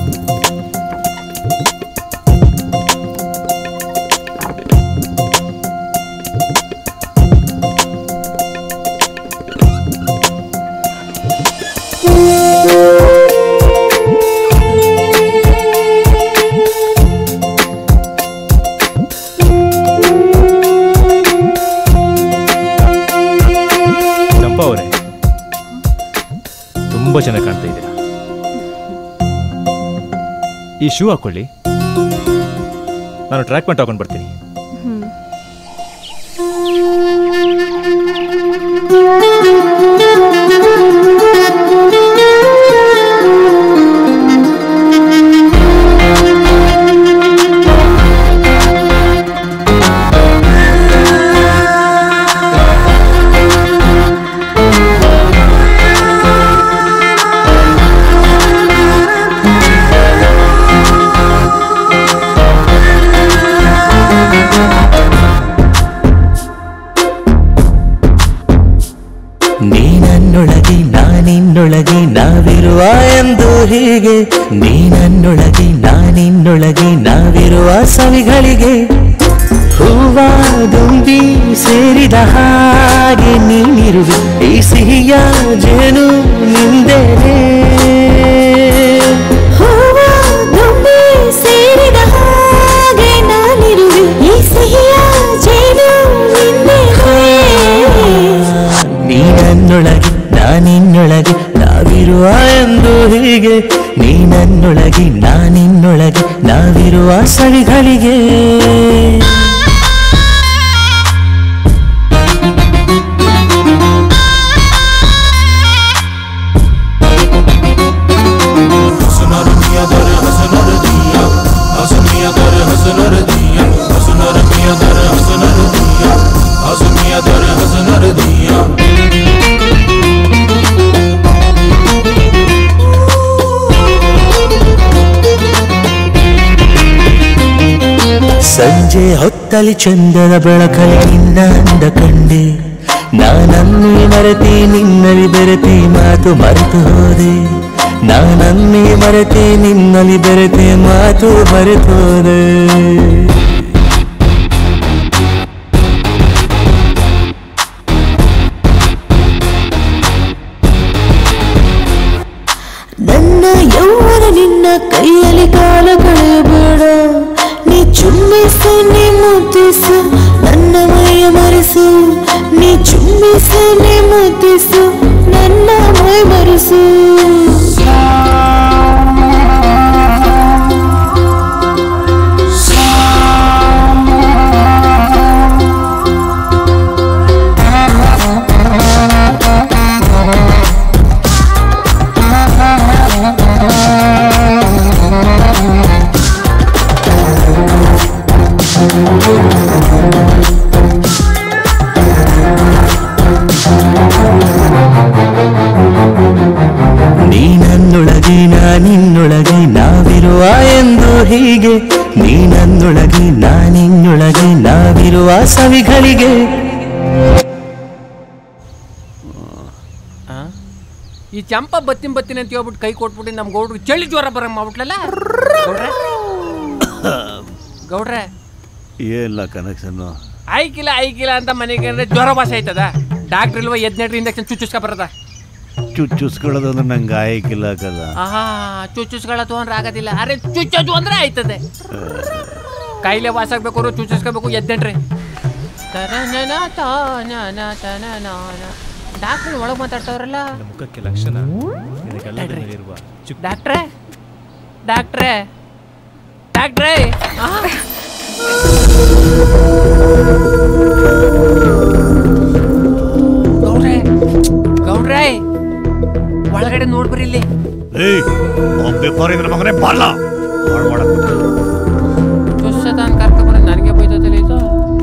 ಚಂಪಾ ಅವರೇ ತುಂಬ ಚೆನ್ನಾಗಿ ಕಾಣ್ತಾ ಇದ್ದೀರಾ ಈ ಶೂ ಹಾಕೊಳ್ಳಿ ನಾನು ಟ್ರ್ಯಾಕ್ ಪ್ಯಾಂಟ್ ಹಾಕೊಂಡು ಬರ್ತೀನಿ ನೀ ನನ್ನೊಳಗೆ ನಾನಿನ್ನೊಳಗೆ ನಾವಿರುವ ಎಂದು ಹೀಗೆ ನೀ ನನ್ನೊಳಗೆ ನಾನಿನ್ನೊಳಗೆ ನಾವಿರುವ ಸವಿಗಳಿಗೆ ಹೂವ ದುಂಬಿ ಸೇರಿದ ಹಾಗೆ ನೀನಿರುವೆ ಈ ಸಿಹಿಯ ಜೇನು ನಿಂದೇನೆ ಹೂವ ದುಂಬಿ ಸೇರಿದ ಹಾಗೆ ನಾನಿರುವೆ ಈ ಸಿಹಿಯ ಜೇನು ನೀ ನನ್ನೊಳಗೆ ನಾನಿನ್ನೊಳಗೆ ನಾವಿರುವ ಎಂದು ಹೀಗೆ ನೀ ನನ್ನೊಳಗೆ ನಾನಿನ್ನೊಳಗೆ ನಾವಿರುವ ಸವಿಗಳಿಗೆ ಸಂಜೆ ಹೊತ್ತಲಿ ಚಂದದ ಬೆಳಕಲಿ ನಿನ್ನ ಅಂದ ಕಂಡೆ ನಾನನ್ನೇ ಮರೆತೆ ನಿನ್ನಲಿ ಬೆರೆತೆ ಮಾತು ಮರೆತು ಹೋದೆ ನಾನನ್ನೇ ಮರೆತೆ ನಿನ್ನಲಿ ಬೆರೆತೆ ಮಾತು ಮರೆತು ಹೋದೆ ನನ್ನ ಯೌವನ ನಿನ್ನ ಕೈಯಲ್ಲಿ ಕಾಲ ಕಳೆಯಬೇಡ ನೀ ಚುಮ್ಮಿಸು ನೀ ಮುದ್ದಿಸು ನನ್ನ ಮೈಯ ಮರೆಸು ನೀ ಚುಮ್ಮಿಸು ನೀ ಮುದ್ದಿಸು ನನ್ನ ಮೈ ಮರೆಸು ನೀ ನನ್ನೊಳಗೆ ನಾನಿನ್ನೊಳಗೆ ನಾವಿರುವ ಎಂದು ಹೀಗೆ ನೀ ನನ್ನೊಳಗೆ ನಾನಿನ್ನೊಳಗೆ ನಾವಿರುವ ಸವಿಗಳಿಗೆ ಈ ಚಂಪ ಬತ್ತಿನ ಬತ್ತಿನ ಅಂತ ಹೇಳ್ಬಿಟ್ಟು ಕೈ ಕೊಟ್ಬಿಟ್ಟು ನಮ್ಮ ಗೌಡ್ರು ಚಳಿ ಜ್ವರ ಬರಂಗ್ ಮಾಡ್ಬಿಟ್ಲಲ್ಲ ಗೌಡ್ರೆ ಗೌಡ್ರೆ ಏನಿಲ್ಲ ಕನೆಕ್ಷನ್ನು ಆಯ್ಕಿಲ್ಲ ಆಯ್ಕಿಲ್ಲ ಅಂತ ಮನೆಗೆ ಅಂದ್ರೆ ಜ್ವರ ಭಾಷೆ ಆಯ್ತದ ಡಾಕ್ಟರ್ ಇಲ್ವಾ ಎದ್ನೆಟ್ರಿ ಇಂಜೆಕ್ಷನ್ ಚುಚ್ಚುಸ್ಕ ಬರದ ಚುಚ್ಚುಸ್ಕೊಳ್ಳೋದು ಅಂದ್ರೆ ನಂಗೆ ಆಯ್ಕಿಲ್ಲ ಕಲ್ಲ ಆಹಾ ಚುಚ್ಚುಸ್ಕೊಳ್ಳೋದು ಅಂದ್ರೆ ಆಗೋದಿಲ್ಲ ಅರೆ ಚುಚ್ಚೋದು ಅಂದ್ರೆ ಆಯ್ತದೆ ಕೈಲೇ ವಾಸ ಆಗ್ಬೇಕು ಚುಚ್ಚಿಸ್ಕೋಬೇಕು ಎದ್ದೆಂಟ್ರಿ ಡಾಕ್ಟರ್ ಒಳಗೆ ಮಾತಾಡ್ತಾವ್ರಲ್ಲ ಮುಖಕ್ಕೆ ಲಕ್ಷಣ ಇದಕ್ಕೆಲ್ಲದರ ಮೇಲೆ ಇರುವ ಚುಕ್ಕ ಡಾಕ್ಟ್ರೇ ಡಾಕ್ಟ್ರೇ ಡಾಕ್ಟ್ರೇ ಆ? ಗೌಡ್ರೆ ಗೌಡ್ರೆ ಒಳಗಡೆ ನೋಡ್ಬರಿ ಇಲ್ಲಿ ಏಯ್ ಒಬ್ಬೆ ಪಾರಿಂದ ಮಗನೇ ಬಾರ್ಲ ಹಾಳು ಮಾಡಕ್ ಚುಸ್ಸತಾನ್ ಕರ್ಕೊಂಬರ ನನಗೆ ಬೈತದಲ್ಲ ಇದು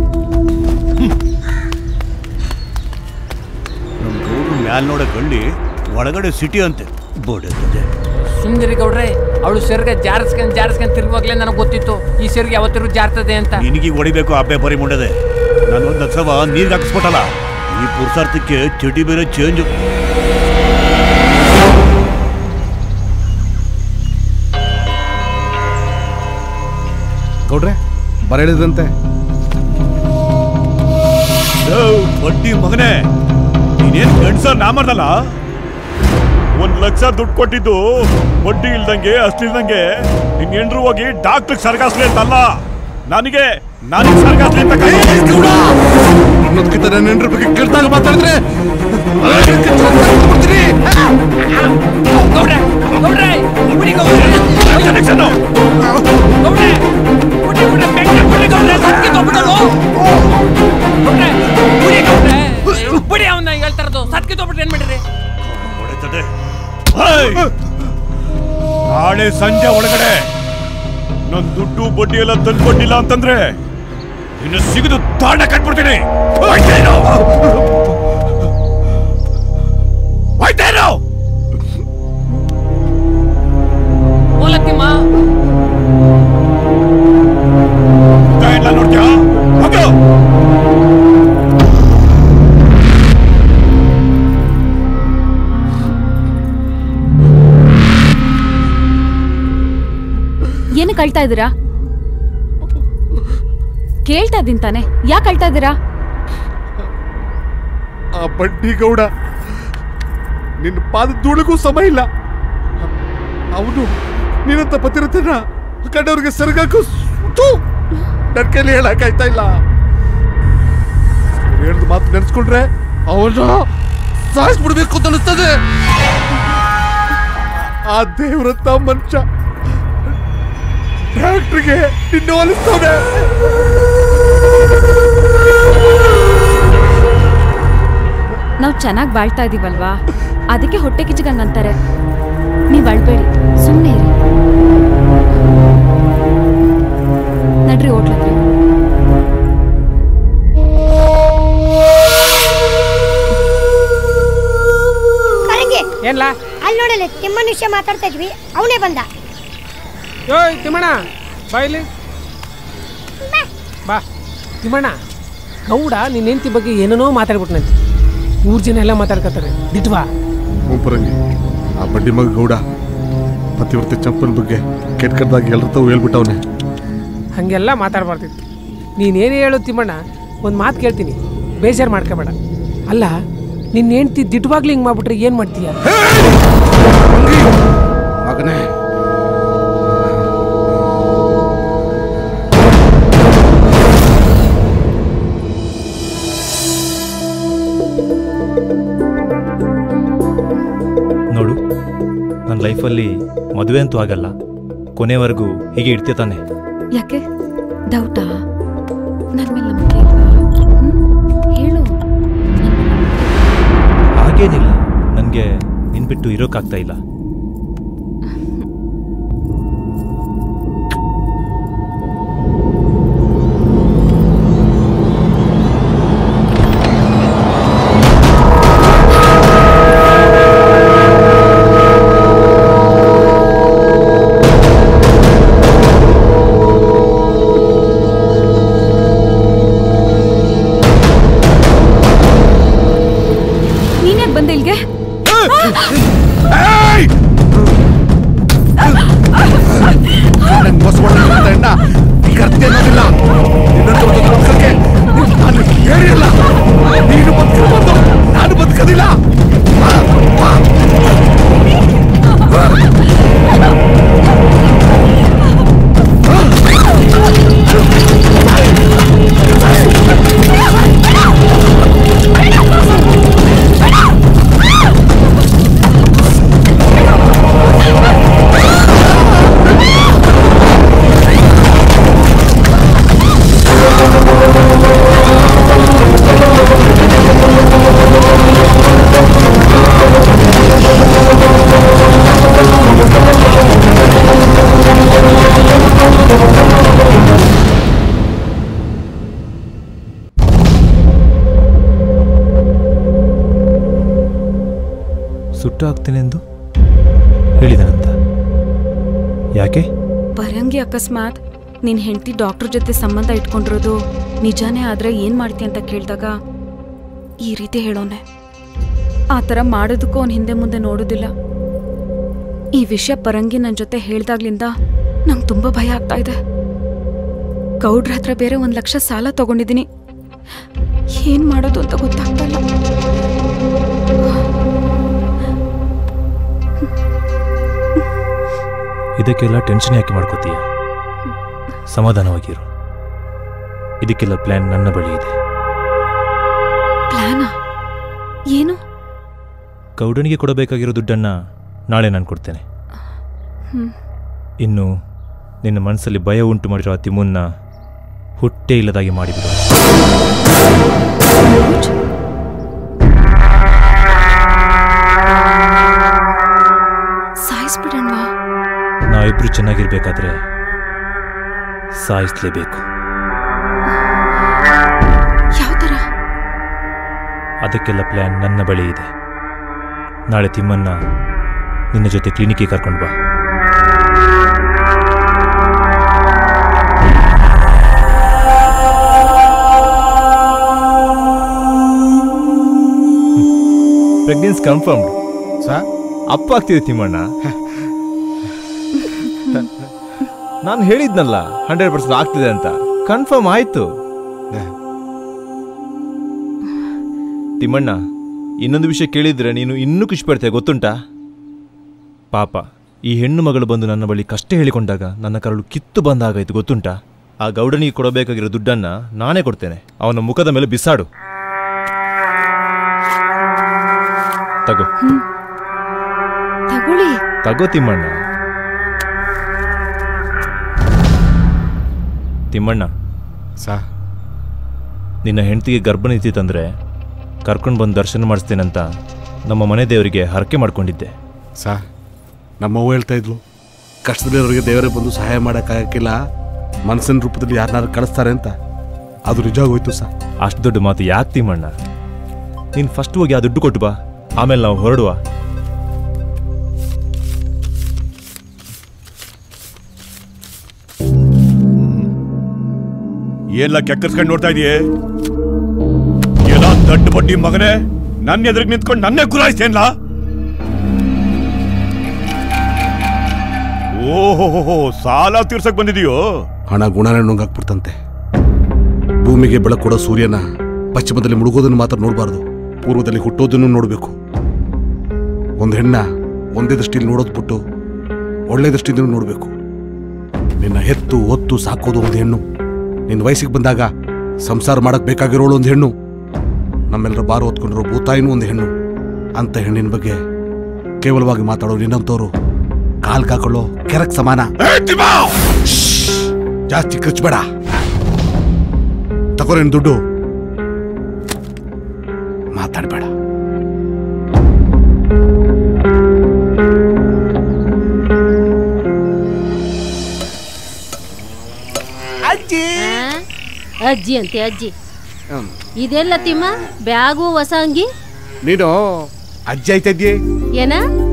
ನಮ್ಮ ಗೌಡ್ರು ಮ್ಯಾಲ್ ನೋಡೋ ಗಳ್ಳಿ ಒಳಗಡೆ ಸಿಟಿ ಅಂತೆ ಬೋಡತ್ತದೆ ಸುಂದರಿ ಗೌಡ್ರೆ ಅವಳು ಸೆರ್ಗೆ ಜಾರಿಸ್ಕೊಂಡ್ ಜಾರಿಸ್ಕೊಂಡ್ ತಿರುವಾಗ್ಲೇ ನನಗೆ ಗೊತ್ತಿತ್ತು ಈ ಸೆರ್ಗೆ ಯಾವತ್ತಿರು ಜಾರ್ತದೆ ಅಂತ ನಿನಗೆ ಹೊಡಿಬೇಕು ಅಬ್ಬೆ ಬರಿ ಮುಂಡದೆ ನಾನೊಂದು ಲಕ್ಷವ ನೀರ್ಗೆ ಹಾಕಿಸ್ಬಿಟ್ಟಲ್ಲ ಈ ಪುರುಷಾರ್ಥಕ್ಕೆ ಚಟಿ ಬೇರೆ ಚೇಂಜ್ ಗೌಡ್ರೆ ಬರ ಹೇಳಿದಂತೆ ಬಡ್ಡಿ ಮಗನೇ ನೀನೇನ್ ಗಂಡ್ಸ ನಾಮರ್ದಲ್ಲ ಒಂದ್ ಲಕ್ಷ ದುಡ್ಡು ಕೊಟ್ಟಿದ್ದು ಬಡ್ಡಿ ಇಲ್ದಂಗೆ ಅಷ್ಟಿಲ್ದಂಗೆ ನಿನ್ ಹೆಂಡ್ರು ಹೋಗಿ ಡಾಕ್ಟರ್ ಸರ್ಗಾಸ್ಲಿ ಅಂತಲ್ಲ ನನಗೆ ನನಗೆ ಸರ್ಗಾಸ್ಲಿ ಅಂತ ಅನ್ನೋದ್ಕಿಂತ ನನ್ನ ಹೆಂಡ್ರ ಬಗ್ಗೆ ಕೆಟ್ಟದಾಗ ಮಾತಾಡಿದ್ರೆ ಗೌಡ್ರೆ ಗೌಡ್ರೆ ಬಿಡಿ ಗೌಡ್ರೆ ಕನೆಕ್ಷನ್ನು ಗೌಡ್ರೆ ಬಿಡಿ ಬಿಡಿ ಬೆಂಕಿ ಬಿಡಿ ಗೌಡ್ರೆ ಸತ್ಗೆ ತೋಬಿಡೋದು ಗೌಡ್ರೆ ಬಿಡಿ ಗೌಡ್ರೆ ಬಿಡಿ ಅವನ್ನ ಹೇಳ್ತಾ ಇರೋದು ಸತ್ಗೆ ತೋಬಿಟ್ರೆ ಏನ್ ಮಾಡಿರಿ ಹೊಡಿತದೆ ಹೇಯ್! ನಾಳೆ ಸಂಜೆ ಒಳಗಡೆ ನನ್ ದುಡ್ಡು ಬಡ್ಡಿ ಎಲ್ಲ ತಂದ್ಕೊಟ್ಟಿಲ್ಲ ಅಂತಂದ್ರೆ ಇನ್ನು ಸಿಗದು ತಾಂಡ ಕಟ್ಬಿಡ್ತೀನಿ ಹೋಯ್ತಾ ಇರು. ಹೋಯ್ತಾ ಇರು. ಓಲತ್ತಿಮ್ಮ ಮುಖ ಎಲ್ಲ ನೋಡ್ತೀಯಾ ಹೋಗು ಏನಕ್ಕೆ ಅಳ್ತಾ ಇದ್ದೀರಾ ಕೇಳ್ತಾ ಇದ್ದೀನಿ ತಾನೆ ಯಾಕೆ ಅಳ್ತಾ ಇದ್ದೀರಾ ಆ ಬಡ್ಡಿ ಗೌಡ ನಿನ್ನ ಪಾದ ಧೂಳಿಗೂ ಸಮ ಇಲ್ಲ ಅವನು ನೀನಂತ ಪತಿರತನ ಕಂಡವ್ರಿಗೆ ಸರ್ಗಾಕು ನನ್ನ ಕೈಲಿ ಹೇಳಕ್ಕಾಯ್ತಾ ಇಲ್ಲ ಹೇಳಿದ ಮಾತು ನೆನ್ಸ್ಕೊಂಡ್ರೆ ಅವನ ಸಾಯಿಸ್ಬಿಡ್ಬೇಕು ಅಂತ ಅನಿಸ್ತದೆ ಆ ದೇವ್ರಂತ ಮನುಷ್ಯ ಡಾಕ್ಟ್ರಿಗೆ ನಿನ್ನ ಹೋಲಿಸ್ತವನೆ ನಾವು ಚೆನ್ನಾಗಿ ಬಾಳ್ತಾ ಇದೀವಲ್ವಾ ಅದಕ್ಕೆ ಹೊಟ್ಟೆ ಕಿಚ್ಚಗಂಗ್ ಅಂತಾರೆ ನೀವ್ ಅಳ್ಬೇಡಿ ಸುಮ್ಮನೆ ಇರಿ ನಡ್ರಿ ಹೋಟ್ಲತ್ರ ಕರಂಗಿ ಏನ್ಲ ಅಲ್ಲಿ ನೋಡಲ್ಲ ತಿಮ್ಮನ ವಿಷಯ ಮಾತಾಡ್ತಾ ಇದ್ವಿ ಅವನೇ ಬಂದ ಯೋಯ್ ತಿಮ್ಮಣ್ಣ ಬಾ ಇಲ್ಲಿ ಬಾ ತಿಮ್ಮಣ್ಣ ಗೌಡ ನಿನ್ನ ಹೆಂಡತಿ ಬಗ್ಗೆ ಏನೇನೋ ಮಾತಾಡ್ಬಿಟ್ನಂತೆ ಊರ್ ಜನ ಎಲ್ಲ ಮಾತಾಡ್ಕತ್ತಾರೆ ದಿಟ್ವಾ ಹ್ಞೂ ಪರಂಗಿ ಆ ಬಡ್ಡಿ ಮಗ ಗೌಡ ಪತಿವ್ರತೆ ಚಂಪನ್ ಬಗ್ಗೆ ಕೆಟ್ಟ ಕೆಟ್ಟದಾಗಿ ಎಲ್ರ ತಾವು ಹೇಳ್ಬಿಟ್ಟವನೆ ಹಾಗೆಲ್ಲ ಮಾತಾಡಬಾರ್ದಿತ್ತು ನೀನೇನು ಹೇಳು ತಿಮ್ಮಣ್ಣ ಒಂದು ಮಾತು ಕೇಳ್ತೀನಿ ಬೇಜಾರು ಮಾಡ್ಕೋಬೇಡ ಅಲ್ಲ ನಿನ್ನ ಹೆಂಡ್ತಿ ದಿಟ್ವಾಗ್ಲಿ ಹಿಂಗೆ ಮಾಡ್ಬಿಟ್ರೆ ಏನು ಮಾಡ್ತೀಯ ಮಗನೇ ನೋಡು ನನ್ನ ಲೈಫಲ್ಲಿ ಮದುವೆ ಅಂತೂ ಆಗಲ್ಲ ಕೊನೆವರೆಗೂ ಹೀಗೆ ಇಡ್ತೀಯ ತಾನೆ ಯಾಕೆ ಡೌಟಾ ನನ್ನ ಮೇಲೆ ನಂಬಿಕೆ ಇಲ್ವಾ ಹ್ಮ್? ಹೇಳು ಹಾಗೇನಿಲ್ಲ ನನಗೆ ನಿನ್ ಬಿಟ್ಟು ಇರೋಕ್ಕಾಗ್ತಾ ಇಲ್ಲ ನೀನ್ಯಾಕೆ ಬಂದೆ ಇಲ್ಗೆ ಏಯ್! ಡಾಕ್ಟರ್ ಆಗ್ತೇನೆ ಎಂದು ಹೇಳಿದನಂತ ಯಾಕೆ ಬರಂಗಿ ಅಕಸ್ಮಾತ್ ನಿನ್ ಹೆಂಡತಿ ಡಾಕ್ಟರ್ ಜೊತೆ ಸಂಬಂಧ ಇಟ್ಕೊಂಡಿರೋದು ನಿಜಾನೇ ಆದ್ರೆ ಏನ್ ಮಾಡ್ತಿ ಅಂತ ಕೇಳಿದಾಗ ಈ ರೀತಿ ಹೇಳೋನೆ ಆ ಥರ ಮಾಡೋದಕ್ಕೂ ಅವ್ನ ಹಿಂದೆ ಮುಂದೆ ನೋಡೋದಿಲ್ಲ ಈ ವಿಷಯ ಪರಂಗಿ ನನ್ನ ಜೊತೆ ಹೇಳ್ದಾಗ್ಲಿಂದ ನಂಗೆ ತುಂಬಾ ಭಯ ಆಗ್ತಾ ಇದೆ ಗೌಡ್ರ ಹತ್ರ ಬೇರೆ ಒಂದ್ ಲಕ್ಷ ಸಾಲ ತಗೊಂಡಿದ್ದೀನಿ ಏನ್ ಮಾಡೋದು ಅಂತ ಗೊತ್ತಾಗ್ತಾ ಇಲ್ಲ ಇದಕ್ಕೆಲ್ಲ ಟೆನ್ಷನ್ ಯಾಕೆ ಮಾಡ್ಕೋತೀಯ ಸಮಾಧಾನವಾಗಿರು ಇದಕ್ಕೆಲ್ಲ ಪ್ಲಾನ್ ನನ್ನ ಬಳಿ ಇದೆ ಪ್ಲಾನಾ ಏನು ಗೌಡನಿಗೆ ಕೊಡಬೇಕಾಗಿರೋ ದುಡ್ಡನ್ನ ನಾಳೆ ನಾನು ಕೊಡ್ತೇನೆ ಹ್ಮ್ ಇನ್ನು ನಿನ್ನ ಮನಸ್ಸಲ್ಲಿ ಭಯ ಉಂಟು ಮಾಡಿರೋ ಆ ತಿಮ್ಮನ್ನ ಹುಟ್ಟೇ ಇಲ್ಲದಾಗಿ ಮಾಡಿಬಿಡು ಸಾಯಿಸ್ಬಿಡಣ್ವಾ ನಾವಿಬ್ರು ಚೆನ್ನಾಗಿರ್ಬೇಕಾದ್ರೆ ಸಾಯಿಸ್ಲೇಬೇಕು ಯಾವ ಥರ ಅದಕ್ಕೆಲ್ಲ ಪ್ಲಾನ್ ನನ್ನ ಬಳಿ ಇದೆ ನಾಳೆ ತಿಮ್ಮನ್ನ ನಿನ್ನ ಜೊತೆ ಕ್ಲಿನಿಕ್ಗೆ ಕರ್ಕೊಂಡು ಬಾ ಪ್ರೆಗ್ನೆನ್ಸ್ ಕನ್ಫರ್ಮ್ಡ್ ಸಾ ಅಪ್ಪ ಆಗ್ತಿದೆ ತಿಮ್ಮಣ್ಣ ನಾನು ಹೇಳಿದ್ನಲ್ಲ ಹಂಡ್ರೆಡ್ ಪರ್ಸೆಂಟ್ ಆಗ್ತಿದೆ ಅಂತ ಕನ್ಫರ್ಮ್ ಆಯ್ತು ತಿಮ್ಮಣ್ಣ ಇನ್ನೊಂದು ವಿಷಯ ಕೇಳಿದ್ರೆ ನೀನು ಇನ್ನೂ ಖುಷಿ ಪಡ್ತೀಯ ಗೊತ್ತುಂಟಾ ಪಾಪ ಈ ಹೆಣ್ಣು ಮಗಳು ಬಂದು ನನ್ನ ಬಳಿ ಕಷ್ಟ ಹೇಳಿಕೊಂಡಾಗ ನನ್ನ ಕರಳು ಕಿತ್ತು ಬಂದಾಗಾಯ್ತು ಗೊತ್ತುಂಟಾ ಆ ಗೌಡನಿಗೆ ಕೊಡಬೇಕಾಗಿರೋ ದುಡ್ಡನ್ನ ನಾನೇ ಕೊಡ್ತೇನೆ ಅವನ ಮುಖದ ಮೇಲೆ ಬಿಸಾಡು ತಗೋ ತಗೊಳ್ಳಿ ತಗೋ ತಿಮ್ಮಣ್ಣ ತಿಮ್ಮಣ್ಣ ಸಾ ನಿನ್ನ ಹೆಂಡತಿಗೆ ಗರ್ಭ ನಿಂತಿತ್ತಂದ್ರೆ ಕರ್ಕೊಂಡು ಬಂದು ದರ್ಶನ ಮಾಡಿಸ್ತೇನಂತ ನಮ್ಮ ಮನೆ ದೇವರಿಗೆ ಹರಕೆ ಮಾಡ್ಕೊಂಡಿದ್ದೆ ಸಾ ನಮ್ಮವ್ವ ಹೇಳ್ತಾ ಇದ್ಲು ಕಷ್ಟದಲ್ಲಿರೋರಿಗೆ ದೇವರೇ ಬಂದು ಸಹಾಯ ಮಾಡೋಕ್ಕಾಗಕ್ಕಿಲ್ಲ ಮನಸ್ಸಿನ ರೂಪದಲ್ಲಿ ಯಾರನ್ನಾರು ಕಳಿಸ್ತಾರೆ ಅಂತ ಅದು ನಿಜ ಆಗೋಯ್ತು ಸಾ ಅಷ್ಟು ದೊಡ್ಡ ಮಾತು ಯಾಕೆ ತಿಮ್ಮಣ್ಣ ನೀನು ಫಸ್ಟ್ ಹೋಗಿ ಆ ದುಡ್ಡು ಕೊಟ್ಟು ಬಾ ಆಮೇಲೆ ನಾವು ಹೊರಡುವ ಎಲ್ಲ ಕೆಕ್ಕರ್ಸ್ಕೊಂಡು ನೋಡ್ತಾ ಇದೀಯೇ ಏನೋ ದಡ್ಡ ಬಡ್ಡಿ ಮಗನೇ ನನ್ನ ಎದುರಿಗೆ ನಿಂತ್ಕೊಂಡು ನನ್ನೇ ಗುರಾಯಿಸ್ತೇನ್ಲ ಓಹೋ ಸಾಲ ತೀರ್ಸಕ್ ಬಂದಿದೀಯೋ ಹಣ ಗುಣನೇ ನುಂಗಾಕ್ಬಿಡ್ತಂತೆ ಭೂಮಿಗೆ ಬೆಳಕು ಕೊಡೋ ಸೂರ್ಯನ ಪಶ್ಚಿಮದಲ್ಲಿ ಮುಳುಗೋದನ್ನು ಮಾತ್ರ ನೋಡಬಾರ್ದು ಪೂರ್ವದಲ್ಲಿ ಹುಟ್ಟೋದನ್ನು ನೋಡಬೇಕು ಒಂದು ಹೆಣ್ಣ ಒಂದೇ ದೃಷ್ಟಿಯಲ್ಲಿ ನೋಡೋದು ಬಿಟ್ಟು ಒಳ್ಳೆ ದೃಷ್ಟಿಯಿಂದ ನೋಡಬೇಕು ನಿನ್ನ ಹೆತ್ತು ಒತ್ತು ಸಾಕೋದು ಒಂದು ಹೆಣ್ಣು ನಿನ್ನ ವಯಸ್ಸಿಗೆ ಬಂದಾಗ ಸಂಸಾರ ಮಾಡಕ್ ಬೇಕಾಗಿರೋಳು ಒಂದು ಹೆಣ್ಣು ನಮ್ಮೆಲ್ಲರ ಬಾರು ಹೊತ್ಕೊಂಡಿರೋ ಭೂತಾಯಿನೂ ಒಂದು ಹೆಣ್ಣು ಅಂತ ಹೆಣ್ಣಿನ ಬಗ್ಗೆ ಕೇವಲವಾಗಿ ಮಾತಾಡೋ ನಿನ್ನಂತವ್ರು ಕಾಲ್ ಕಾಕೊಳ್ಳೋ ಕೆರಕ್ ಸಮಾನ ಜಾಸ್ತಿ ಖರ್ಚುಬೇಡ ತಗೋ ನಿನ್ ದುಡ್ಡು ಮಾತಾಡಬೇಡ ಅಜ್ಜಿ ಅಜ್ಜಿ ಅಂತೆ ಅಜ್ಜಿ ಇದೆಲ್ಲ ತಿಮ್ಮ ಬ್ಯಾಗು ಹೊಸ ಅಂಗಿ ನೀನು ಅಜ್ಜಿ ಆಯ್ತಿದ್ಯೆ ಏನ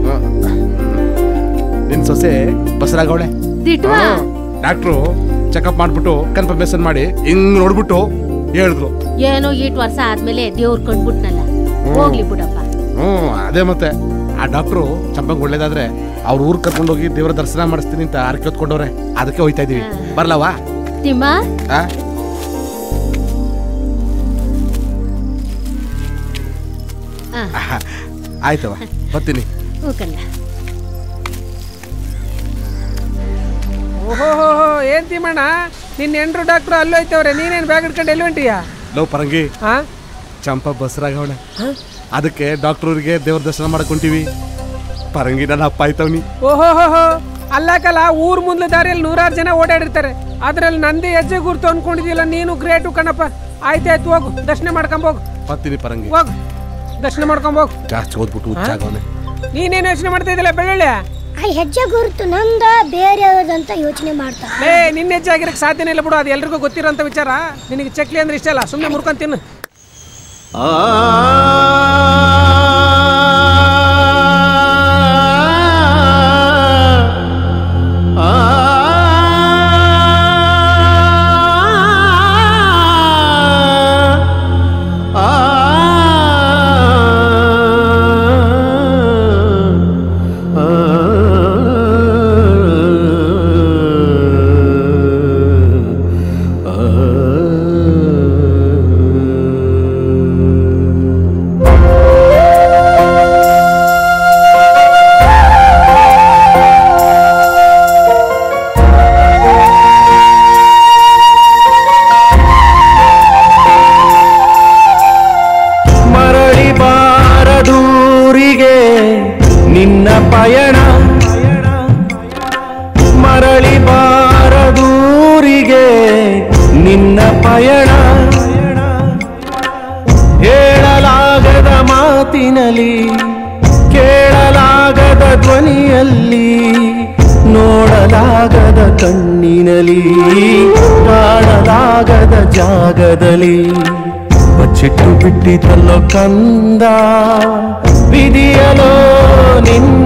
ನಿನ್ ಸೊಸೆ ಬಸರಾಗವಳೆ ದಿಟ್ವಾ ಡಾಕ್ಟ್ರು ಚೆಕಪ್ ಮಾಡ್ಬಿಟ್ಟು ಕನ್ಫರ್ಮೇಶನ್ ಮಾಡಿ ಹಿಂಗ್ ನೋಡ್ಬಿಟ್ಟು ಹೇಳಿದ್ರು ಏನೋ ಈಟ್ ವರ್ಷ ಆದ್ಮೇಲೆ ದೇವ್ರ ಕಂಡ್ಬಿಟ್ನಲ್ಲ ಹೋಗ್ಲಿ ಬಿಡಪ್ಪ ಹ್ಮ್ ಅದೇ ಮತ್ತೆ ಆ ಡಾಕ್ಟ್ರು ಚಂಪಂಗ್ ಒಳ್ಳೇದಾದ್ರೆ ಅವ್ರ ಊರ್ ಕರ್ಕೊಂಡೋಗಿ ದೇವರ ದರ್ಶನ ಮಾಡಿಸ್ತೀನಿ ಅಂತ ಆರ್ಕೆ ಹೊತ್ಕೊಂಡವ್ರೆ ಅದಕ್ಕೆ ಹೋಯ್ತಾ ಇದೀವಿ ಬರ್ಲವಾ ತಿಮ್ಮ ಆ? ಆ, ಆಹಾ, ಆಯ್ತವ ಬರ್ತೀನಿ ಹ್ಞೂ ಕಣ್ಣ ಓಹೋ ಏನ್ ತಿಮ್ಮಣ್ಣ ನಿನ್ನ ಎಂಟ್ರು ಡಾಕ್ಟ್ರು ಅಲ್ಲೂ ಐತವ್ರೆ ನೀನೇನ್ ಬ್ಯಾಗ್ ಹಿಡ್ಕೊಂಡು ಎಲ್ಲಿ ಹೊಂಟಿಯಾ ಲೋ ಪರಂಗಿ ಹಾ ಚಂಪ ಬಸರಾಗವಳೆ ಅದಕ್ಕೆ ಡಾಕ್ಟ್ರವ್ರಿಗೆ ದೇವ್ರ ದರ್ಶನ ಮಾಡಕ್ ಹೊಂಟಿವಿ ಪರಂಗಿ ನನ್ನ ಅಪ್ಪ ಆಯ್ತವ್ನಿ ಓಹೋ ಅಲ್ಲಕಲ್ಲ ಊರ್ ಮುಂದ್ಲ ದಾರಿಯಲ್ಲಿ ನೂರಾರು ಜನ ಓಡಾಡಿರ್ತಾರೆ ಅದ್ರಲ್ಲಿ ನಂದೇ ಹೆಜ್ಜೆ ಗುರ್ತು ಅನ್ಕೊಂಡಿದ್ದಿಲ್ಲ ನೀನು ಗ್ರೇಟು ಕಣಪ್ಪ ಆಯ್ತಾಯ್ತು ಹೋಗು ದರ್ಶನ ಮಾಡ್ಕೊಂಬೋಗು ಬರ್ತೀನಿ ಪರಂಗಿ ಹೋಗು ದರ್ಶನ ಮಾಡ್ಕೊಂಬೋಗು ಜಾಸ್ತಿ ಓದ್ಬಿಟ್ಟು ಹುಚ್ಚಾಗವನೆ ನೀನೇನು ಯೋಚನೆ ಮಾಡ್ತಾ ಇದ್ದಿಲ್ಲ ಬೆಳ್ಳುಳ್ಳಿ ಆ ಹೆಜ್ಜೆ ಗುರುತು ನಂದ ಬೇರೆಯವ್ರದಂತ ಯೋಚನೆ ಮಾಡ್ತಾ ಲೇ ನಿನ್ನ ಹೆಜ್ಜೆ ಆಗಿರಕ್ಕೆ ಸಾಧ್ಯನೇ ಇಲ್ಲ ಬಿಡು ಅದು ಎಲ್ರಿಗೂ ಗೊತ್ತಿರೋಂಥ ವಿಚಾರ ನಿನಗೆ ಚಕ್ಲಿ ಅಂದ್ರೆ ಇಷ್ಟ ಅಲ್ಲ ಸುಮ್ಮನೆ ಮುರ್ಕೊಂಡ್ ತಿನ್ನು ಆ ಮಾತಿನಲಿ ಕೇಳಲಾಗದ ಧ್ವನಿಯಲ್ಲಿ ನೋಡಲಾಗದ ಕಣ್ಣಿನಲಿ ಕಾಣಲಾಗದ ಜಾಗದಲ್ಲಿ ಬಚ್ಚಿಟ್ಟು ಬಿಟ್ಟಿತಲ್ಲೋ ಕಂದ ವಿಧಿಯಲೋ ನಿನ್ನ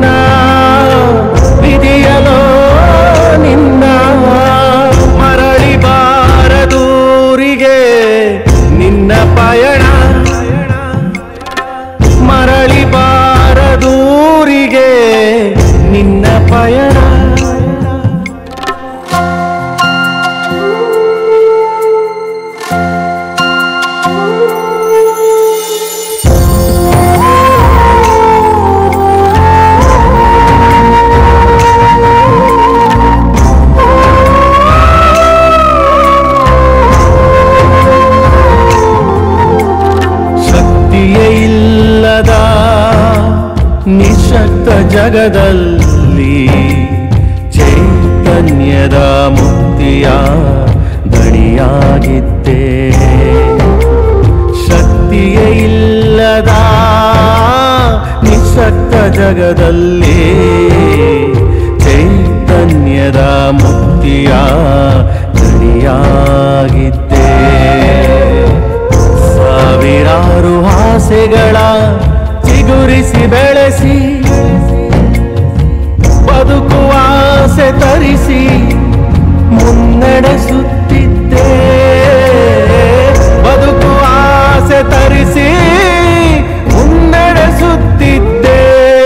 ವಿಧಿಯಲೋ ನಿನ್ನ ಮರಳಿ ಬಾರದೂರಿಗೆ ನಿನ್ನ ಪಯಣ ಮರಳಿ ಬಾರದೂರಿಗೆ ನಿನ್ನ ಪಯಣ ಶಕ್ತಿಯೇ ಇಲ್ಲದ ನಿಶಕ್ತ ಜಗದಲ್ಲಿ ಚೈತನ್ಯದ ಮುಕ್ತಿಯ ದಣಿಯಾಗಿದ್ದೆ ಶಕ್ತಿಯೇ ಇಲ್ಲದ ನಿಶಕ್ತ ಜಗದಲ್ಲಿ ಚೈತನ್ಯದ ಮುಕ್ತಿಯ ದಣಿಯಾಗಿದ್ದೆ ಸಾವಿರಾರು ಆಸೆಗಳ ಚಿಗುರಿಸಿ ಬೆಳೆಸಿ ಬದುಕುವ ಆಸೆ ತರಿಸಿ ಮುನ್ನಡೆಸುತ್ತಿದ್ದೆ ಬದುಕುವ ಆಸೆ ತರಿಸಿ ಮುನ್ನಡೆಸುತ್ತಿದ್ದೆ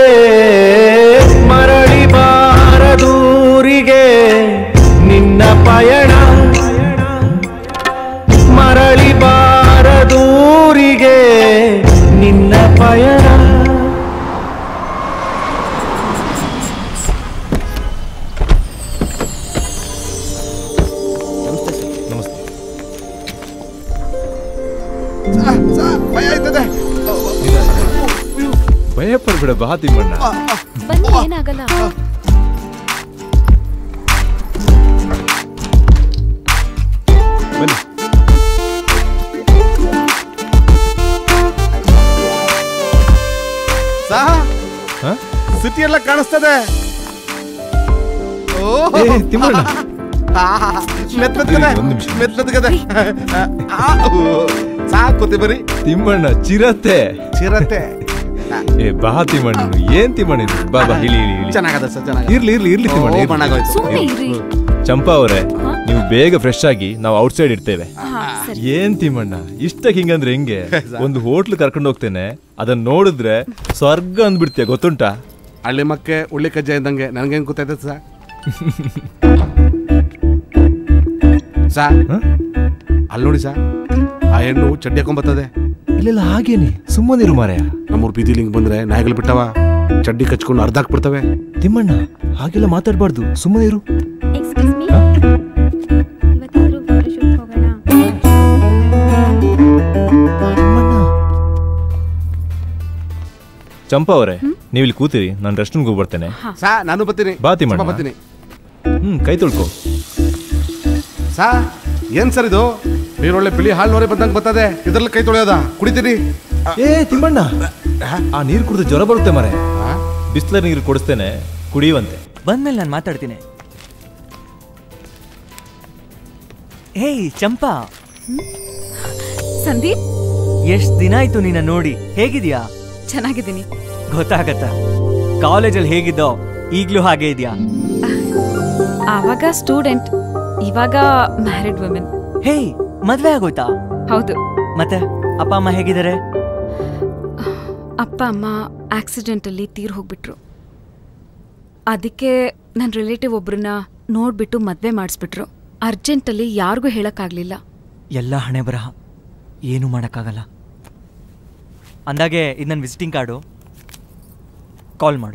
ಮರಳಿ ಬಾರದೂರಿಗೆ ನಿನ್ನ ಪಯಣ ಮರಳಿ ಬಾರದೂರಿಗೆ ನಿನ್ನ ಪಯಣ ನಮಸ್ತೆ ಭಯ ಆಯ್ತದೆ ಭಯ ಪಡ್ಬೇಡ ಬಾ ತಿಮ್ಮಣ್ಣ ಬನ್ನಿ ಏನಾಗಲ್ಲ ಬನ್ನಿ ಸಹ ಹ? ಸಿಟಿ ಎಲ್ಲ ಕಾಣಿಸ್ತದೆ ಏ, ತಿಮ್ಮಣ್ಣ. ಮೆತ್ ಮೆತ್ಕದೆ ಒಂದ್ ನಿಮಿಷ. ಮೆತ್ ಮೆತ್ಕದೆ ಸಾಕು ಬರಿ ತಿಮ್ಮಣ್ಣ ಚಿರತೆ ಚಿರತೆ ಏ ಬಾ ತಿಮ್ಮಣ್ಣ ಏನ್ ತಿಮ್ಮಣ್ಣ ಇದು? ಬಾ ಬಾ ಇಳಿ ಇಳಿ ಇಳಿ ಚೆನ್ನಾಗದ ಸರ್ ಚೆನ್ನಾಗದ ಇರ್ಲಿ ಇರ್ಲಿ ಇರ್ಲಿ ತಿಮ್ಮಣ್ಣ ಓ, ಇರ್ಲಿ. ಬಣ್ಣಾಗೋಯ್ತು. ಸುಮ್ನೆ ಇರಿ ಚಂಪಾ ಅವರೇ ನೀವು ಬೇಗ ಫ್ರೆಶ್ ಆಗಿ ನಾವು ಔಟ್ಸೈಡ್ ಇರ್ತೇವೆ ಹಾ, ಸರಿ. ಏನ್ ತಿಮ್ಮಣ್ಣ ಇಷ್ಟ ಹಿಂಗಂದ್ರೆ ಹೆಂಗೆ ಒಂದು ಹೋಟ್ಲ್ ಕರ್ಕೊಂಡು ಹೋಗ್ತೇನೆ ಅದನ್ನ ನೋಡಿದ್ರೆ ಸ್ವರ್ಗ ಅಂದ್ಬಿಡ್ತೀಯ ಗೊತ್ತುಂಟಾ ಹಳ್ಳಿ ಮಕ್ಕೆ ಉಳ್ಳಿ ಕಜ್ಜಾ ಇದ್ದಂಗೆ ನನಗೇನು ಗೊತ್ತೈತೆ ಸಾ ಸಾ ಅಲ್ಲಿ ನೋಡಿ ಸಾ ಆ ಹೆಣ್ಣು ಚಡ್ಡಿ ಹಾಕೊಂಬರ್ತದೆ ಇಲ್ಲೆಲ್ಲ ಹಾಗೇನೆ ಸುಮ್ಮನಿರು ಮಾರಾಯ ನಮ್ಮೂರ್ ಬೀದಿಲಿ ಹಿಂಗ್ ಬಂದ್ರೆ ನಾಯಿಗಳು ಬಿಟ್ಟವ ಚಡ್ಡಿ ಕಚ್ಕೊಂಡು ಅರ್ಧ ಹಾಕ್ಬಿಡ್ತವೆ ತಿಮ್ಮಣ್ಣ ಹಾಗೆಲ್ಲ ಮಾತಾಡ್ಬಾರ್ದು ಸುಮ್ಮನೆ ಇರು ಎಕ್ಸ್ಕ್ಯೂಸ್ ಮೀ ಇವತ್ತಾದ್ರೂ ಫೋಟೋಶೂಟ್ ಹೋಗೋಣ ಚಂಪಾ ಅವರೇ ನೀವು ಇಲ್ಲಿ ಕೂತಿರಿ ನಾನು ರೆಸ್ಟ್ ರೂಮ್ಗೆ ಹೋಗಿ ಬರ್ತೇನೆ ಸಾ ನಾನು ಬರ್ತೀನಿ ಬಾ ತಿಮ್ಮಣ್ಣ. ಸ್ವಲ್ಪ ಬರ್ತೀನಿ ಹ್ಮ್ ಕೈ ತೊಳ್ಕೊ ಸಾ ಏನ್ ಸರ್ ಇದು ನೀರೊಳ್ಳೆ ಬಿಳಿ ಹಾಲು ನೋರೆ ಬಂದಂಗೆ ಬರ್ತದೆ ಇದ್ರಲ್ಲಿ ಕೈ ತೊಳೆಯೋದ ಕುಡಿತೀನಿ ಏ ತಿಮ್ಮಣ್ಣ ಆ ನೀರು ಕುಡಿದು ಜ್ವರ ಬರುತ್ತೆ ಮರೆ ಬಿಸ್ಲ ನೀರು ಕೊಡಿಸ್ತೇನೆ ಕುಡಿಯುವಂತೆ ಬಂದ್ಮೇಲೆ ನಾನು ಮಾತಾಡ್ತೀನಿ ಹೇಯ್ ಚಂಪಾ ಸಂದೀಪ್ ಎಷ್ಟ್ ದಿನ ಆಯ್ತು ನಿನ್ನ ನೋಡಿ ಹೇಗಿದ್ಯಾ ಚೆನ್ನಾಗಿದ್ದೀನಿ ಗೊತ್ತಾಗತ್ತ ಕಾಲೇಜಲ್ಲಿ ಹೇಗಿದ್ದೋ ಈಗ್ಲೂ ಹಾಗೆ ಇದೆಯಾ ಆವಾಗ ಸ್ಟೂಡೆಂಟ್ ಇವಾಗ ಮ್ಯಾರಿಡ್ ವುಮೆನ್ ಹೇಯ್ ಮದ್ವೆ ಆಗೋಯ್ತಾ ಹೌದು ಮತ್ತೆ ಅಪ್ಪ ಅಮ್ಮ ಹೇಗಿದ್ದಾರೆ ಅಪ್ಪ ಅಮ್ಮ ಆಕ್ಸಿಡೆಂಟಲ್ಲಿ ತೀರ್ ಹೋಗ್ಬಿಟ್ರು ಅದಕ್ಕೆ ನನ್ನ ರಿಲೇಟಿವ್ ಒಬ್ರನ್ನ ನೋಡ್ಬಿಟ್ಟು ಮದ್ವೆ ಮಾಡಿಸ್ಬಿಟ್ರು ಅರ್ಜೆಂಟಲ್ಲಿ ಯಾರಿಗೂ ಹೇಳಕ್ಕಾಗ್ಲಿಲ್ಲ ಎಲ್ಲ ಹಣೆ ಬರಹ ಏನೂ ಮಾಡೋಕ್ಕಾಗಲ್ಲ ಅಂದಾಗೆ ಇದು ನನ್ನ ವಿಸಿಟಿಂಗ್ ಕಾರ್ಡು ಕಾಲ್ ಮಾಡು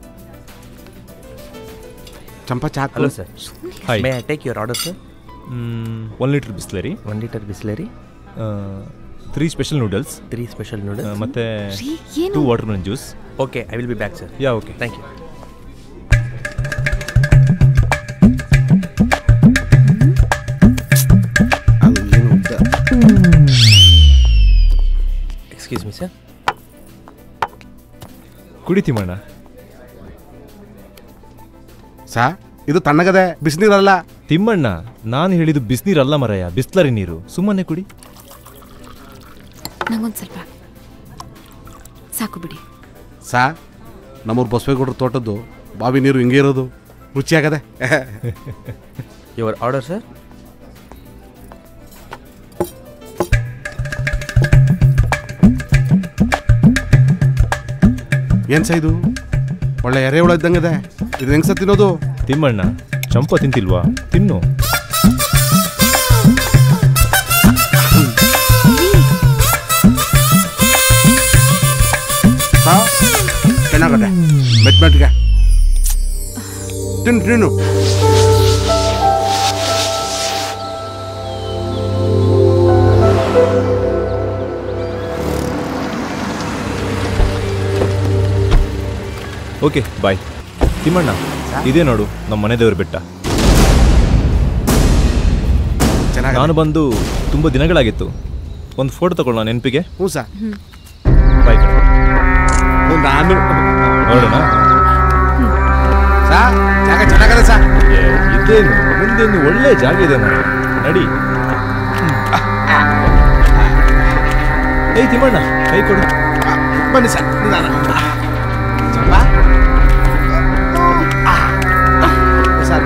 ಚಂಪಾ ಚಾಕ್ hello sir Hi. May I take your order sir one litre Bisleri one litre Bisleri three special noodles three special noodles ಮತ್ತೆ ರೀ, ಏನು? Two watermelon juice okay I will be back sir yeah okay thank you excuse me sir ಕುಡಿ ತಿಮ್ಮಣ್ಣ ಸಾ ಇದು ತಣ್ಣಗದೆ ಬಿಸಿನೀರಲ್ಲ ತಿಮ್ಮಣ್ಣ ನಾನು ಹೇಳಿದ್ದು ಬಿಸಿನೀರಲ್ಲ ಮರಯ್ಯ ಬಿಸ್ಲರಿ ನೀರು ಸುಮ್ಮನೆ ಕುಡಿ ನಂಗೊಂದು ಸ್ವಲ್ಪ ಸಾಕು ಬಿಡಿ ಸಾ ನಮ್ಮೂರು ಬಸವೇಗೌಡರ ತೋಟದ್ದು ಬಾವಿ ನೀರು ಹಿಂಗೆ ಇರೋದು ರುಚಿಯಾಗದೆ ಯುವರ್ ಆರ್ಡರ್ ಸರ್ ಏನ್ ಸಾ ಇದು ಒಳ್ಳೆ ಎರೆಹುಳ ಇದ್ದಂಗಿದೆ ಇದು ಹೆಂಗ್ ಸರ್ ತಿನ್ನೋದು ತಿಮ್ಮಣ್ಣ ಚಂಪ ತಿಂತಿಲ್ವಾ ತಿನ್ನು ಸಾ ಚೆನ್ನಾಗದೆ ಮೆಟ್ ಮೆಟ್ಗೆ ತಿನ್ನು ತಿನ್ನು ಓಕೆ ಬಾಯ್ ತಿಮ್ಮಣ್ಣ ಇದೇ ನೋಡು ನಮ್ಮ ಮನೆ ದೇವ್ರ ಬೆಟ್ಟ ನಾನು ಬಂದು ತುಂಬ ದಿನಗಳಾಗಿತ್ತು ಒಂದು ಫೋಟೋ ತಗೊಳ್ಳೋಣ ನೆನಪಿಗೆ ಹ್ಞೂ ಸಾ ಬಾಯ್ ಕಣೆ. ನಾನು ನೋಡೋಣ ಸಾ ಜಾಗ ಚೆನ್ನಾಗದೆ ಸಾ ಏ, ಇದೇನು ಮುಂದೇನು ಒಳ್ಳೆ ಜಾಗ ಇದೆ ಮಾರ್ರೆ. ನಡಿ ಏಯ್ ತಿಮ್ಮಣ್ಣ ಕೈ ಕೊಡು ಬನ್ನಿ ಸರ್ ನಿಧಾನ ಚಂಪ ಸರ್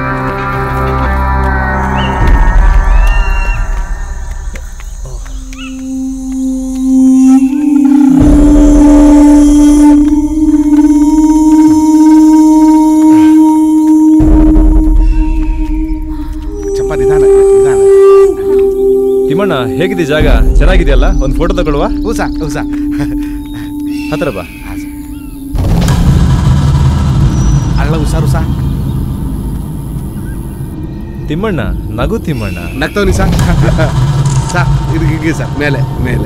ಚಂಪ ನಿಧಾನ ನಿಧಾನ ತಿಮ್ಮಣ್ಣ ಹೇಗಿದೆ ಜಾಗ ಚೆನ್ನಾಗಿದೆಯಲ್ಲ ಒಂದು ಫೋಟೋ ತಗೊಳ್ವಾ ಹ್ಞೂ ಸಾ ಹ್ಞೂ ಸಾ ಹತ್ರ ಬಾ ಅಗಳ ಹುಷಾರು ಸಾ ತಿಮ್ಮಣ್ಣ ನಗು ತಿಮ್ಮಣ್ಣ ನಗ್ತವನಿ ಸಾ ಸಾ ಇದು ಹೀಗೆ ಸರ್ ಮೇಲೆ ಮೇಲೆ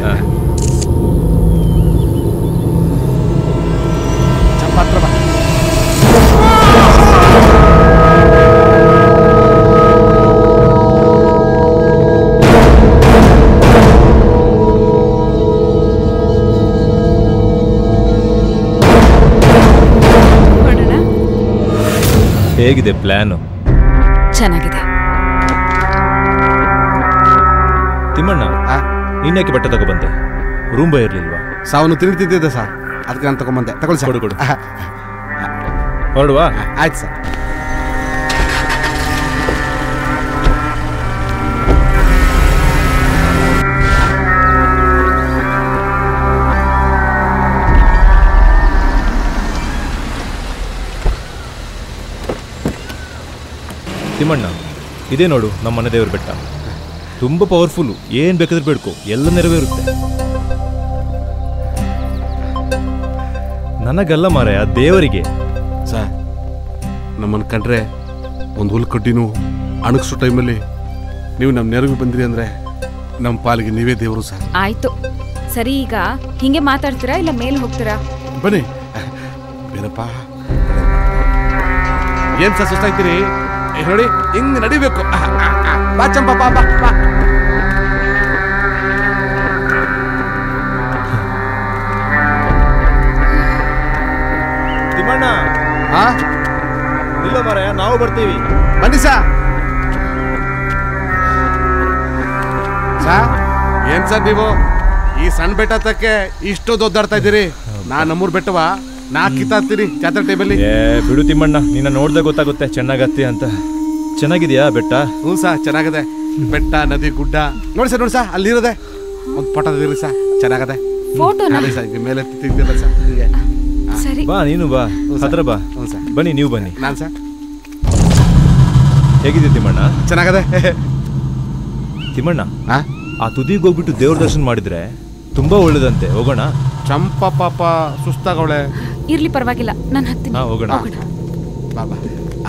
ಚಂಪ ಹತ್ರ ಬಾ ಹೇಗಿದೆ ಪ್ಲಾನು ಚೆನ್ನಾಗಿದೆ ತಿಮ್ಮಣ್ಣ ನೀನ್ಯಾಕೆ ಬಟ್ಟೆ ತಗೊಬಂದೆ ರೂಮ್ ಬೈ ಇರ್ಲಿಲ್ವಾ ಸಾವನು ತಿಂಡಿ ತಿಂತಿದ್ದೆ ಸರ್ ಅದಕ್ಕೆ ನಾನು ತಗೊಂಬಂದೆ ತಗೊಳ್ಳಿ ಸರ್ ಕೊಡು ಕೊಡು ಹೊರಡುವಾ ಆಯ್ತು ಸರ್ ತಿಮ್ಮಣ್ಣ ಇದೇ ನೋಡು ನಮ್ಮ ಮನೆ ದೇವ್ರ ಬೆಟ್ಟ ತುಂಬ ಪವರ್ಫುಲ್ಲು ಏನು ಬೇಕಾದ್ರೆ ಬೇಡ್ಕೊ ಎಲ್ಲ ನೆರವೇರುತ್ತೆ ನನಗಲ್ಲ ಮಾರಾಯ ದೇವರಿಗೆ ಸರ್ ನಮ್ಮನ್ನು ಕಂಡ್ರೆ ಒಂದು ಹುಲ್ ಕಡ್ಡಿನೂ ಅಣಗಿಸೋ ಟೈಮಲ್ಲಿ ನೀವು ನಮ್ಮ ನೆರವಿಗೆ ಬಂದಿರಿ ಅಂದರೆ ನಮ್ಮ ಪಾಲಿಗೆ ನೀವೇ ದೇವರು ಸರ್ ಆಯ್ತು ಸರಿ ಈಗ ಹಿಂಗೆ ಮಾತಾಡ್ತೀರಾ ಇಲ್ಲ ಮೇಲೆ ಹೋಗ್ತೀರಾ ಬನ್ನಿ ಬೇರಪ್ಪ ಏನ್ ಸರ್ ಸುಸ್ತಾಯ್ತೀರಿ ಏ, ನೋಡಿ ಹಿಂಗ್ ನಡಿಬೇಕು ಆ, ಆ, ಆ. ಬಾ ಚಂಪ ಬಾ ಬಾ ಬಾ ತಿಮ್ಮಣ್ಣ ಹಾ ಇಲ್ಲ ಮಾರಾಯ ನಾವು ಬರ್ತೀವಿ ಬನ್ನಿ ಸಾ ಸಾ ಏನ್ ಸರ್ ನೀವು ಈ ಸಣ್ಣ ಬೆಟ್ಟ ಹತ್ತಕ್ಕೆ ಇಷ್ಟು ದೊಡ್ಡಾಡ್ತಾ ಇದ್ದೀರಿ ನಾ ನಮ್ಮೂರ್ ಬೆಟ್ಟವ ನಾ ಕಿತ್ತಾಡ್ತೀನಿ ಜಾತ್ರೆ ಟೈಮಲ್ಲಿ ಏ ಬಿಡು ತಿಮ್ಮಣ್ಣ ನಿನ್ನ ನೋಡ್ದೆ ಗೊತ್ತಾಗುತ್ತೆ ಚೆನ್ನಾಗತ್ತಿ ಅಂತ ಚೆನ್ನಾಗಿದ್ಯಾ ಬೆಟ್ಟ ಹ್ಞೂ ಸಾ ಚೆನ್ನಾಗದೆ ಬೆಟ್ಟ ನದಿ ಗುಡ್ಡ ನೋಡಿ ಸರ್ ನೋಡಿ ಸಾ ಅಲ್ಲಿ ಇರೋದೆ ಒಂದು ಫೋಟೋ ತೆಗೀರಿ ಸಾ ಚೆನ್ನಾಗದೆ ಫೋಟೋನಾ? ಅದೇ ಸರ್ ಈಗ ಮೇಲೆ ತಿಂತಿದ್ದಲ್ಲ ಸರ್ ಹೀಗೆ ಸರಿ ಬಾ ನೀನು ಬಾ ಹತ್ರ ಬಾ ಹ್ಞೂ ಸರ್ ಬನ್ನಿ ನೀವು ಬನ್ನಿ ನಾನು ಸರ್ ಹೇಗಿದೆ ತಿಮ್ಮಣ್ಣ ಚೆನ್ನಾಗದೆ ತಿಮ್ಮಣ್ಣ ಆ ತುದಿಗೆ ಹೋಗ್ಬಿಟ್ಟು ದೇವ್ರ ದರ್ಶನ ಮಾಡಿದ್ರೆ ತುಂಬಾ ಒಳ್ಳೇದಂತೆ ಹೋಗೋಣ ಚಂಪ ಪಾಪ ಸುಸ್ತಾಗವಳೆ ಇರ್ಲಿ ಪರವಾಗಿಲ್ಲ ನಾನು ಹತ್ತೀನಿ ಹಾ ಹೋಗೋಣ ಬಾಬಾ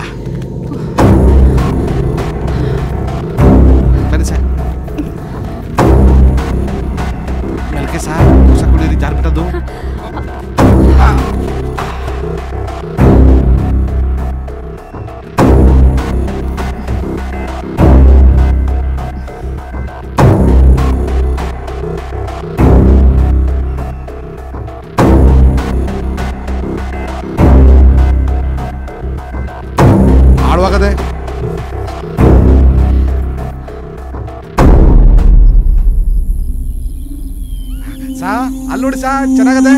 ಬನ್ನಿ ಸರ್ ಮೆಲ್ಕೆ ಸರ್ ಹೊಸ ಕುಡಿಯೋದು ಜಾರ್ ಬಿಟ್ಟದ್ದು ಸಾ ಅಲ್ಲಿ ನೋಡಿ ಸಾ ಚೆನ್ನಾಗದೆ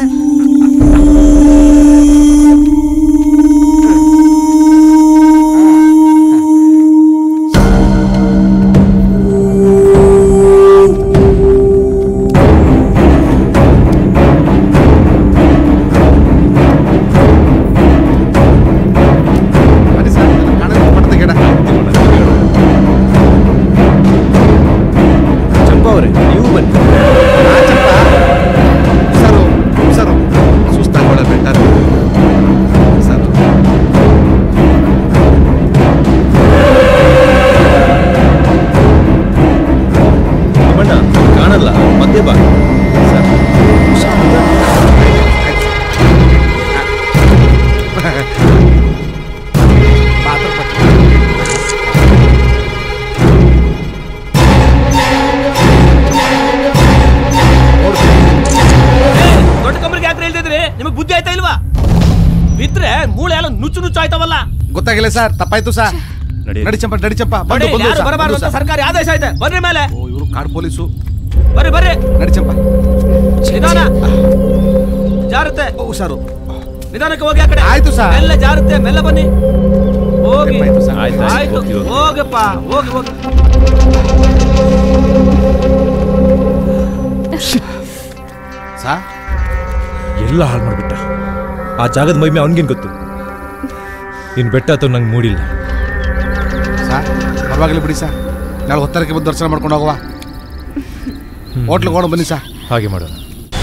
ಚಂಪ ಅವರೇ ನೀವು ಬನ್ನಿ ಸರು ಸರು ಸುಸ್ತಾಗೋಳೆ ಬೆಟರ್ ಸರ್ ಬಣ್ಣ ಕಾಣಲ್ಲ ಮಧ್ಯೆ ಬಾ ದೊಡ್ಡ ಕಂಬರಿಗೆ ಯಾಕೆ ಹೇಳ್ತಿದ್ರಿ ನಿಮಗೆ ಬುದ್ಧಿ ಆಯ್ತಾ ಇಲ್ವಾ ಬಿದ್ರೆ ಮೂಳೆ ಎಲ್ಲ ನುಚ್ಚು ನುಚ್ಚು ಆಯ್ತಾವಲ್ಲ ಗೊತ್ತಾಗಿಲ್ಲ ಸರ್ ತಪ್ಪಾಯ್ತು ಸರ್ ನಡಿ ಚಂಪ ನಡಿ ಚಂಪ ಬಂದು ನೋಡಿ, ಬಂದು ಯಾರು ಸರ್, ಬರಬಾರ್ದು ಬಂದು ಅಂತ ಸರ್. ಸರ್ಕಾರಿ ಆದೇಶ ಐತೆ ಬರ್ರಿ ಮೇಲೆ ಇವರು ಕಾಡ್ ಪೊಲೀಸು ಬರ್ರಿ ಬರ್ರಿ ನಡಿ ಚಂಪ ನಿಧಾನ ಜಾರುತ್ತೆ ಸರ್ ನಿಧಾನಕ್ಕೆ ಹೋಗಿ ಆ ಕಡೆ ಆಯ್ತು ಸರ್. ಮೆಲ್ಲ ಜಾರುತ್ತೆ ಮೆಲ್ಲ ಬನ್ನಿ ಹೋಗಿ ಆಯ್ತು ಸರ್. ಆಯ್ತು, ಆಯ್ತು, ಆಯ್ತು ಹೋಗಿ, ಹೋಗಿ. ಹೋಗಪ್ಪ ಹೋಗಿ ಹೋಗಿ ಸಾ ಎಲ್ಲ ಹಾಳು ಮಾಡ್ಬಿಟ್ಟ ಆ ಜಾಗದ ಮೈಮೆ ಅವನಿಗೇನು ಗೊತ್ತು ಇನ್ನು ಬೆಟ್ಟ ಅಥವಾ ನಂಗೆ ಮೂಡಿಲ್ಲ ಸಾ ಪರವಾಗಿಲ್ಲ ಬಿಡಿ ಸಾ ನಾಳೆ ಹೊತ್ತರಕ್ಕೆ ಬಂದು ದರ್ಶನ ಮಾಡ್ಕೊಂಡು ಹೋಗುವ ಹೋಟ್ಲಿಗೆ ಹೋಗೋಣ ಬನ್ನಿ ಸಾ ಹಾಗೆ ಮಾಡೋಣ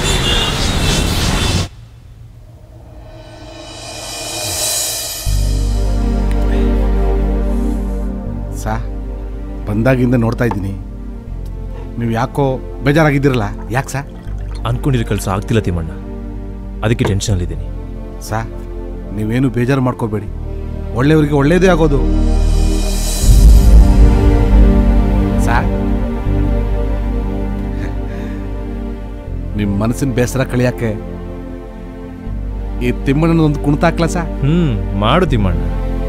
ಸಾ ಬಂದಾಗಿಂದ ನೋಡ್ತಾ ಇದ್ದೀನಿ ನೀವು ಯಾಕೋ ಬೇಜಾರಾಗಿದ್ದೀರಲ್ಲ ಯಾಕೆ ಸಾ ಅನ್ಕೊಂಡಿರೋ ಕೆಲಸ ಆಗ್ತಿಲ್ಲ ತಿಮ್ಮಣ್ಣ ಅದಕ್ಕೆ ಟೆನ್ಷನಲ್ಲಿದ್ದೀನಿ ಸಾ ನೀವೇನು ಬೇಜಾರು ಮಾಡ್ಕೋಬೇಡಿ ಒಳ್ಳೆಯವರಿಗೆ ಒಳ್ಳೇದೇ ಆಗೋದು ಸಾ ನಿಮ್ಮ ಮನಸ್ಸಿನ ಬೇಸರ ಕಳಿಯಕ್ಕೆ ಈ ತಿಮ್ಮಣ್ಣನ ಒಂದು ಕುಣಿತ ಹಾಕ್ಲಾ ಸಾ ಹ್ಮ್ ಮಾಡು ತಿಮ್ಮಣ್ಣ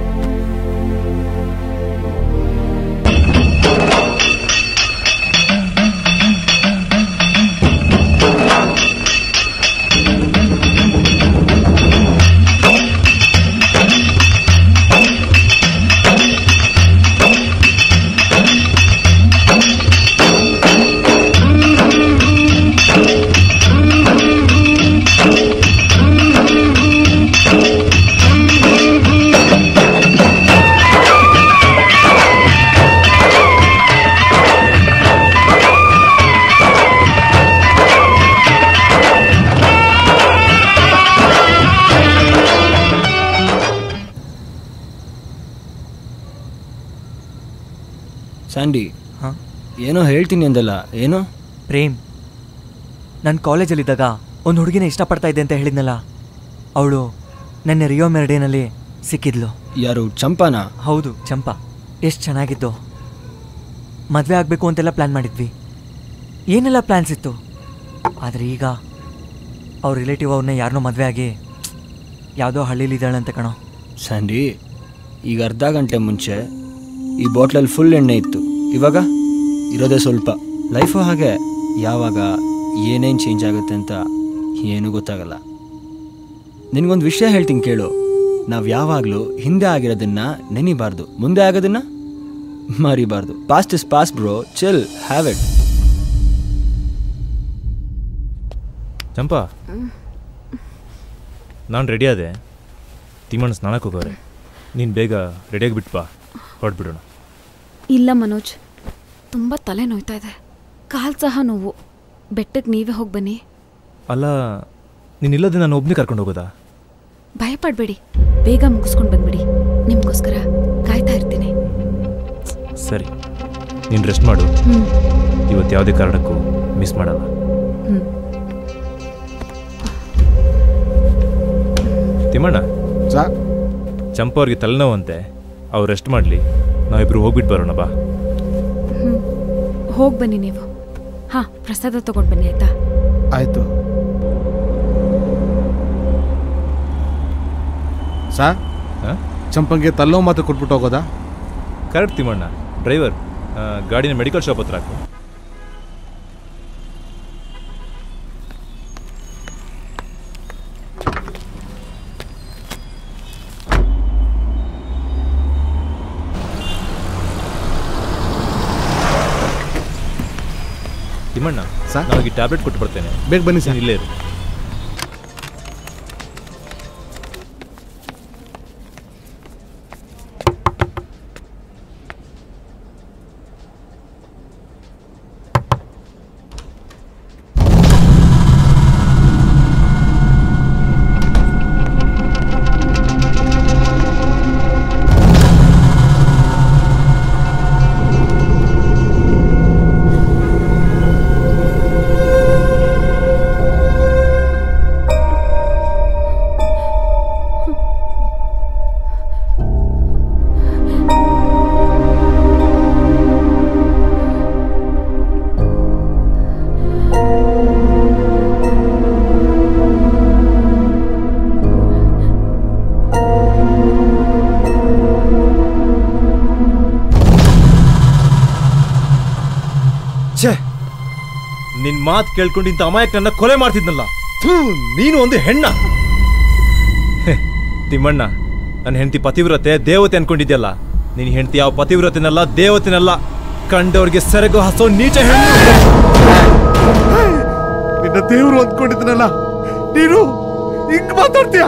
ಸ್ಯಾಂಡಿ ಏನೋ ಹೇಳ್ತೀನಿ ಅಂದಲ್ಲ ಏನು ಪ್ರೇಮ್ ನಾನು ಕಾಲೇಜಲ್ಲಿದ್ದಾಗ ಒಂದು ಹುಡುಗಿನ ಇಷ್ಟಪಡ್ತಾ ಇದ್ದೆ ಅಂತ ಹೇಳಿದ್ನಲ್ಲ ಅವಳು ನನ್ನ ರಿಯೋ ಮೆರಡೇನಲ್ಲಿ ಸಿಕ್ಕಿದ್ಲು ಯಾರು ಚಂಪಾನ ಹೌದು ಚಂಪಾ ಎಷ್ಟು ಚೆನ್ನಾಗಿದ್ದು ಮದುವೆ ಆಗಬೇಕು ಅಂತೆಲ್ಲ ಪ್ಲ್ಯಾನ್ ಮಾಡಿದ್ವಿ ಏನೆಲ್ಲ ಪ್ಲ್ಯಾನ್ಸ್ ಇತ್ತು ಆದರೆ ಈಗ ಅವ್ರ ರಿಲೇಟಿವ್ ಅವ್ರನ್ನ ಯಾರನ್ನೋ ಮದುವೆ ಆಗಿ ಯಾವುದೋ ಹಳ್ಳಿಲಿದ್ದಾಳಂತೆ ಕಣೋ ಸ್ಯಾಂಡಿ ಈಗ ಅರ್ಧ ಗಂಟೆ ಮುಂಚೆ ಈ ಬಾಟ್ಲಲ್ಲಿ ಫುಲ್ ಎಣ್ಣೆ ಇತ್ತು ಇವಾಗ ಇರೋದೇ ಸ್ವಲ್ಪ ಲೈಫು ಹಾಗೆ ಯಾವಾಗ ಏನೇನು ಚೇಂಜ್ ಆಗುತ್ತೆ ಅಂತ ಏನೂ ಗೊತ್ತಾಗಲ್ಲ ನಿನಗೊಂದು ವಿಷಯ ಹೇಳ್ತೀನಿ ಕೇಳು ನಾವು ಯಾವಾಗಲೂ ಹಿಂದೆ ಆಗಿರೋದನ್ನ ನೆನಿಬಾರ್ದು ಮುಂದೆ ಆಗೋದನ್ನ ಮರಿಬಾರ್ದು past is past bro chill have it Champa ನಾನು ರೆಡಿ ಆದೆ ತಿಮ್ಮಣ್ಣ ಸ್ನಾನಕ್ಕೆ ಹೋಗೋರೆ ನೀನು ಬೇಗ ರೆಡಿಯಾಗಿ ಬಿಟ್ಟು ಬಾ ಹೊರಡ್ಬಿಡೋಣ ಇಲ್ಲ ಮನೋಜ್ ತುಂಬ ತಲೆ ನೋಯ್ತಾ ಇದೆ ಕಾಲ್ ಸಹ ನೋವು ಬೆಟ್ಟಕ್ಕೆ ನೀವೇ ಹೋಗಿ ಬನ್ನಿ ಅಲ್ಲ ನೀನಿಲ್ಲದೆ ನಾನು ಒಬ್ಬನೇ ಕರ್ಕೊಂಡು ಹೋಗೋದಾ ಭಯಪಡಬೇಡಿ ಬೇಗ ಮುಗಿಸ್ಕೊಂಡು ಬಂದ್ಬಿಡಿ ನಿಮಗೋಸ್ಕರ ಕಾಯ್ತಾ ಇರ್ತೀನಿ ಸರಿ ನೀನು ರೆಸ್ಟ್ ಮಾಡು ಹ್ಮ್. ಇವತ್ತು ಯಾವುದೇ ಕಾರಣಕ್ಕೂ ಮಿಸ್ ಮಾಡಲ್ಲ ಹ್ಮ್. ತಿಮ್ಮಣ್ಣ ಸಾ ಚಂಪ ಅವ್ರಿಗೆ ತಲೆನೋವಂತೆ ಅವ್ರು ರೆಸ್ಟ್ ಮಾಡಲಿ ನಾವಿಬ್ರು ಹೋಗ್ಬಿಟ್ಟು ಬರೋಣ ಬಾ ಹ್ಞೂ ಹೋಗಿ ಬನ್ನಿ ನೀವು ಹಾಂ ಪ್ರಸಾದ ತಗೊಂಡು ಬನ್ನಿ ಆಯ್ತಾ ಆಯ್ತು ಸಾ ಚಂಪಂಗೆ ತಲ್ಲೋ ಮಾತು ಕೊಟ್ಬಿಟ್ಟು ಹೋಗೋದಾ ಕರೆಕ್ಟ್ ತಿಮ್ಮಣ್ಣ ಡ್ರೈವರ್ ಗಾಡಿನ ಮೆಡಿಕಲ್ ಶಾಪ್ ಹತ್ರ ಹಾಕು ತಿಮ್ಮಣ್ಣ ನನಗೆ ಟ್ಯಾಬ್ಲೆಟ್ ಕೊಟ್ಟು ಬರ್ತೇನೆ ಬೇಗ ಬನ್ನಿ ಸರ್ ಇಲ್ಲೇ ಇರು ಛೇ ನಿನ್ ಮಾತು ಕೇಳ್ಕೊಂಡು ಇಂಥ ಅಮಾಯಕನನ್ನ ಕೊಲೆ ಮಾಡ್ತಿದ್ನಲ್ಲ ಥೂ, ನೀನು ಒಂದು ಹೆಣ್ಣ ಹೆ, ತಿಮ್ಮಣ್ಣ ನನ್ನ ಹೆಂಡತಿ ಪತಿವ್ರತೆ ದೇವತೆ ಅನ್ಕೊಂಡಿದ್ಯಲ್ಲ ನಿನ್ ಹೆಂಡತಿ ಯಾವ ಪತಿವ್ರತೆನಲ್ಲ ದೇವತೆನಲ್ಲ ಕಂಡವ್ರಿಗೆ ಸೆರಗು ಹಸೋ ನೀಚ ಹೆಣ್ಣು ನಿನ್ನ ದೇವ್ರು ಅಂದ್ಕೊಂಡಿದ್ನಲ್ಲ ನೀನು ಹಿಂಗ್ ಮಾತಾಡ್ತೀಯ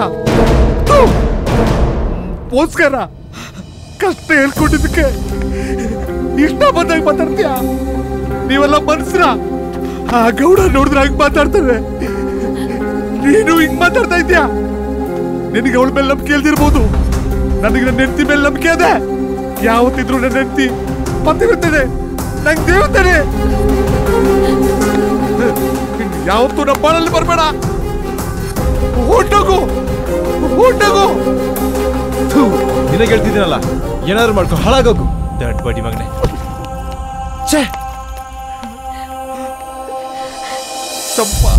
ಗೋಸ್ಕರ ಕಷ್ಟ ಹೇಳ್ಕೊಂಡಿದ್ದಕ್ಕೆ ಇಷ್ಟ ಬಂದಾಗ ಮಾತಾಡ್ತೀಯ ನೀವೆಲ್ಲ ಮನ್ಸ್ರ ಆ ಗೌಡ ನೋಡಿದ್ರೆ ಹಂಗ್ ಮಾತಾಡ್ತಾರೆ ನೀನು ಹಿಂಗ್ ಮಾತಾಡ್ತಾ ಇದ್ಯಾ ನಿನಗೆ ಅವಳ ಮೇಲೆ ನಂಬಿಕೆ ಇಲ್ದಿರ್ಬೋದು ನನಗೆ ನನ್ನ ಹೆಂಡತಿ ಮೇಲೆ ನಂಬಿಕೆ ಇದೆ ಯಾವತ್ತಿದ್ರು ನನ್ನ ಹೆಂಡತಿ ಪತಿರುತ್ತದೆ ನಂಗೆ ದೇವತೇನೆ ಯಾವತ್ತೂ ನಮ್ಮ ಬಾಳಲ್ಲಿ ಬರಬೇಡ ಹೊಟ್ಟೋಗು ಹೊಟ್ಟೋಗು ನಿನಗೆ ಹೇಳ್ತಿದ್ದೀನಲ್ಲ ಏನಾದ್ರು ಮಾಡ್ಕೊ ಹಾಳಾಗೋಗು ದಡ್ ಬಡಿ ಮಗನೆ ಛೇ ಚಂಪಾ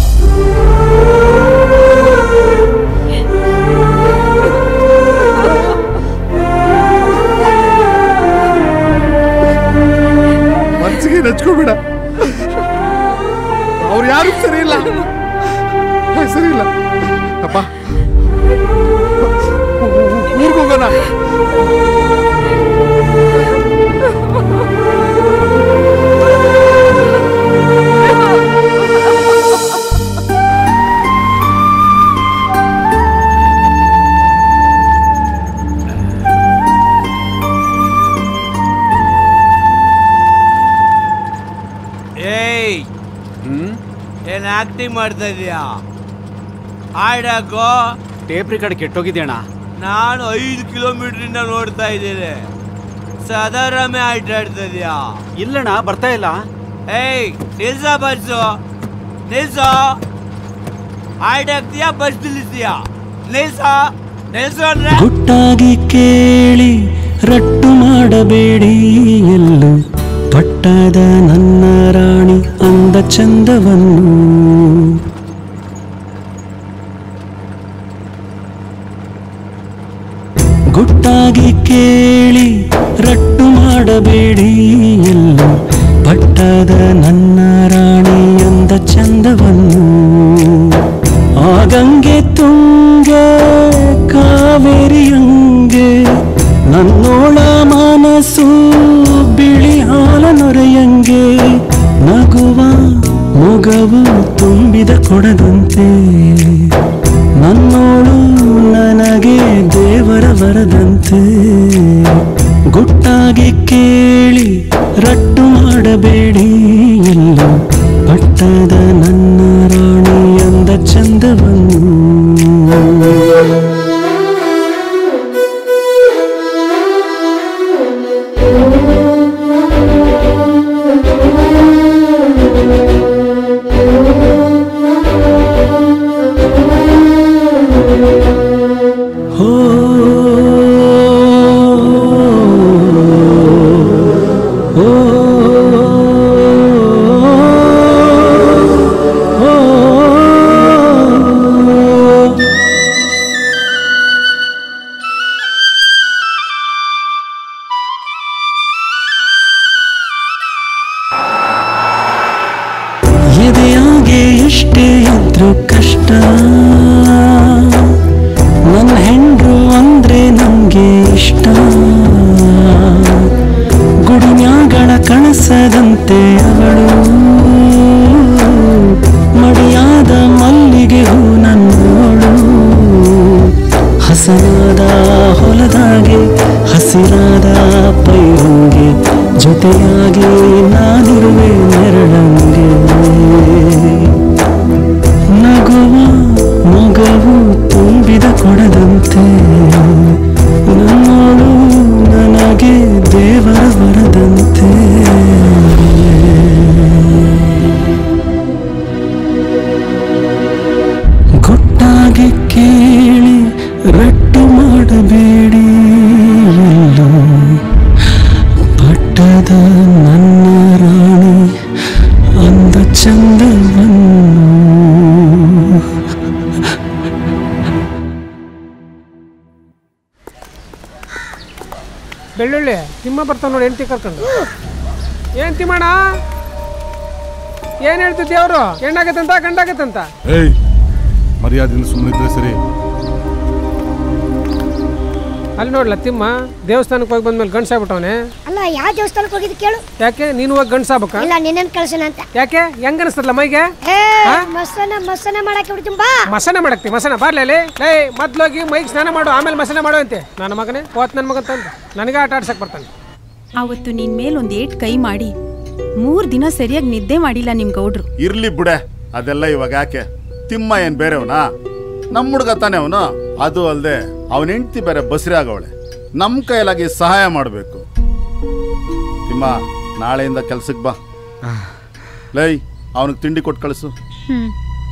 ಮನ್ಸಿಗೆ ನಚ್ಕೋಬೇಡ ಅವ್ರು ಯಾರು ಸರಿ ಇಲ್ಲ ಹೇ, ಸರಿ ಇಲ್ಲ ಅಪ್ಪ ಊರ್ಗ್ ಹೋಗೋಣ ಏಯ್ ಏನ್ ಆಕ್ಟಿಂಗ್ ಮಾಡ್ತಾ ಇದೀಯಾ ಆಡಾಕೋ ಟೇಪ್ ರೆಕಾರ್ಡ್ ಕೆಟ್ಟೋಗಿದ್ಯಣ್ಣ ನಾನು ಐದು ಕಿಲೋಮೀಟರ್ ಇಂದ ನೋಡ್ತಾ ಇದ್ದೀನಿ ಸದಾರಾಮೆ ಆಟ ಆಡ್ತಾ ಇದೀಯಾ ಇಲ್ಲಣ್ಣ ಬರ್ತಾ ಇಲ್ಲ ಏಯ್ ನಿಲ್ಸ ಬಸ್ಸು ನಿಲ್ಸು ಆಡಾಕ್ತೀಯಾ ಬಸ್ ನಿಲ್ಲಿಸ್ತೀಯಾ ನಿಲ್ಸ ನಿಲ್ಸು ಅಂದ್ರೆ ಗುಟ್ಟಾಗಿ ಕೇಳಿ ರಟ್ಟು ಮಾಡಬೇಡಿ ಎಲ್ಲೂ ಪಟ್ಟದ ನನ್ನ ರಾಣಿ ಅಂದ ಚಂದವನ್ನು ಗುಟ್ಟಾಗಿ ಕೇಳಿ ರಟ್ಟು ಮಾಡಬೇಡಿ ಎಲ್ಲೂ ಪಟ್ಟದ ನನ್ನ ರಾಣಿ ಅಂದ ಚಂದವನ್ನು ಆ ಗಂಗೆ ತುಂಗೆ ಕಾವೇರಿಯಂಗೆ ನನ್ನೋಳ ಮನಸ್ಸು ಬಿಳಿ ಹಾಲ ನೊರೆಯಂಗೆ ನಗುವ ಮೊಗವು ತುಂಬಿದ ಕೊಡದಂತೆ ನನ್ನೋಳು ನನಗೆ ದೇವರ ವರದಂತೆ ಗುಟ್ಟಾಗಿ ಕೇಳಿ ರಟ್ಟು ಮಾಡಬೇಡಿ ಎಲ್ಲೂ ಪಟ್ಟದ ನನ್ನ ರಾಣಿ ಅಂದ ಚಂದವನ್ನು ಪೈರಂಗೆ ಜೊತೆಯಾಗಿ ನಾನಿರುವೆ ನೆರಳಂಗೆ ನಗುವ ಮಗವು ತುಂಬಿದ ಕೊಡದಂತೆ ನನ್ನೋಳು ನನಗೆ ದೇವರ ವರದಂತೆ ಗುಟ್ಟಾಗಿ ಕೇಳಿ ರಟ್ಟು ಮಾಡಬೇಡಿ ಎಲ್ಲೋ ಪಟ್ಟದ ನನ್ನ ರಾಣಿ ಅಂದ ಚಂದವನ್ನು ಬೆಳ್ಳುಳ್ಳಿ ತಿಮ್ಮ ಬರ್ತಾವ ನೋಡಿ ಹೆಂಡತಿ ಕರ್ಕೊಂಡು ಏನ್ ತಿಮ್ಮಣ್ಣ ಏನ್ ಹೇಳ್ತಿದ್ದೆ ಅವರು ಹೆಣ್ಣಾಗತ್ತಂತ ಗಂಡಾಗತ್ತಂತ ಏಯ್ ಮರ್ಯಾದೆಯಿಂದ ಸುಮ್ಮನಿದ್ರೆ ಸರಿ ಅಲ್ಲಿ ನೋಡ್ಲ ತಿಮ್ಮ ದೇವಸ್ಥಾನಕ್ಕೆ ಹೋಗಿ ಬಂದ್ಮೇಲೆ ಗಂಡ್ಸಾಗ್ಬಿಟ್ಟವನೆ ಅಲ್ಲ ಯಾವ ದೇವಸ್ಥಾನಕ್ಕೆ ಹೋಗಿದ್ದು ಕೇಳು ಯಾಕೆ ನೀನು ಹೋಗಿ ಗಂಡ್ಸಾಗ್ಬೇಕ ಇಲ್ಲ ನಿನ್ನನ್ ಕಳ್ಸೋಣ ಅಂತ ಯಾಕೆ ಹೆಂಗ್ ಅನಿಸ್ತಲ್ಲ ಮೈಗೆ ಏ ಮಸನ ಮಸನ ಮಾಡಕ್ಕೆ ಬಿಡ್ತೀನಿ ಬಾ ಮಸನ ಮಾಡಕ್ತಿ ಮಸನ ಬರ್ಲಿ ಅಲ್ಲಿ ಲೇ ಮೊದ್ಲೋಗಿ ಮೈಗೆ ಸ್ನಾನ ಮಾಡು ಆಮೇಲೆ ಮಸನ ಮಾಡು ಅಂತೆ ನನ್ನ ಮಗನೇ ಹೋತ್ ನನ್ನ ಮಗನ್ ತಂದ ನನಗೆ ಆಟ ಆಡ್ಸಕ್ ಬರ್ತಾನೆ ಅವತ್ತು ನಿನ್ ಮೇಲೆ ಒಂದ್ ಏಟ್ ಕೈ ಮಾಡಿ ಮೂರ್ ದಿನ ಸರಿಯಾಗಿ ನಿದ್ದೆ ಮಾಡಿಲ್ಲ ನಿಮ್ ಗೌಡ್ರು ಇರ್ಲಿ ಬಿಡೆ ಅದೆಲ್ಲ ಇವಾಗ ಯಾಕೆ ತಿಮ್ಮ ಏನ್ ಬೇರೆವನಾ ನಮ್ಮ ಹುಡುಗ ತಾನೆ ಅವನು ಅದು ಅಲ್ಲದೆ ಅವನ ಹೆಂಡತಿ ಬೇರೆ ಬಸ್ರಿ ಆಗವಳೆ ನಮ್ಮ ಕೈಲಾಗಿ ಸಹಾಯ ಮಾಡಬೇಕು ತಿಮ್ಮ ನಾಳೆಯಿಂದ ಕೆಲ್ಸಕ್ಕೆ ಬಾ ಲೈ ಅವನಿಗೆ ತಿಂಡಿ ಕೊಟ್ಟು ಕಳಿಸು ಹ್ಮ್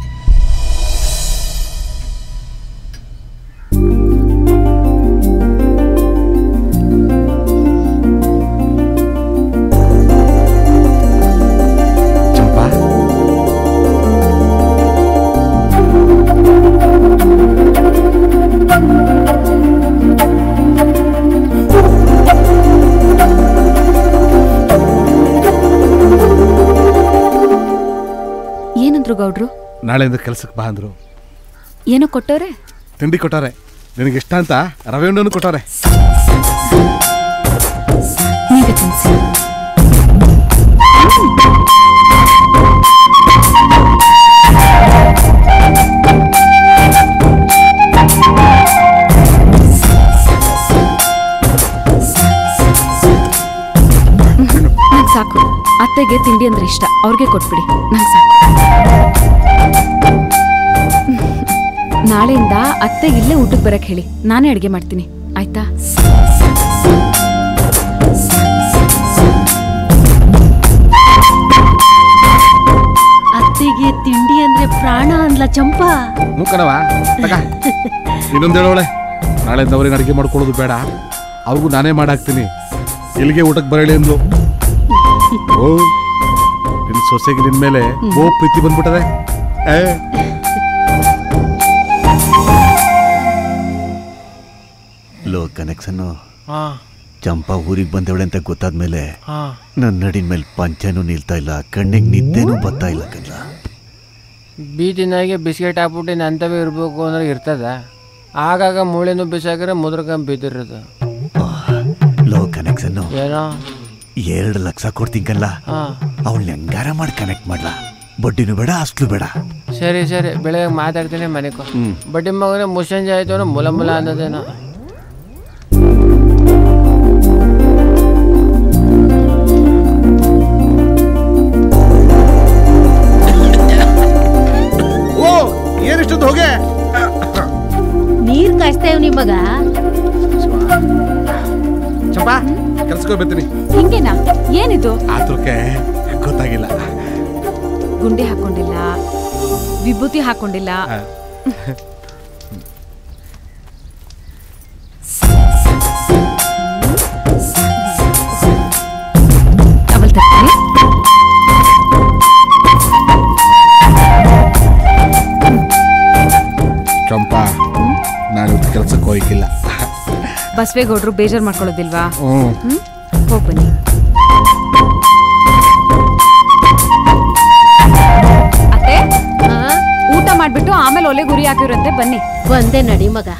ಏನಂದ್ರು ಗೌಡ್ರು ನಾಳೆಯಿಂದ ಕೆಲ್ಸಕ್ಕೆ ಬಾ ಅಂದ್ರು ಏನೋ ಕೊಟ್ಟವ್ರೆ ತಿಂಡಿ ಕೊಟ್ಟಾರೆ ನಿನಗೆ ಇಷ್ಟ ಅಂತ ರವೆ ಉಂಡೆನೂ ಕೊಟ್ಟಾರೆ ನೀವೇ ತಿನ್ಸಿ ನಂಗೆ ಸಾಕು ಅತ್ತೆಗೆ ತಿಂಡಿ ಅಂದ್ರೆ ಇಷ್ಟ ಅವ್ರಿಗೆ ಕೊಟ್ಬಿಡಿ ನಂಗೆ ಸಾಕು ನಾಳೆಯಿಂದ ಅತ್ತೆ ಇಲ್ಲೇ ಊಟಕ್ಕೆ ಬರಕ್ ಹೇಳಿ ನಾನೇ ಅಡುಗೆ ಮಾಡ್ತೀನಿ ಆಯ್ತಾ ಅತ್ತೆಗೆ ತಿಂಡಿ ಅಂದ್ರೆ ಪ್ರಾಣ ಅನ್ಲ ಚಂಪಾ ಹ್ಞೂ ಕಣವ ತಗ ಇನ್ನೊಂದು ಹೇಳೋಳೆ ನಾಳೆಯಿಂದ ಅವ್ರಿಗೆ ಅಡುಗೆ ಮಾಡ್ಕೊಳ್ಳೋದು ಬೇಡ ಅವ್ರಿಗೂ ನಾನೇ ಮಾಡಾಕ್ತೀನಿ ಇಲ್ಲಿಗೆ ಊಟಕ್ಕೆ ಬರಲಿ ಅಂದ್ಲು ಓ ನಿನ್ನ ಸೊಸೆಗೆ ನಿನ್ನ ಮೇಲೆ ಓ ಪ್ರೀತಿ ಬಂದ್ಬಿಟ್ಟದೆ ಏ ಲೋ ಕನೆಕ್ಷನ್ ಹಾ ಚಂಪಾ ಊರಿಗೆ ಬಂದವಳೆ ಅಂತ ಗೊತ್ತಾದ್ಮೇಲೆ ಹಾ ನನ್ನ ನಡಿನ ಮೇಲೆ ಪಂಚನೂ ನಿಲ್ತಾ ಇಲ್ಲ ಕಣ್ಣಿಗೆ ನಿದ್ದೆನೂ ಬರ್ತಾ ಇಲ್ಲ ಕಣ್ಲ ಬೀದಿನಾಗೆ ಬಿಸ್ಕೆಟ್ ಹಾಕ್ಬಿಟ್ಟು ನಂತವೇ ಇರಬೇಕು ಅಂದ್ರೆ ಇರ್ತದ ಆಗಾಗ ಮೂಳೆನೂ ಬಿಸಾಕಿದ್ರೆ ಮುದ್ರಕಂಬ ಬಿದ್ದಿರೋದು ಲೋ ಕನೆಕ್ಷನ್ ಏನೋ ಎರಡು ಲಕ್ಷ ಕೊಡ್ತೀnkಲ್ಲ ಹಾ ಅವಳನ್ನ ಹೆಂಗಾರ ಮಾಡಿ ಕನೆಕ್ಟ್ ಮಾಡ್ಲಾ ಬಡ್ಡಿನೂ ಬೇಡ ಅಸ್ಲು ಬೇಡ ಸರಿ ಸರಿ ಬೆಳಗ್ಗೆ ಮಾತಾಡ್ತೀನಿ ಮನೆಗೂ ಹ್ಮ್. ಬಡ್ಡಿ ಮಗನೇ ಮುಸ್ಸಂಜೆ ಆಯ್ತು ಅಂದ್ರೆ ಮುಲ ಮುಲ ಅನ್ನೋದೇನೋ ಓ ಏನಿಷ್ಟೊಂದು ಹೋಗೆ ನೀರ್ ಕಾಯಿಸ್ತಾ ಇವ್ ನಿಮಗ ಚಂಪಾ ಕೆಲ್ಸಕ್ಕೆ ಬರ್ತೀನಿ ಹಿಂಗೇನಾ ಏನಿದು ಆತುರಕ್ಕೆ ಗೊತ್ತಾಗಿಲ್ಲ ಗುಂಡಿ ಹಾಕೊಂಡಿಲ್ಲ ವಿಭೂತಿ ಹಾಕೊಂಡಿಲ್ಲ ಹಾ. ಅವಲ್ ತರ್ತೀನಿ ಚಂಪಾ ನಾನು ಕೆಲ್ಸಕ್ಕೆ ಹೋಗಿಲ್ಲ ಬಸವೇಗೌಡ್ರು ಬೇಜಾರ್ ಮಾಡ್ಕೊಳ್ಳೋದಿಲ್ವಾ ಹ್ಮ್. ಹ್ಮ್ ಹೋಗ್ ಬನ್ನಿ ಅತ್ತೆ ಊಟ ಮಾಡ್ಬಿಟ್ಟು ಆಮೇಲೆ ಒಲೆ ಗುರಿ ಹಾಕಿರಂತೆ ಬನ್ನಿ ಒಂದೇ ನಡಿ ಮಗ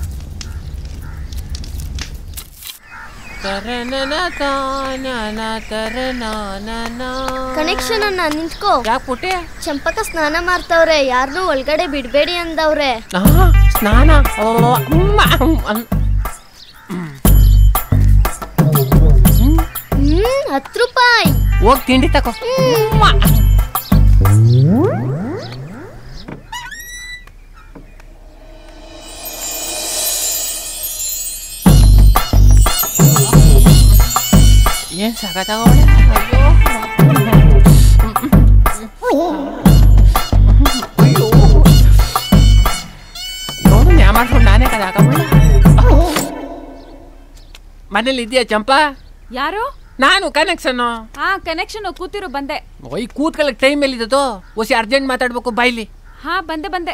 ಕನೆಕ್ಷನ್ ಅನ್ನ ನಿಂತ್ಕೋ ಯಾಕೆ ಪುಟ್ಟೆ ಚಂಪಕ ಸ್ನಾನ ಮಾಡ್ತಾವ್ರೆ ಯಾರನ್ನೂ ಒಳಗಡೆ ಬಿಡ್ಬೇಡಿ ಅಂದವ್ರೆ ಸ್ನಾನ ಹತ್ತು ರೂಪಾಯಿ ಹೋಗಿ ತಿಂಡಿ ತಕೋ ಏನ್ ಸಾಕಾಗವಳೆ ನೋಡು ನ್ಯಾ ಮಾಡ್ಕೊಂಡು ನಾನೇ ಕದ ಮನೇಲಿ ಇದೆಯಾ ಚಂಪಾ ಯಾರು ನಾನು ಕನೆಕ್ಷನ್ ಹಾ ಕನೆಕ್ಷನ್ ಕೂತಿರು ಬಂದೆ ಓಯ್ ಕೂತ್ಕೊಳ್ಳಕ್ಕೆ ಟೈಮ್ ಎಲ್ಲಿದ್ದದು ಒಸಿ ಅರ್ಜೆಂಟ್ ಮಾತಾಡ್ಬೇಕು ಬಾಯ್ಲಿ ಹಾ ಬಂದೆ ಬಂದೆ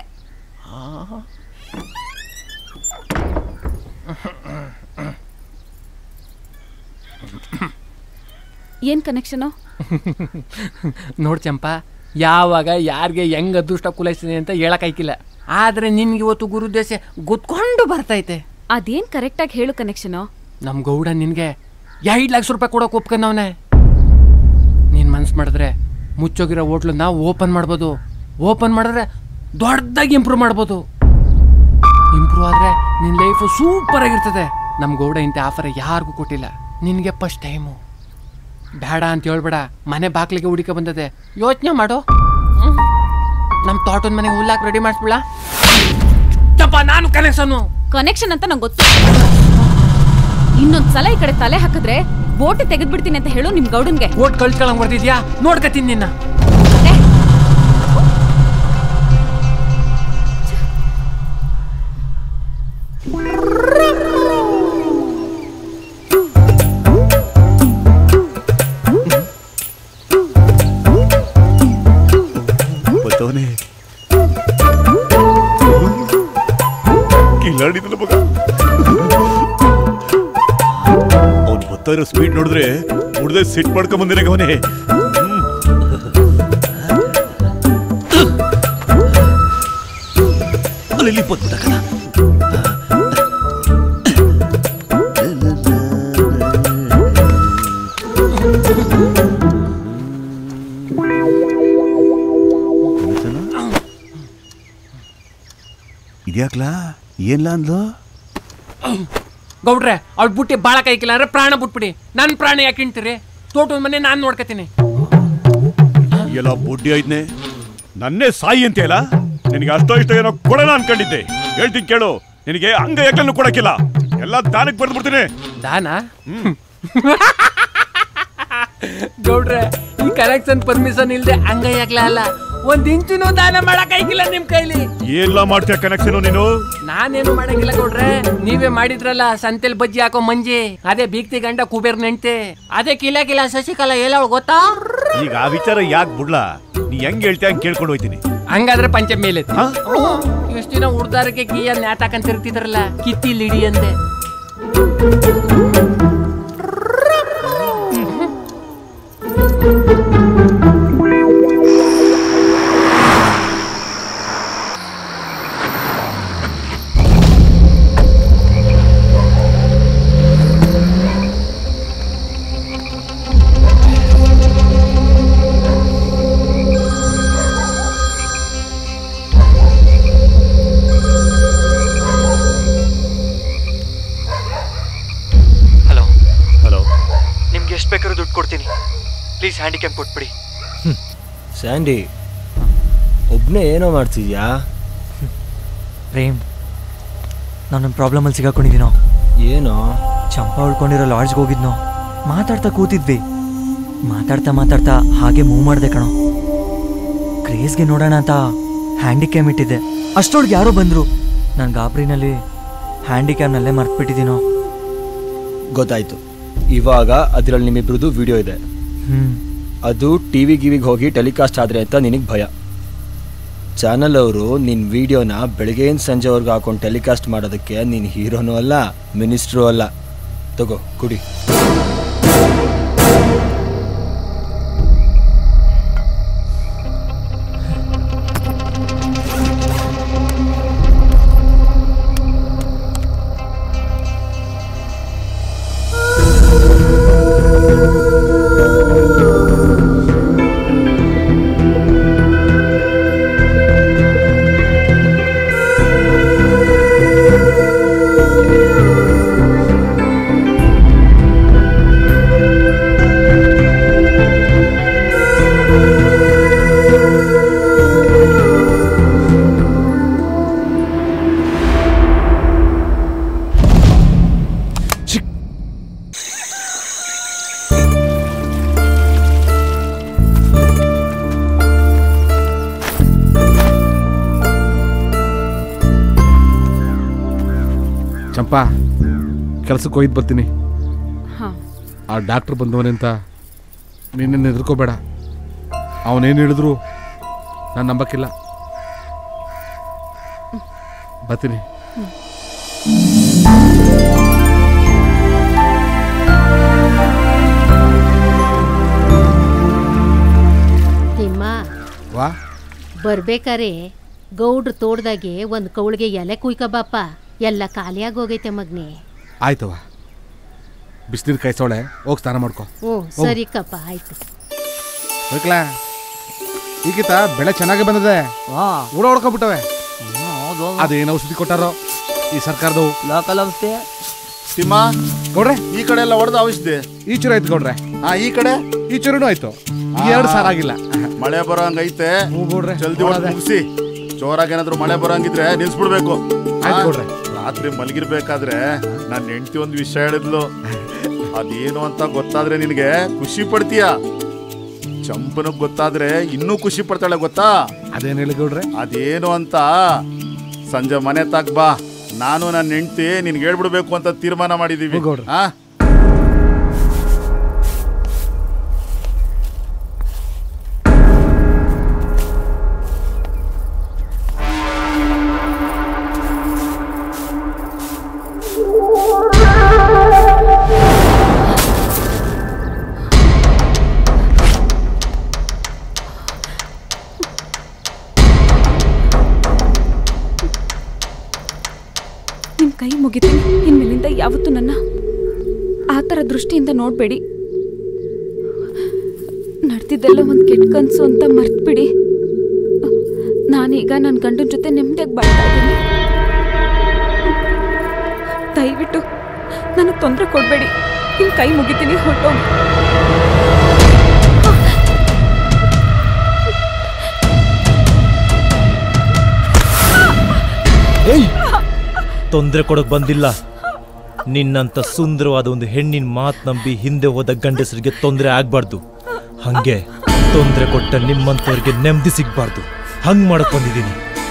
ಏನ್ ಕನೆಕ್ಷನು ನೋಡ್ ಚಂಪಾ ಯಾವಾಗ ಯಾರಿಗೆ ಹೆಂಗ್ ಅದೃಷ್ಟ ಕುಲೈಸ್ತೀನಿ ಅಂತ ಹೇಳಕ್ಕಾಯ್ಕಿಲ್ಲ ಆದ್ರೆ ನಿನ್ಗೆ ಇವತ್ತು ಗುರುದೇಶ ಗೊತ್ಕೊಂಡು ಬರ್ತೈತೆ ಅದೇನ್ ಕರೆಕ್ಟಾಗಿ ಹೇಳು ಕನೆಕ್ಷನು ನಮ್ ಗೌಡ ನಿನ್ಗೆ ಎರಡು ಲಕ್ಷ ರೂಪಾಯಿ ಕೊಡೋಕೆ ಒಪ್ಕೊಂಡವನೆ ನೀನ್ ಮನ್ಸು ಮಾಡಿದ್ರೆ ಮುಚ್ಚೋಗಿರೋ ಹೋಟ್ಲನ್ನ ಓಪನ್ ಮಾಡ್ಬೋದು ಓಪನ್ ಮಾಡಿದ್ರೆ ದೊಡ್ಡದಾಗಿ ಇಂಪ್ರೂವ್ ಮಾಡ್ಬೋದು ಇಂಪ್ರೂವ್ ಆದ್ರೆ ನಿನ್ ಲೈಫು ಸೂಪರ್ ಆಗಿರ್ತದೆ ನಮ್ ಗೌಡ ಇಂಥ ಆಫರ್ ಯಾರಿಗೂ ಕೊಟ್ಟಿಲ್ಲ ನಿನ್ಗೆ ಫಸ್ಟ್ ಟೈಮು ಬೇಡ ಅಂತ ಹೇಳ್ಬೇಡ ಮನೆ ಬಾಗ್ಲಿಗೆ ಹುಡುಕ ಬಂದದೆ ಯೋಚನೆ ಮಾಡು ಹ್ಮ್. ನಮ್ ತೋಟದ ಮನೆಗೆ ಹುಲ್ಲಾಕ್ ರೆಡಿ ಮಾಡಿಸ್ಬಿಡ ಚಪ್ಪ ನಾನು ಕನೆಕ್ಷನು ಕನೆಕ್ಷನ್ ಅಂತ ನಂಗೆ ಗೊತ್ತು ಇನ್ನೊಂದ್ ಸಲ ಈ ಕಡೆ ತಲೆ ಹಾಕಿದ್ರೆ ಬೋಟ್ ತೆಗೆದ್ಬಿಡ್ತೀನಿ ಅಂತ ಹೇಳು ನಿಮ್ ಗೌಡನ್ಗೆ ಓಟ್ ಕಳ್ಸ್ಕೊಳಂಗ್ ಬರ್ತಿದ್ಯಾ ನೋಡ್ಕತೀನಿ ನಿನ್ನ ಬತ್ತವನೆ ಕಿಲಾಡಿದಲ್ಲ ಮಗ ಅವ್ನು ಬರ್ತಾ ಇರೋ ಸ್ಪೀಡ್ ನೋಡಿದ್ರೆ ಮುಡ್ದೆ ಸಿಟ್ ಮಾಡ್ಕೊಂಡ್ ಬಂದಿರ ಅವನೇ ಅಲ್ಲಿ ಬಂದ್ಬಿಟ್ಟಕಲ್ಲ ಇದ್ಯಾಕ್ಲಾ ಏನ್ಲಾ ಅಂದ್ಲು ಗೌಡ್ರೆ ಅವ್ಳು ಬುಟ್ಟಿ ಬಾಳ ಕೈಕಿಲ್ಲ ಅಂದ್ರೆ ಪ್ರಾಣ ಬಿಟ್ಬಿಡಿ ನನ್ನ ಪ್ರಾಣ ಯಾಕೆ ಹಿಂಡ್ತೀರಿ ತೋಟದ ಮನೆ ನಾನು ನೋಡ್ಕತೀನಿ ಎಲ್ಲ ಬುಡ್ಡಿ ಐದ್ನೆ ನನ್ನೇ ಸಾಯಿ ಅಂತ ಹೇಳ ನಿನಗೆ ಅಷ್ಟೋ ಇಷ್ಟ ಏನೋ ಕೊಡೋಣ ಅನ್ಕೊಂಡಿದ್ದೆ ಹೇಳ್ತೀನಿ ಕೇಳು ನಿನಗೆ ಅಂಗ ಯಾಕನ್ನು ಕೊಡಕ್ಕಿಲ್ಲ ಎಲ್ಲ ದಾನಕ್ಕೆ ಬರ್ದು ಬಿಡ್ತೀನಿ ದಾನ ಗೌಡ್ರೆ ಈ ಕನೆಕ್ಷನ್ ಪರ್ಮಿಷನ್ ಇಲ್ದೆ ಹಂಗಯ್ಯಾಗ್ಲ ಅಲ್ಲ ಒಂದ್ ಇಂಚುನು ದಾನ ಮಾಡಕ್ ಐಕಿಲ್ಲ ನಿಮ್ ಕೈಲಿ ಏನ್ಲ ಮಾಡ್ತೀಯ ಕನೆಕ್ಷನ್ ನೀನು ನಾನೇನು ಮಾಡಂಗಿಲ್ಲ ಗೌಡ್ರೆ ನೀವೇ ಮಾಡಿದ್ರಲ್ಲ ಸಂತೆಲ್ ಬಜ್ಜಿ ಹಾಕೋ ಮಂಜಿ ಅದೇ ಬೀಗ್ತಿ ಗಂಡ ಕುಬೇರ್ ನೆಂಟೆ ಅದೇ ಕಿಲ ಕಿಲ ಶಶಿಕಲಾ ಹೇಳೋಳು ಗೊತ್ತಾ ಈಗ ಆ ವಿಚಾರ ಯಾಕೆ ಬಿಡ್ಲಾ ನೀ ಹೆಂಗ್ ಹೇಳ್ತೀಯ ಹಂಗ್ ಕೇಳ್ಕೊಂಡು ಹೋಯ್ತೀನಿ ಹಂಗಾದ್ರೆ ಪಂಚ ಮೇಲೆ ಎಷ್ಟು ದಿನ ಉಡ್ದಾರಕ್ಕೆ ಕೀಯ ನ್ಯಾತಾಕಂತಿರ್ತಿದ್ರಲ್ಲ ಕಿತ್ತಿ ಲಿಡಿ ಅಂದೆ ಹಲೋ ಹಲೋ ನಿಮ್ಗೆ ಎಷ್ಟು ಬೇಕಾದ್ರೂ ದುಡ್ಡು ಕೊಡ್ತೀನಿ ಪ್ಲೀಸ್ ಹ್ಯಾಂಡಿಕ್ಯಾಪ್ ಕೊಟ್ಬಿಡಿ ಸ್ಯಾಂಡಿ ಒಬ್ನೇ ಏನೋ ಮಾಡ್ತಿದ್ಯಾ ಪ್ರೇಮ್ ನಾನು ಪ್ರಾಬ್ಲಮಲ್ಲಿ ಸಿಗಾಕೊಂಡಿದ್ದೀನೋ ಏನೋ ಚಂಪಾ ಉಳ್ಕೊಂಡಿರೋ ಲಾಡ್ಜ್ಗೆ ಹೋಗಿದ್ನೋ ಮಾತಾಡ್ತಾ ಕೂತಿದ್ವಿ ಮಾತಾಡ್ತಾ ಮಾತಾಡ್ತಾ ಹಾಗೆ ಮೂವ್ ಮಾಡಿದೆ ಕಣೋ ಕ್ರೇಜ್ಗೆ ನೋಡೋಣ ಅಂತ ಹ್ಯಾಂಡಿಕ್ಯಾಮ್ ಇಟ್ಟಿದ್ದೆ ಅಷ್ಟೊಳಗೆ ಯಾರೋ ಬಂದರು ನಾನು ಗಾಬರಿನಲ್ಲಿ ಹ್ಯಾಂಡಿಕ್ಯಾಮ್ನಲ್ಲೇ ಮರ್ತ್ಬಿಟ್ಟಿದ್ದೀನೋ ಗೊತ್ತಾಯ್ತು ಇವಾಗ ಅದರಲ್ಲಿ ನಿಮ್ಮಿಬ್ರದ್ದು ವಿಡಿಯೋ ಇದೆ ಹ್ಮ್. ಅದು ಟಿ ವಿ ಗಿವಿಗೆ ಹೋಗಿ ಟೆಲಿಕಾಸ್ಟ್ ಆದರೆ ಅಂತ ನಿನಗೆ ಭಯ ಚಾನಲ್ ಅವರು ನಿನ್ನ ವಿಡಿಯೋನ ಬೆಳಗ್ಗೆಯಿಂದ ಸಂಜೆವರೆಗೂ ಹಾಕೊಂಡು ಟೆಲಿಕಾಸ್ಟ್ ಮಾಡೋದಕ್ಕೆ ನೀನು ಹೀರೋನೂ ಅಲ್ಲ ಮಿನಿಸ್ಟ್ರು ಅಲ್ಲ ತಗೋ ಕುಡಿ ಚಂಪಾ ಕೆಲ್ಸಕ್ಕೆ ಹೋಯ್ತು ಬರ್ತೀನಿ ಹಾ ಆ ಡಾಕ್ಟ್ರ್ ಬಂದವನೆ ಅಂತ ನೀನೇನು ಹೆದರ್ಕೋಬೇಡ ಅವನೇನು ಹೇಳಿದ್ರು ನಾನು ನಂಬಕ್ಕಿಲ್ಲ ಬರ್ತೀನಿ ತಿಮ್ಮ ವಾ ಬರ್ಬೇಕಾರೆ ಗೌಡ್ರು ತೋಡ್ದಾಗೆ ಒಂದು ಕೌಳಿಗೆ ಎಲೆ ಕುಯ್ಕಬಾಪ ಎಲ್ಲ ಖಾಲಿಯಾಗಿ ಹೋಗೈತೆ ಮಗ್ನೆ ಆಯ್ತವ ಬಿಸಿನೀರು ಕಾಯಿಸೋಳೆ ಹೋಗಿ ಸ್ನಾನ ಮಾಡ್ಕೊ ಹ್ಞೂ ಸರಿ ಕಪ್ಪ ಆಯ್ತು ಬೇಕಲ್ಲ ಈಗಿತ ಬೆಳೆ ಚೆನ್ನಾಗಿ ಬಂದಿದೆ ಊಡ ಹೊಡ್ಕೊಂಡ್ಬಿಟ್ಟವೆ ಅದೇನು ಔಷಧಿ ಕೊಟ್ಟಾರೋ ಈ ಸರ್ಕಾರದವು ಲೋಕಲ್ ಔಷಧಿ ತಿಮ್ಮ ಗೌಡ್ರೆ ಈ ಕಡೆ ಎಲ್ಲ ಹೊಡೆದ ಔಷಧಿ ಈ ಚೂರು ಆಯ್ತು ಗೌಡ್ರೆ ಹಾ ಈ ಕಡೆ ಈ ಚೂರುನು ಆಯ್ತು ಈ ಎರಡು ಸಾರಾಗಿಲ್ಲ ಮಳೆ ಬರೋ ಹಂಗೈತೆ ಗೌಡ್ರೆ ಜಲ್ದಿ ಹೊಡ್ದ್ ಮುಗಿಸಿ ಜೋರಾಗಿ ಏನಾದ್ರು ಮಳೆ ಬರೋ ಹಂಗಿದ್ರೆ ನಿಲ್ಸ್ಬಿಡ್ಬೇಕು ಆಯ್ತ್ ಹಾ? ಗೌಡ್ರೆ. ರಾತ್ರಿ ಮಲಗಿರ್ಬೇಕಾದ್ರೆ ನನ್ನ ಹೆಂಡತಿ ಒಂದು ವಿಷಯ ಹೇಳಿದ್ಲು ಅದೇನು ಅಂತ ಗೊತ್ತಾದ್ರೆ ನಿನಗೆ ಖುಷಿ ಪಡ್ತೀಯ ಚಂಪನಗ್ ಗೊತ್ತಾದ್ರೆ ಇನ್ನೂ ಖುಷಿ ಪಡ್ತಾಳೆ ಗೊತ್ತಾ ಅದೇನು ಹೇಳಿ ಗೌಡ್ರೆ ಅದೇನು ಅಂತ ಸಂಜೆ ಮನೆ ತಾಕ್ ಬಾ ನಾನು ನನ್ನ ಹೆಂಡತಿ ನಿನ್ಗೆ ಹೇಳ್ಬಿಡ್ಬೇಕು ಅಂತ ತೀರ್ಮಾನ ಮಾಡಿದೀವಿ ಆ ನಿಮ್ ಕೈ ಮುಗಿತೀನಿ ಇನ್ಮೇಲಿಂದ ಯಾವತ್ತೂ ನನ್ನ ಆ ಥರ ದೃಷ್ಟಿಯಿಂದ ನೋಡಬೇಡಿ ನಡೆದಿದ್ದೆಲ್ಲ ಒಂದು ಕೆಟ್ಟ ಕನಸು ಅಂತ ಮರ್ತ್ಬಿಡಿ ನಾನೀಗ ನನ್ನ ಗಂಡನ ಜೊತೆ ನೆಮ್ಮದಿಯಾಗಿ ಬಾಳ್ತಾ ಇದ್ದೀನಿ ದಯವಿಟ್ಟು ನನಗೆ ತೊಂದರೆ ಕೊಡಬೇಡಿ ನಿಮ್ಮ ಕೈ ಮುಗಿತೀನಿ ಹೊರಟೋಗಿ ತೊಂದರೆ ಕೊಡಕ್ ಬಂದಿಲ್ಲ ನಿನ್ನಂತ ಸುಂದರವಾದ ಒಂದು ಹೆಣ್ಣಿನ ಮಾತು ನಂಬಿ ಹಿಂದೆ ಹೋದ ಗಂಡಸರಿಗೆ ತೊಂದರೆ ಆಗ್ಬಾರ್ದು ಹಂಗೆ ತೊಂದರೆ ಕೊಟ್ಟ ನಿಮ್ಮಂತವ್ರಿಗೆ ನೆಮ್ಮದಿ ಸಿಗ್ಬಾರ್ದು ಹಂಗ್ ಮಾಡಕ್ ಬಂದಿದ್ದೀನಿ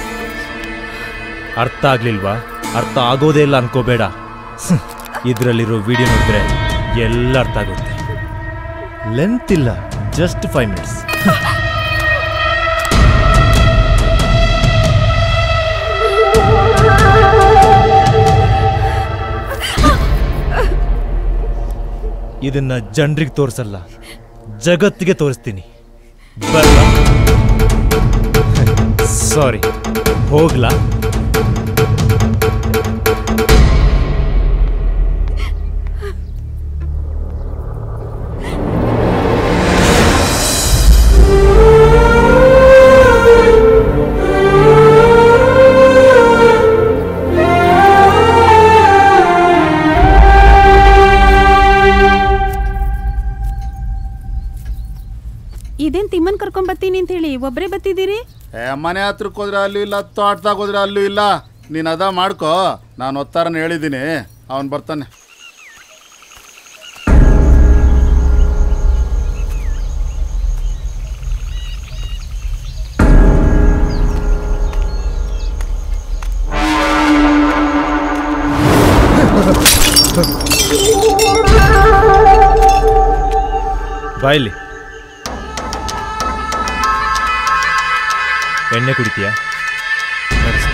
ಅರ್ಥ ಆಗ್ಲಿಲ್ವಾ ಅರ್ಥ ಆಗೋದೇ ಇಲ್ಲ ಅನ್ಕೋಬೇಡ ಹ್ಮ್. ಇದ್ರಲ್ಲಿರೋ ವಿಡಿಯೋ ನೋಡಿದ್ರೆ ಎಲ್ಲ ಅರ್ಥ ಆಗುತ್ತೆ ಲೆಂತ್ ಇಲ್ಲ ಜಸ್ಟ್ ಫೈವ್ ಮಿನಿಟ್ಸ್ ಇದನ್ನ ಜನರಿಗೆ ತೋರಿಸಲ್ಲ ಜಗತ್ತಿಗೆ ತೋರಿಸ್ತೀನಿ ಸಾರಿ ಹೋಗ್ಲಾ ಇದೇನ್ ತಿಮ್ಮನ್ ಕರ್ಕೊಂಡ್ ಬರ್ತೀನಿ ಅಂತ ಹೇಳಿ ಒಬ್ರೇ ಬತ್ತಿದ್ದೀರಿ ಏ ಮನೆ ಹತ್ರಕ್ಕೆ ಹೋದ್ರೆ ಅಲ್ಲೂ ಇಲ್ಲ ತೋಟದಾಗ ಹೋದ್ರೆ ಅಲ್ಲೂ ಇಲ್ಲ ನೀನು ಅದ ಮಾಡ್ಕೋ ನಾನು ಒತ್ತಾರನ ಹೇಳಿದ್ದೀನಿ ಅವನು ಬರ್ತಾನೆ ಬಾಯಲ್ಲಿ ಎಣ್ಣೆ ಕುಡಿತೀಯಾ ನಡೆಸು.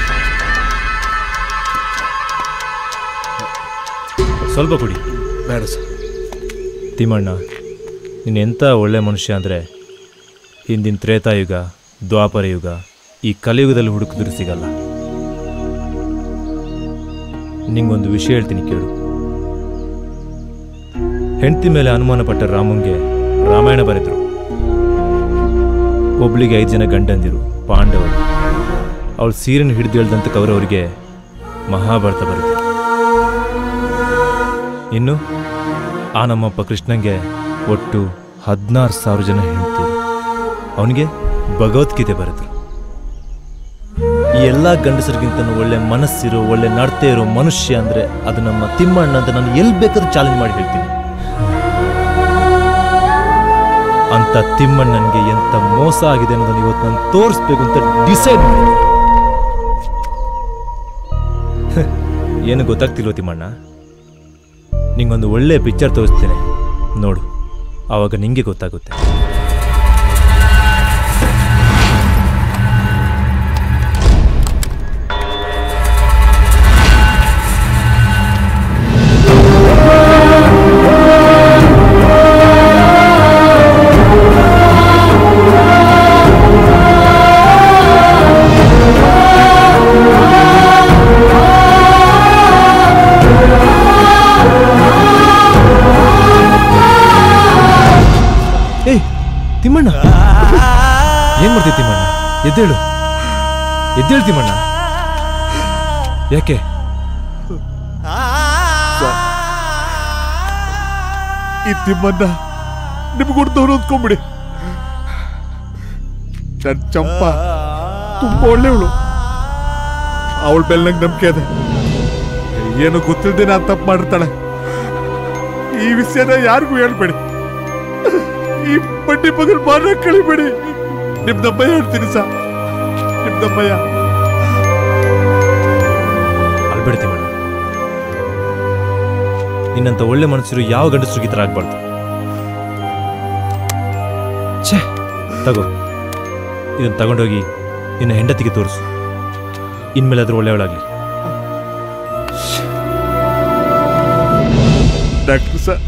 ಸ್ವಲ್ಪ ಕುಡಿ ಬೇಡ ಸರ್ ತಿಮ್ಮಣ್ಣ ನೀನು ಎಂಥ ಒಳ್ಳೆ ಮನುಷ್ಯ ಅಂದರೆ ಹಿಂದಿನ ತ್ರೇತಾಯುಗ ದ್ವಾಪರ ಯುಗ ಈ ಕಲಿಯುಗದಲ್ಲಿ ಹುಡುಕಿದ್ರು ಸಿಗಲ್ಲ ನಿಂಗೊಂದು ವಿಷಯ ಹೇಳ್ತೀನಿ ಕೇಳು ಹೆಂಡತಿ ಮೇಲೆ ಅನುಮಾನ ಪಟ್ಟ ರಾಮಂಗೆ ರಾಮಾಯಣ ಬರೆದ್ರು ಒಬ್ಳಿಗೆ ಐದು ಜನ ಗಂಡಂದಿರು ಪಾಂಡವರು ಅವಳು ಸೀರೆನ ಹಿಡಿದು ಹೇಳ್ದಂತ ಕೌರವರಿಗೆ ಮಹಾಭಾರತ ಬರೆದ್ರು ಇನ್ನು ಆ ನಮ್ಮಪ್ಪ ಕೃಷ್ಣಂಗೆ ಒಟ್ಟು ಹದಿನಾರು ಸಾವಿರ ಜನ ಹೆಂಡ್ತಿರು ಅವನಿಗೆ ಭಗವದ್ಗೀತೆ ಬರೆದ್ರು ಈ ಎಲ್ಲ ಗಂಡಸರಿಗಿಂತ ಒಳ್ಳೆ ಮನಸ್ಸಿರೋ ಒಳ್ಳೆ ನಡತೆ ಇರೋ ಮನುಷ್ಯ ಅಂದ್ರೆ ಅದು ನಮ್ಮ ತಿಮ್ಮಣ್ಣ ಅಂತ ನಾನು ಎಲ್ಲಿ ಬೇಕಾದ್ರೂ ಚಾಲೆಂಜ್ ಮಾಡಿ ಹೇಳ್ತೀನಿ ಅಂತ ತಿಮ್ಮಣ್ಣನಿಗೆ ಎಂತ ಮೋಸ ಆಗಿದೆ ಅನ್ನೋದನ್ನ ಇವತ್ತು ನಾನು ತೋರಿಸ್ಬೇಕು ಅಂತ ಡಿಸೈಡ್ ಮಾಡಿದ್ದೀನಿ ಏನು ಗೊತ್ತಾಗ್ತಿಲ್ವ ತಿಮ್ಮಣ್ಣ ನಿಂಗೊಂದು ಒಳ್ಳೆ ಪಿಕ್ಚರ್ ತೋರಿಸ್ತೇನೆ ನೋಡು ಆವಾಗ ನಿಂಗೆ ಗೊತ್ತಾಗುತ್ತೆ ಏಯ್ ತಿಮ್ಮಣ್ಣ ಏನ್ ಮಾಡ್ತೀವಿ ತಿಮ್ಮಣ್ಣ ಎದ್ದೇಳು ಎದ್ದೇಳು ತಿಮ್ಮಣ್ಣ ಯಾಕೆ ಈ ತಿಮ್ಮನ್ನ ನಿಮ್ಗೊಡ್ದವ್ರು ಅಂದ್ಕೊಂಬಿಡಿ ನನ್ ಚಂಪ ತುಂಬಾ ಒಳ್ಳೆಯವಳು ಅವಳ ಮೇಲೆ ನಂಗೆ ನಂಬಿಕೆ ಇದೆ ಏನು ಗೊತ್ತಿಲ್ದೆ ನಾನು ತಪ್ಪು ಮಾಡಿರ್ತಾಳೆ ಈ ವಿಷಯನ ಯಾರಿಗೂ ಹೇಳ್ಬೇಡಿ ಈ ಬಡ್ಡಿ ಮಗನ ಮಾನ ಕಳಿಬೇಡಿ ನಿಮ್ ದಮ್ಮಯ್ಯ ಹೇಳ್ತೀನಿ ಸಾ ನಿಮ್ ದಮ್ಮಯ್ಯ ಅಲ್ಬೇಡಿ ತಿಮ್ಮಣ್ಣ ನಿನ್ನಂತ ಒಳ್ಳೆ ಮನಸ್ಸರು ಯಾವ ಗಂಡಸರು ಈ ಥರ ಆಗ್ಬಾರ್ದು ಛೇ ತಗೋ ಇದನ್ನ ತಗೊಂಡೋಗಿ ನಿನ್ನ ಹೆಂಡತಿಗೆ ತೋರಿಸು ಇನ್ಮೇಲೆ ಅದ್ರ ಒಳ್ಳೆಯವಳಾಗ್ಲಿ ಡಾಕ್ಟರ್ ಸರ್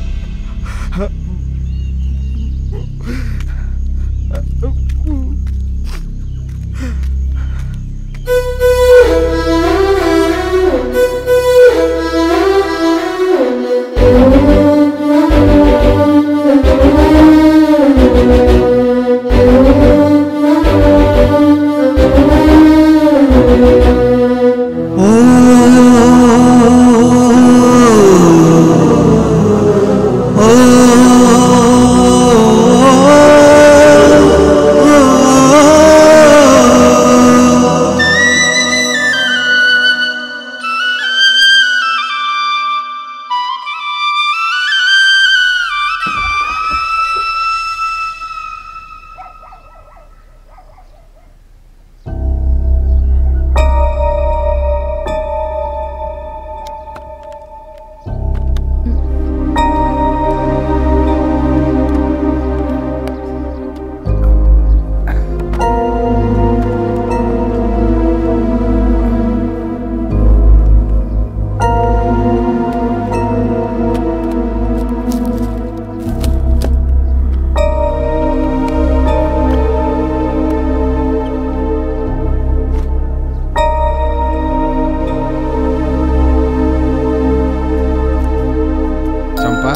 ಚಂಪಾ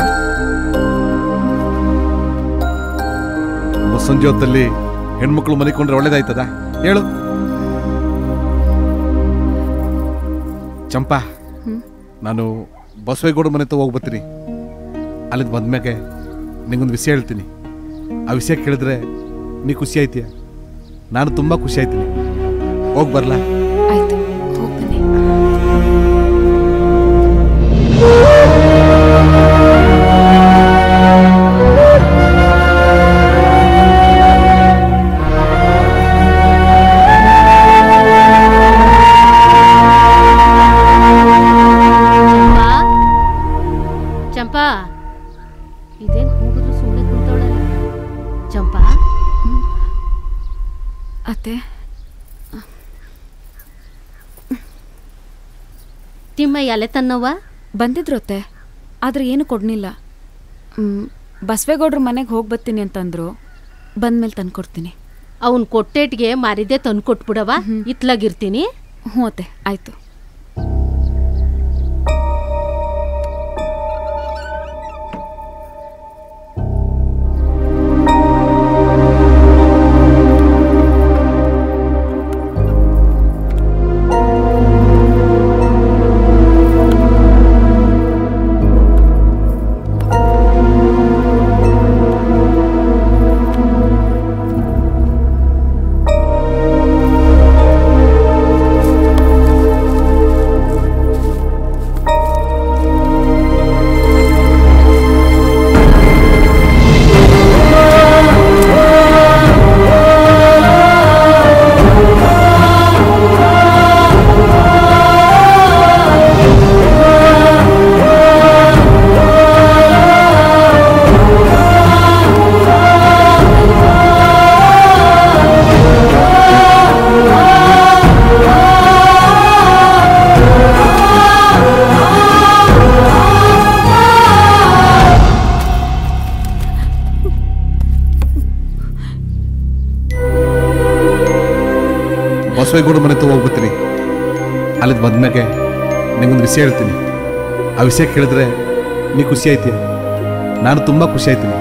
ಸಂಜೆ ಹೊತ್ತಲ್ಲಿ ಹೆಣ್ಮಕ್ಳು ಮಲಿಕೊಂಡ್ರೆ ಒಳ್ಳೇದಾಯ್ತದ ಹೇಳು ಚಂಪಾ ನಾನು ಬಸವೇಗೌಡ ಮನೆ ಹತ್ರ ಹೋಗಿ ಬರ್ತೀನಿ ಅಲ್ಲಿಂದ ಬಂದ್ಮ್ಯಾಗೆ ನಿಂಗೊಂದು ವಿಷಯ ಹೇಳ್ತೀನಿ ಆ ವಿಷಯ ಕೇಳಿದ್ರೆ ನೀ ಖುಷಿ ಆಯ್ತೀಯ ನಾನು ತುಂಬ ಖುಷಿ ಆಯ್ತೀನಿ ಹೋಗಿ ಬರ್ಲಾ ಆಯ್ತು ಹೋಗ್ಬನ್ನಿ ಚಂಪಾ ಚಂಪಾ ಇದೇನ್ ಕೂಗಿದ್ರು ಸುಮ್ಮನೆ ಕುಂತವಳಲ್ಲ ಚಂಪಾ ಅತ್ತೆ ತಿಮ್ಮ ಎಲೆ ತನ್ನವ್ವ ಬಂದಿದ್ರು ಅತ್ತೆ ಆದ್ರೆ ಏನು ಕೊಡ್ನಿಲ್ಲ ಮ್, ಬಸವೇಗೌಡ್ರ ಮನೆಗೆ ಹೋಗಿ ಬರ್ತೀನಿ ಅಂತಂದ್ರು ಬಂದ್ಮೇಲೆ ತಂದ್ಕೊಡ್ತೀನಿ ಅವನ್ ಕೊಟ್ಟೇಟ್ಗೆ ಮಾರಿದೆ ತಂದು ಕೊಟ್ಬಿಡವ ಇತ್ಲಾಗಿರ್ತೀನಿ ಹ್ಞೂ ಅತ್ತೆ ಆಯ್ತು ಆ ಬಸವೇಗೌಡ ಮನೆ ತಗೋ ಹೋಗ್ಬಿಡ್ತೀನಿ ಅಲ್ಲಿದ್ ಬಂದ್ಮೇಲೆ ನಿಮ್ಗೊಂದು ವಿಷಯ ಹೇಳ್ತೀನಿ ಆ ವಿಷಯ ಕೇಳಿದ್ರೆ ನೀ ಖುಷಿ ಆಯ್ತಿ ನಾನು ತುಂಬ ಖುಷಿ ಆಯ್ತೀನಿ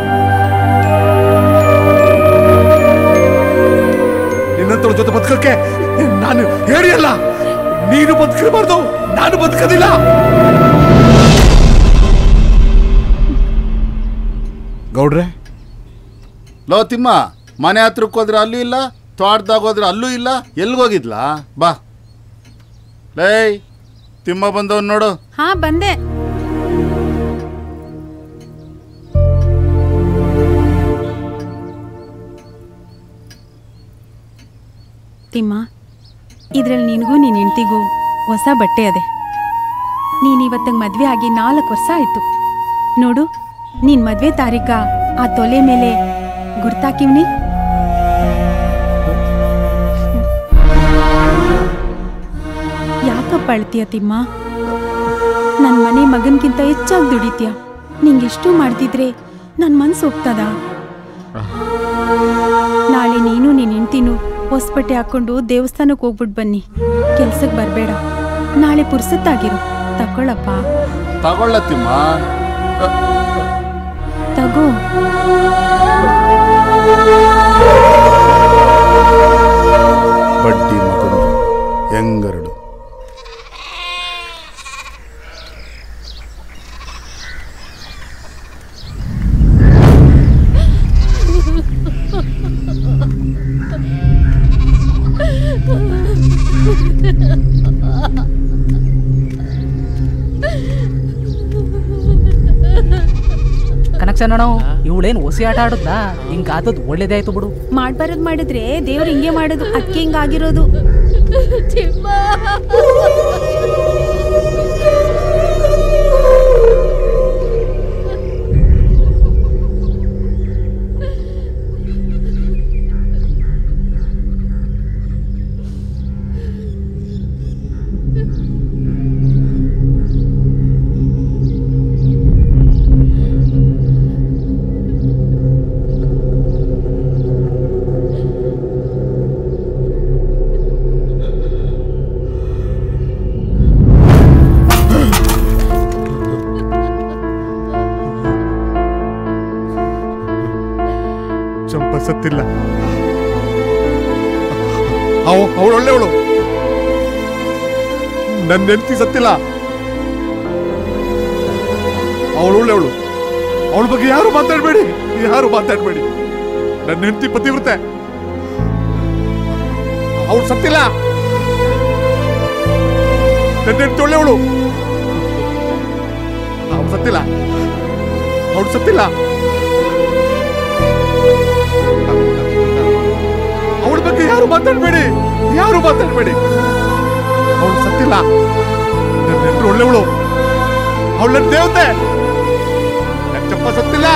ನಿನ್ನಂತವ್ರ ಜೊತೆ ಬದುಕಕ್ಕೆ ನಾನು ಹೇಳಿಯಲ್ಲ ನೀನು ಬದುಕಬಾರ್ದು ನಾನು ಬದುಕೋದಿಲ್ಲ ಗೌಡ್ರೆ ಲೋ ತಿಮ್ಮ ಮನೆ ಹತ್ರಕ್ಕೆ ಹೋದ್ರೆ ಅಲ್ಲೂ ಇಲ್ಲ ತೋಟದಾಗ ಹೋದ್ರೆ ಅಲ್ಲೂ ಇಲ್ಲ ಎಲ್ಗೋಗಿದ್ಲಾ ಬಾ ಲೇ ತಿಮ್ಮ ಬಂದವನ್ ನೋಡು ಹಾ ಬಂದೆ ತಿಮ್ಮ ಇದ್ರಲ್ಲಿ ನಿನಗೂ ನಿನ್ನ ಹೆಂಡ್ತಿಗೂ ಹೊಸ ಬಟ್ಟೆ ಅದೆ ನೀನ್ ಇವತ್ತಂಗೆ ಮದ್ವೆ ಆಗಿ ನಾಲ್ಕು ವರ್ಷ ಆಯ್ತು ನೋಡು ನಿನ್ ಮದ್ವೆ ತಾರೀಕ ಆ ತೊಲೆ ಮೇಲೆ ಗುರ್ತಾಕಿವ್ನಿ ಯಾಕಪ್ಪ ಅಳ್ತೀಯ ತಿಮ್ಮ ನನ್ನ ಮನೆ ಮಗನ್ಗಿಂತ ಹೆಚ್ಚಾಗಿ ದುಡಿತೀಯ ನಿಂಗೆಷ್ಟು ಮಾಡ್ತಿದ್ರೆ ನನ್ನ ಮನ್ಸು ಹೋಗ್ತದ ನಾಳೆ ನೀನು ನೀನ್ ಹೆಂಡ್ತಿನು ಹೊಸ್ಬಟ್ಟೆ ಹಾಕೊಂಡು ದೇವಸ್ಥಾನಕ್ಕೆ ಹೋಗ್ಬಿಟ್ಟು ಬನ್ನಿ ಕೆಲ್ಸಕ್ಕೆ ಬರಬೇಡ ನಾಳೆ ಪುರ್ಸತ್ತಾಗಿರು ತಗೊಳ್ಳಪ್ಪ ತಗೊಳ್ಳ ತಿಮ್ಮ ತಗೋ ಬಡ್ಡಿ ಮಗಂದು ಹೆಂಗರಡು ಕನೆಕ್ಷನ್ ಅಣ್ಣ ಇವಳೇನು ಹೊಸಿ ಆಟ ಆಡುದ್ನಾ ಹಿಂಗ ಆದದ್ ಒಳ್ಳೇದೇ ಆಯ್ತು ಬಿಡು ಮಾಡ್ಬಾರದ್ ಮಾಡಿದ್ರೆ ದೇವ್ರು ಹಿಂಗೆ ಮಾಡೋದು ಅದಕ್ಕೆ ಹಿಂಗಾಗಿರೋದು ಚಂಪ ಸತ್ತಿಲ್ಲ ಅವಳು ಒಳ್ಳೆವಳು ನನ್ನ ಹೆಂಡತಿ ಸತ್ತಿಲ್ಲ ಅವಳು ಒಳ್ಳೆವಳು ಅವಳ ಬಗ್ಗೆ ಯಾರು ಮಾತಾಡಬೇಡಿ ಯಾರು ಮಾತಾಡಬೇಡಿ ನನ್ನ ಹೆಂಡತಿ ಪತಿವ್ರತೆ ಅವಳು ಸತ್ತಿಲ್ಲ ನನ್ನ ಹೆಂಡತಿ ಒಳ್ಳೆವಳು ಅವಳು ಸತ್ತಿಲ್ಲ ಅವಳು ಸತ್ತಿಲ್ಲ ಅವಳ ಬಗ್ಗೆ ಯಾರು ಮಾತಾಡಬೇಡಿ ಯಾರು ಮಾತಾಡಬೇಡಿ ಅವಳು ಸತ್ತಿಲ್ಲ ನನ್ನ ಹೆಂಡ್ರು ಒಳ್ಳೆವಳು ಅವಳ ನನ್ನ ದೇವತೆ ನನ್ನ ಚಪ್ಪ ಸತ್ತಿಲ್ಲ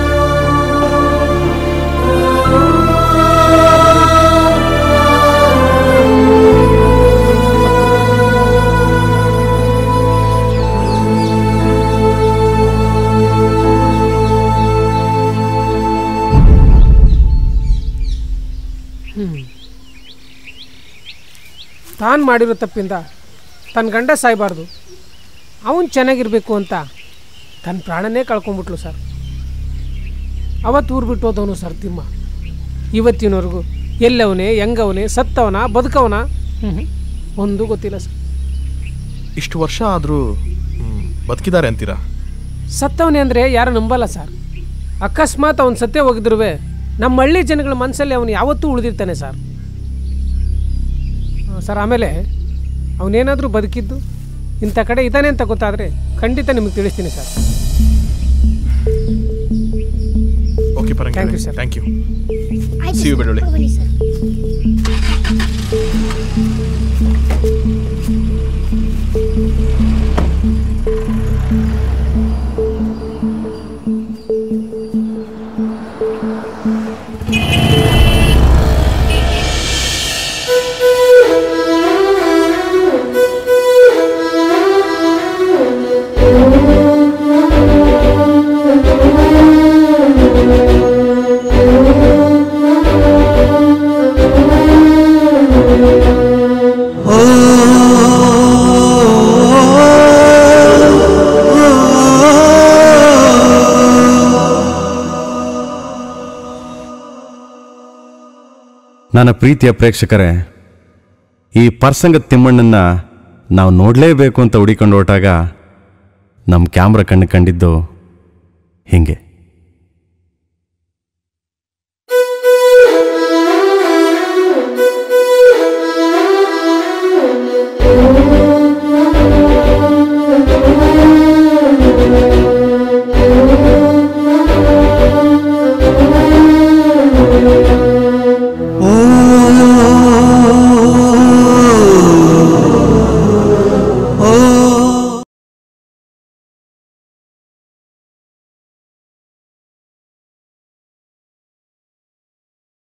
ತಾನು ಮಾಡಿರೋ ತಪ್ಪಿಂದ ತನ್ನ ಗಂಡ ಸಾಯಬಾರ್ದು ಅವನು ಚೆನ್ನಾಗಿರ್ಬೇಕು ಅಂತ ತನ್ನ ಪ್ರಾಣನೇ ಕಳ್ಕೊಂಡ್ಬಿಟ್ಲು ಸರ್ ಅವತ್ತು ಊರು ಬಿಟ್ಟು ಹೋದವನು ಸರ್ ತಿಮ್ಮ ಇವತ್ತಿನವರೆಗೂ ಎಲ್ಲವನೇ ಹೆಂಗವನೇ ಸತ್ತವನ ಬದುಕವನ ಹ್ಞೂ ಒಂದು ಗೊತ್ತಿಲ್ಲ ಸರ್ ಇಷ್ಟು ವರ್ಷ ಆದರೂ ಬದುಕಿದ್ದಾರೆ ಅಂತೀರಾ ಸತ್ತವನೇ ಅಂದರೆ ಯಾರು ನಂಬಲ್ಲ ಸರ್ ಅಕಸ್ಮಾತ್ ಅವನು ಸತ್ಯ ಹೋಗಿದ್ರುವೆ ನಮ್ಮ ಹಳ್ಳಿ ಜನಗಳ ಮನಸ್ಸಲ್ಲಿ ಅವನು ಯಾವತ್ತೂ ಉಳಿದಿರ್ತಾನೆ ಸರ್ ಆ, ಸರ್ ಆಮೇಲೆ ಅವನೇನಾದರೂ ಬದುಕಿದ್ದು ಇಂಥ ಕಡೆ ಇದ್ದಾನೆ ಅಂತ ಗೊತ್ತಾದರೆ ಖಂಡಿತ ನಿಮಗೆ ತಿಳಿಸ್ತೀನಿ ಸರ್ ಓಕೆ Thank ಪರಂಗಿ you, sir. ಥ್ಯಾಂಕ್ ಯು ಆಯ್ತು ಸಿ ಯು ಸರ್, ಬೆಳ್ಳುಳ್ಳಿ ಬನ್ನಿ ಸರ್ Thank you. ನನ್ನ ಪ್ರೀತಿಯ ಪ್ರೇಕ್ಷಕರೇ ಈ ಪರ್ಸಂಗ ತಿಮ್ಮಣ್ಣನ್ನ ನಾವು ನೋಡಲೇಬೇಕು ಅಂತ ಹುಡಿಕೊಂಡು ಹೊರಟಾಗ ನಮ್ಮ ಕ್ಯಾಮ್ರಾ ಕಣ್ಣು ಕಂಡಿದ್ದು ಹೀಗೆ ಓ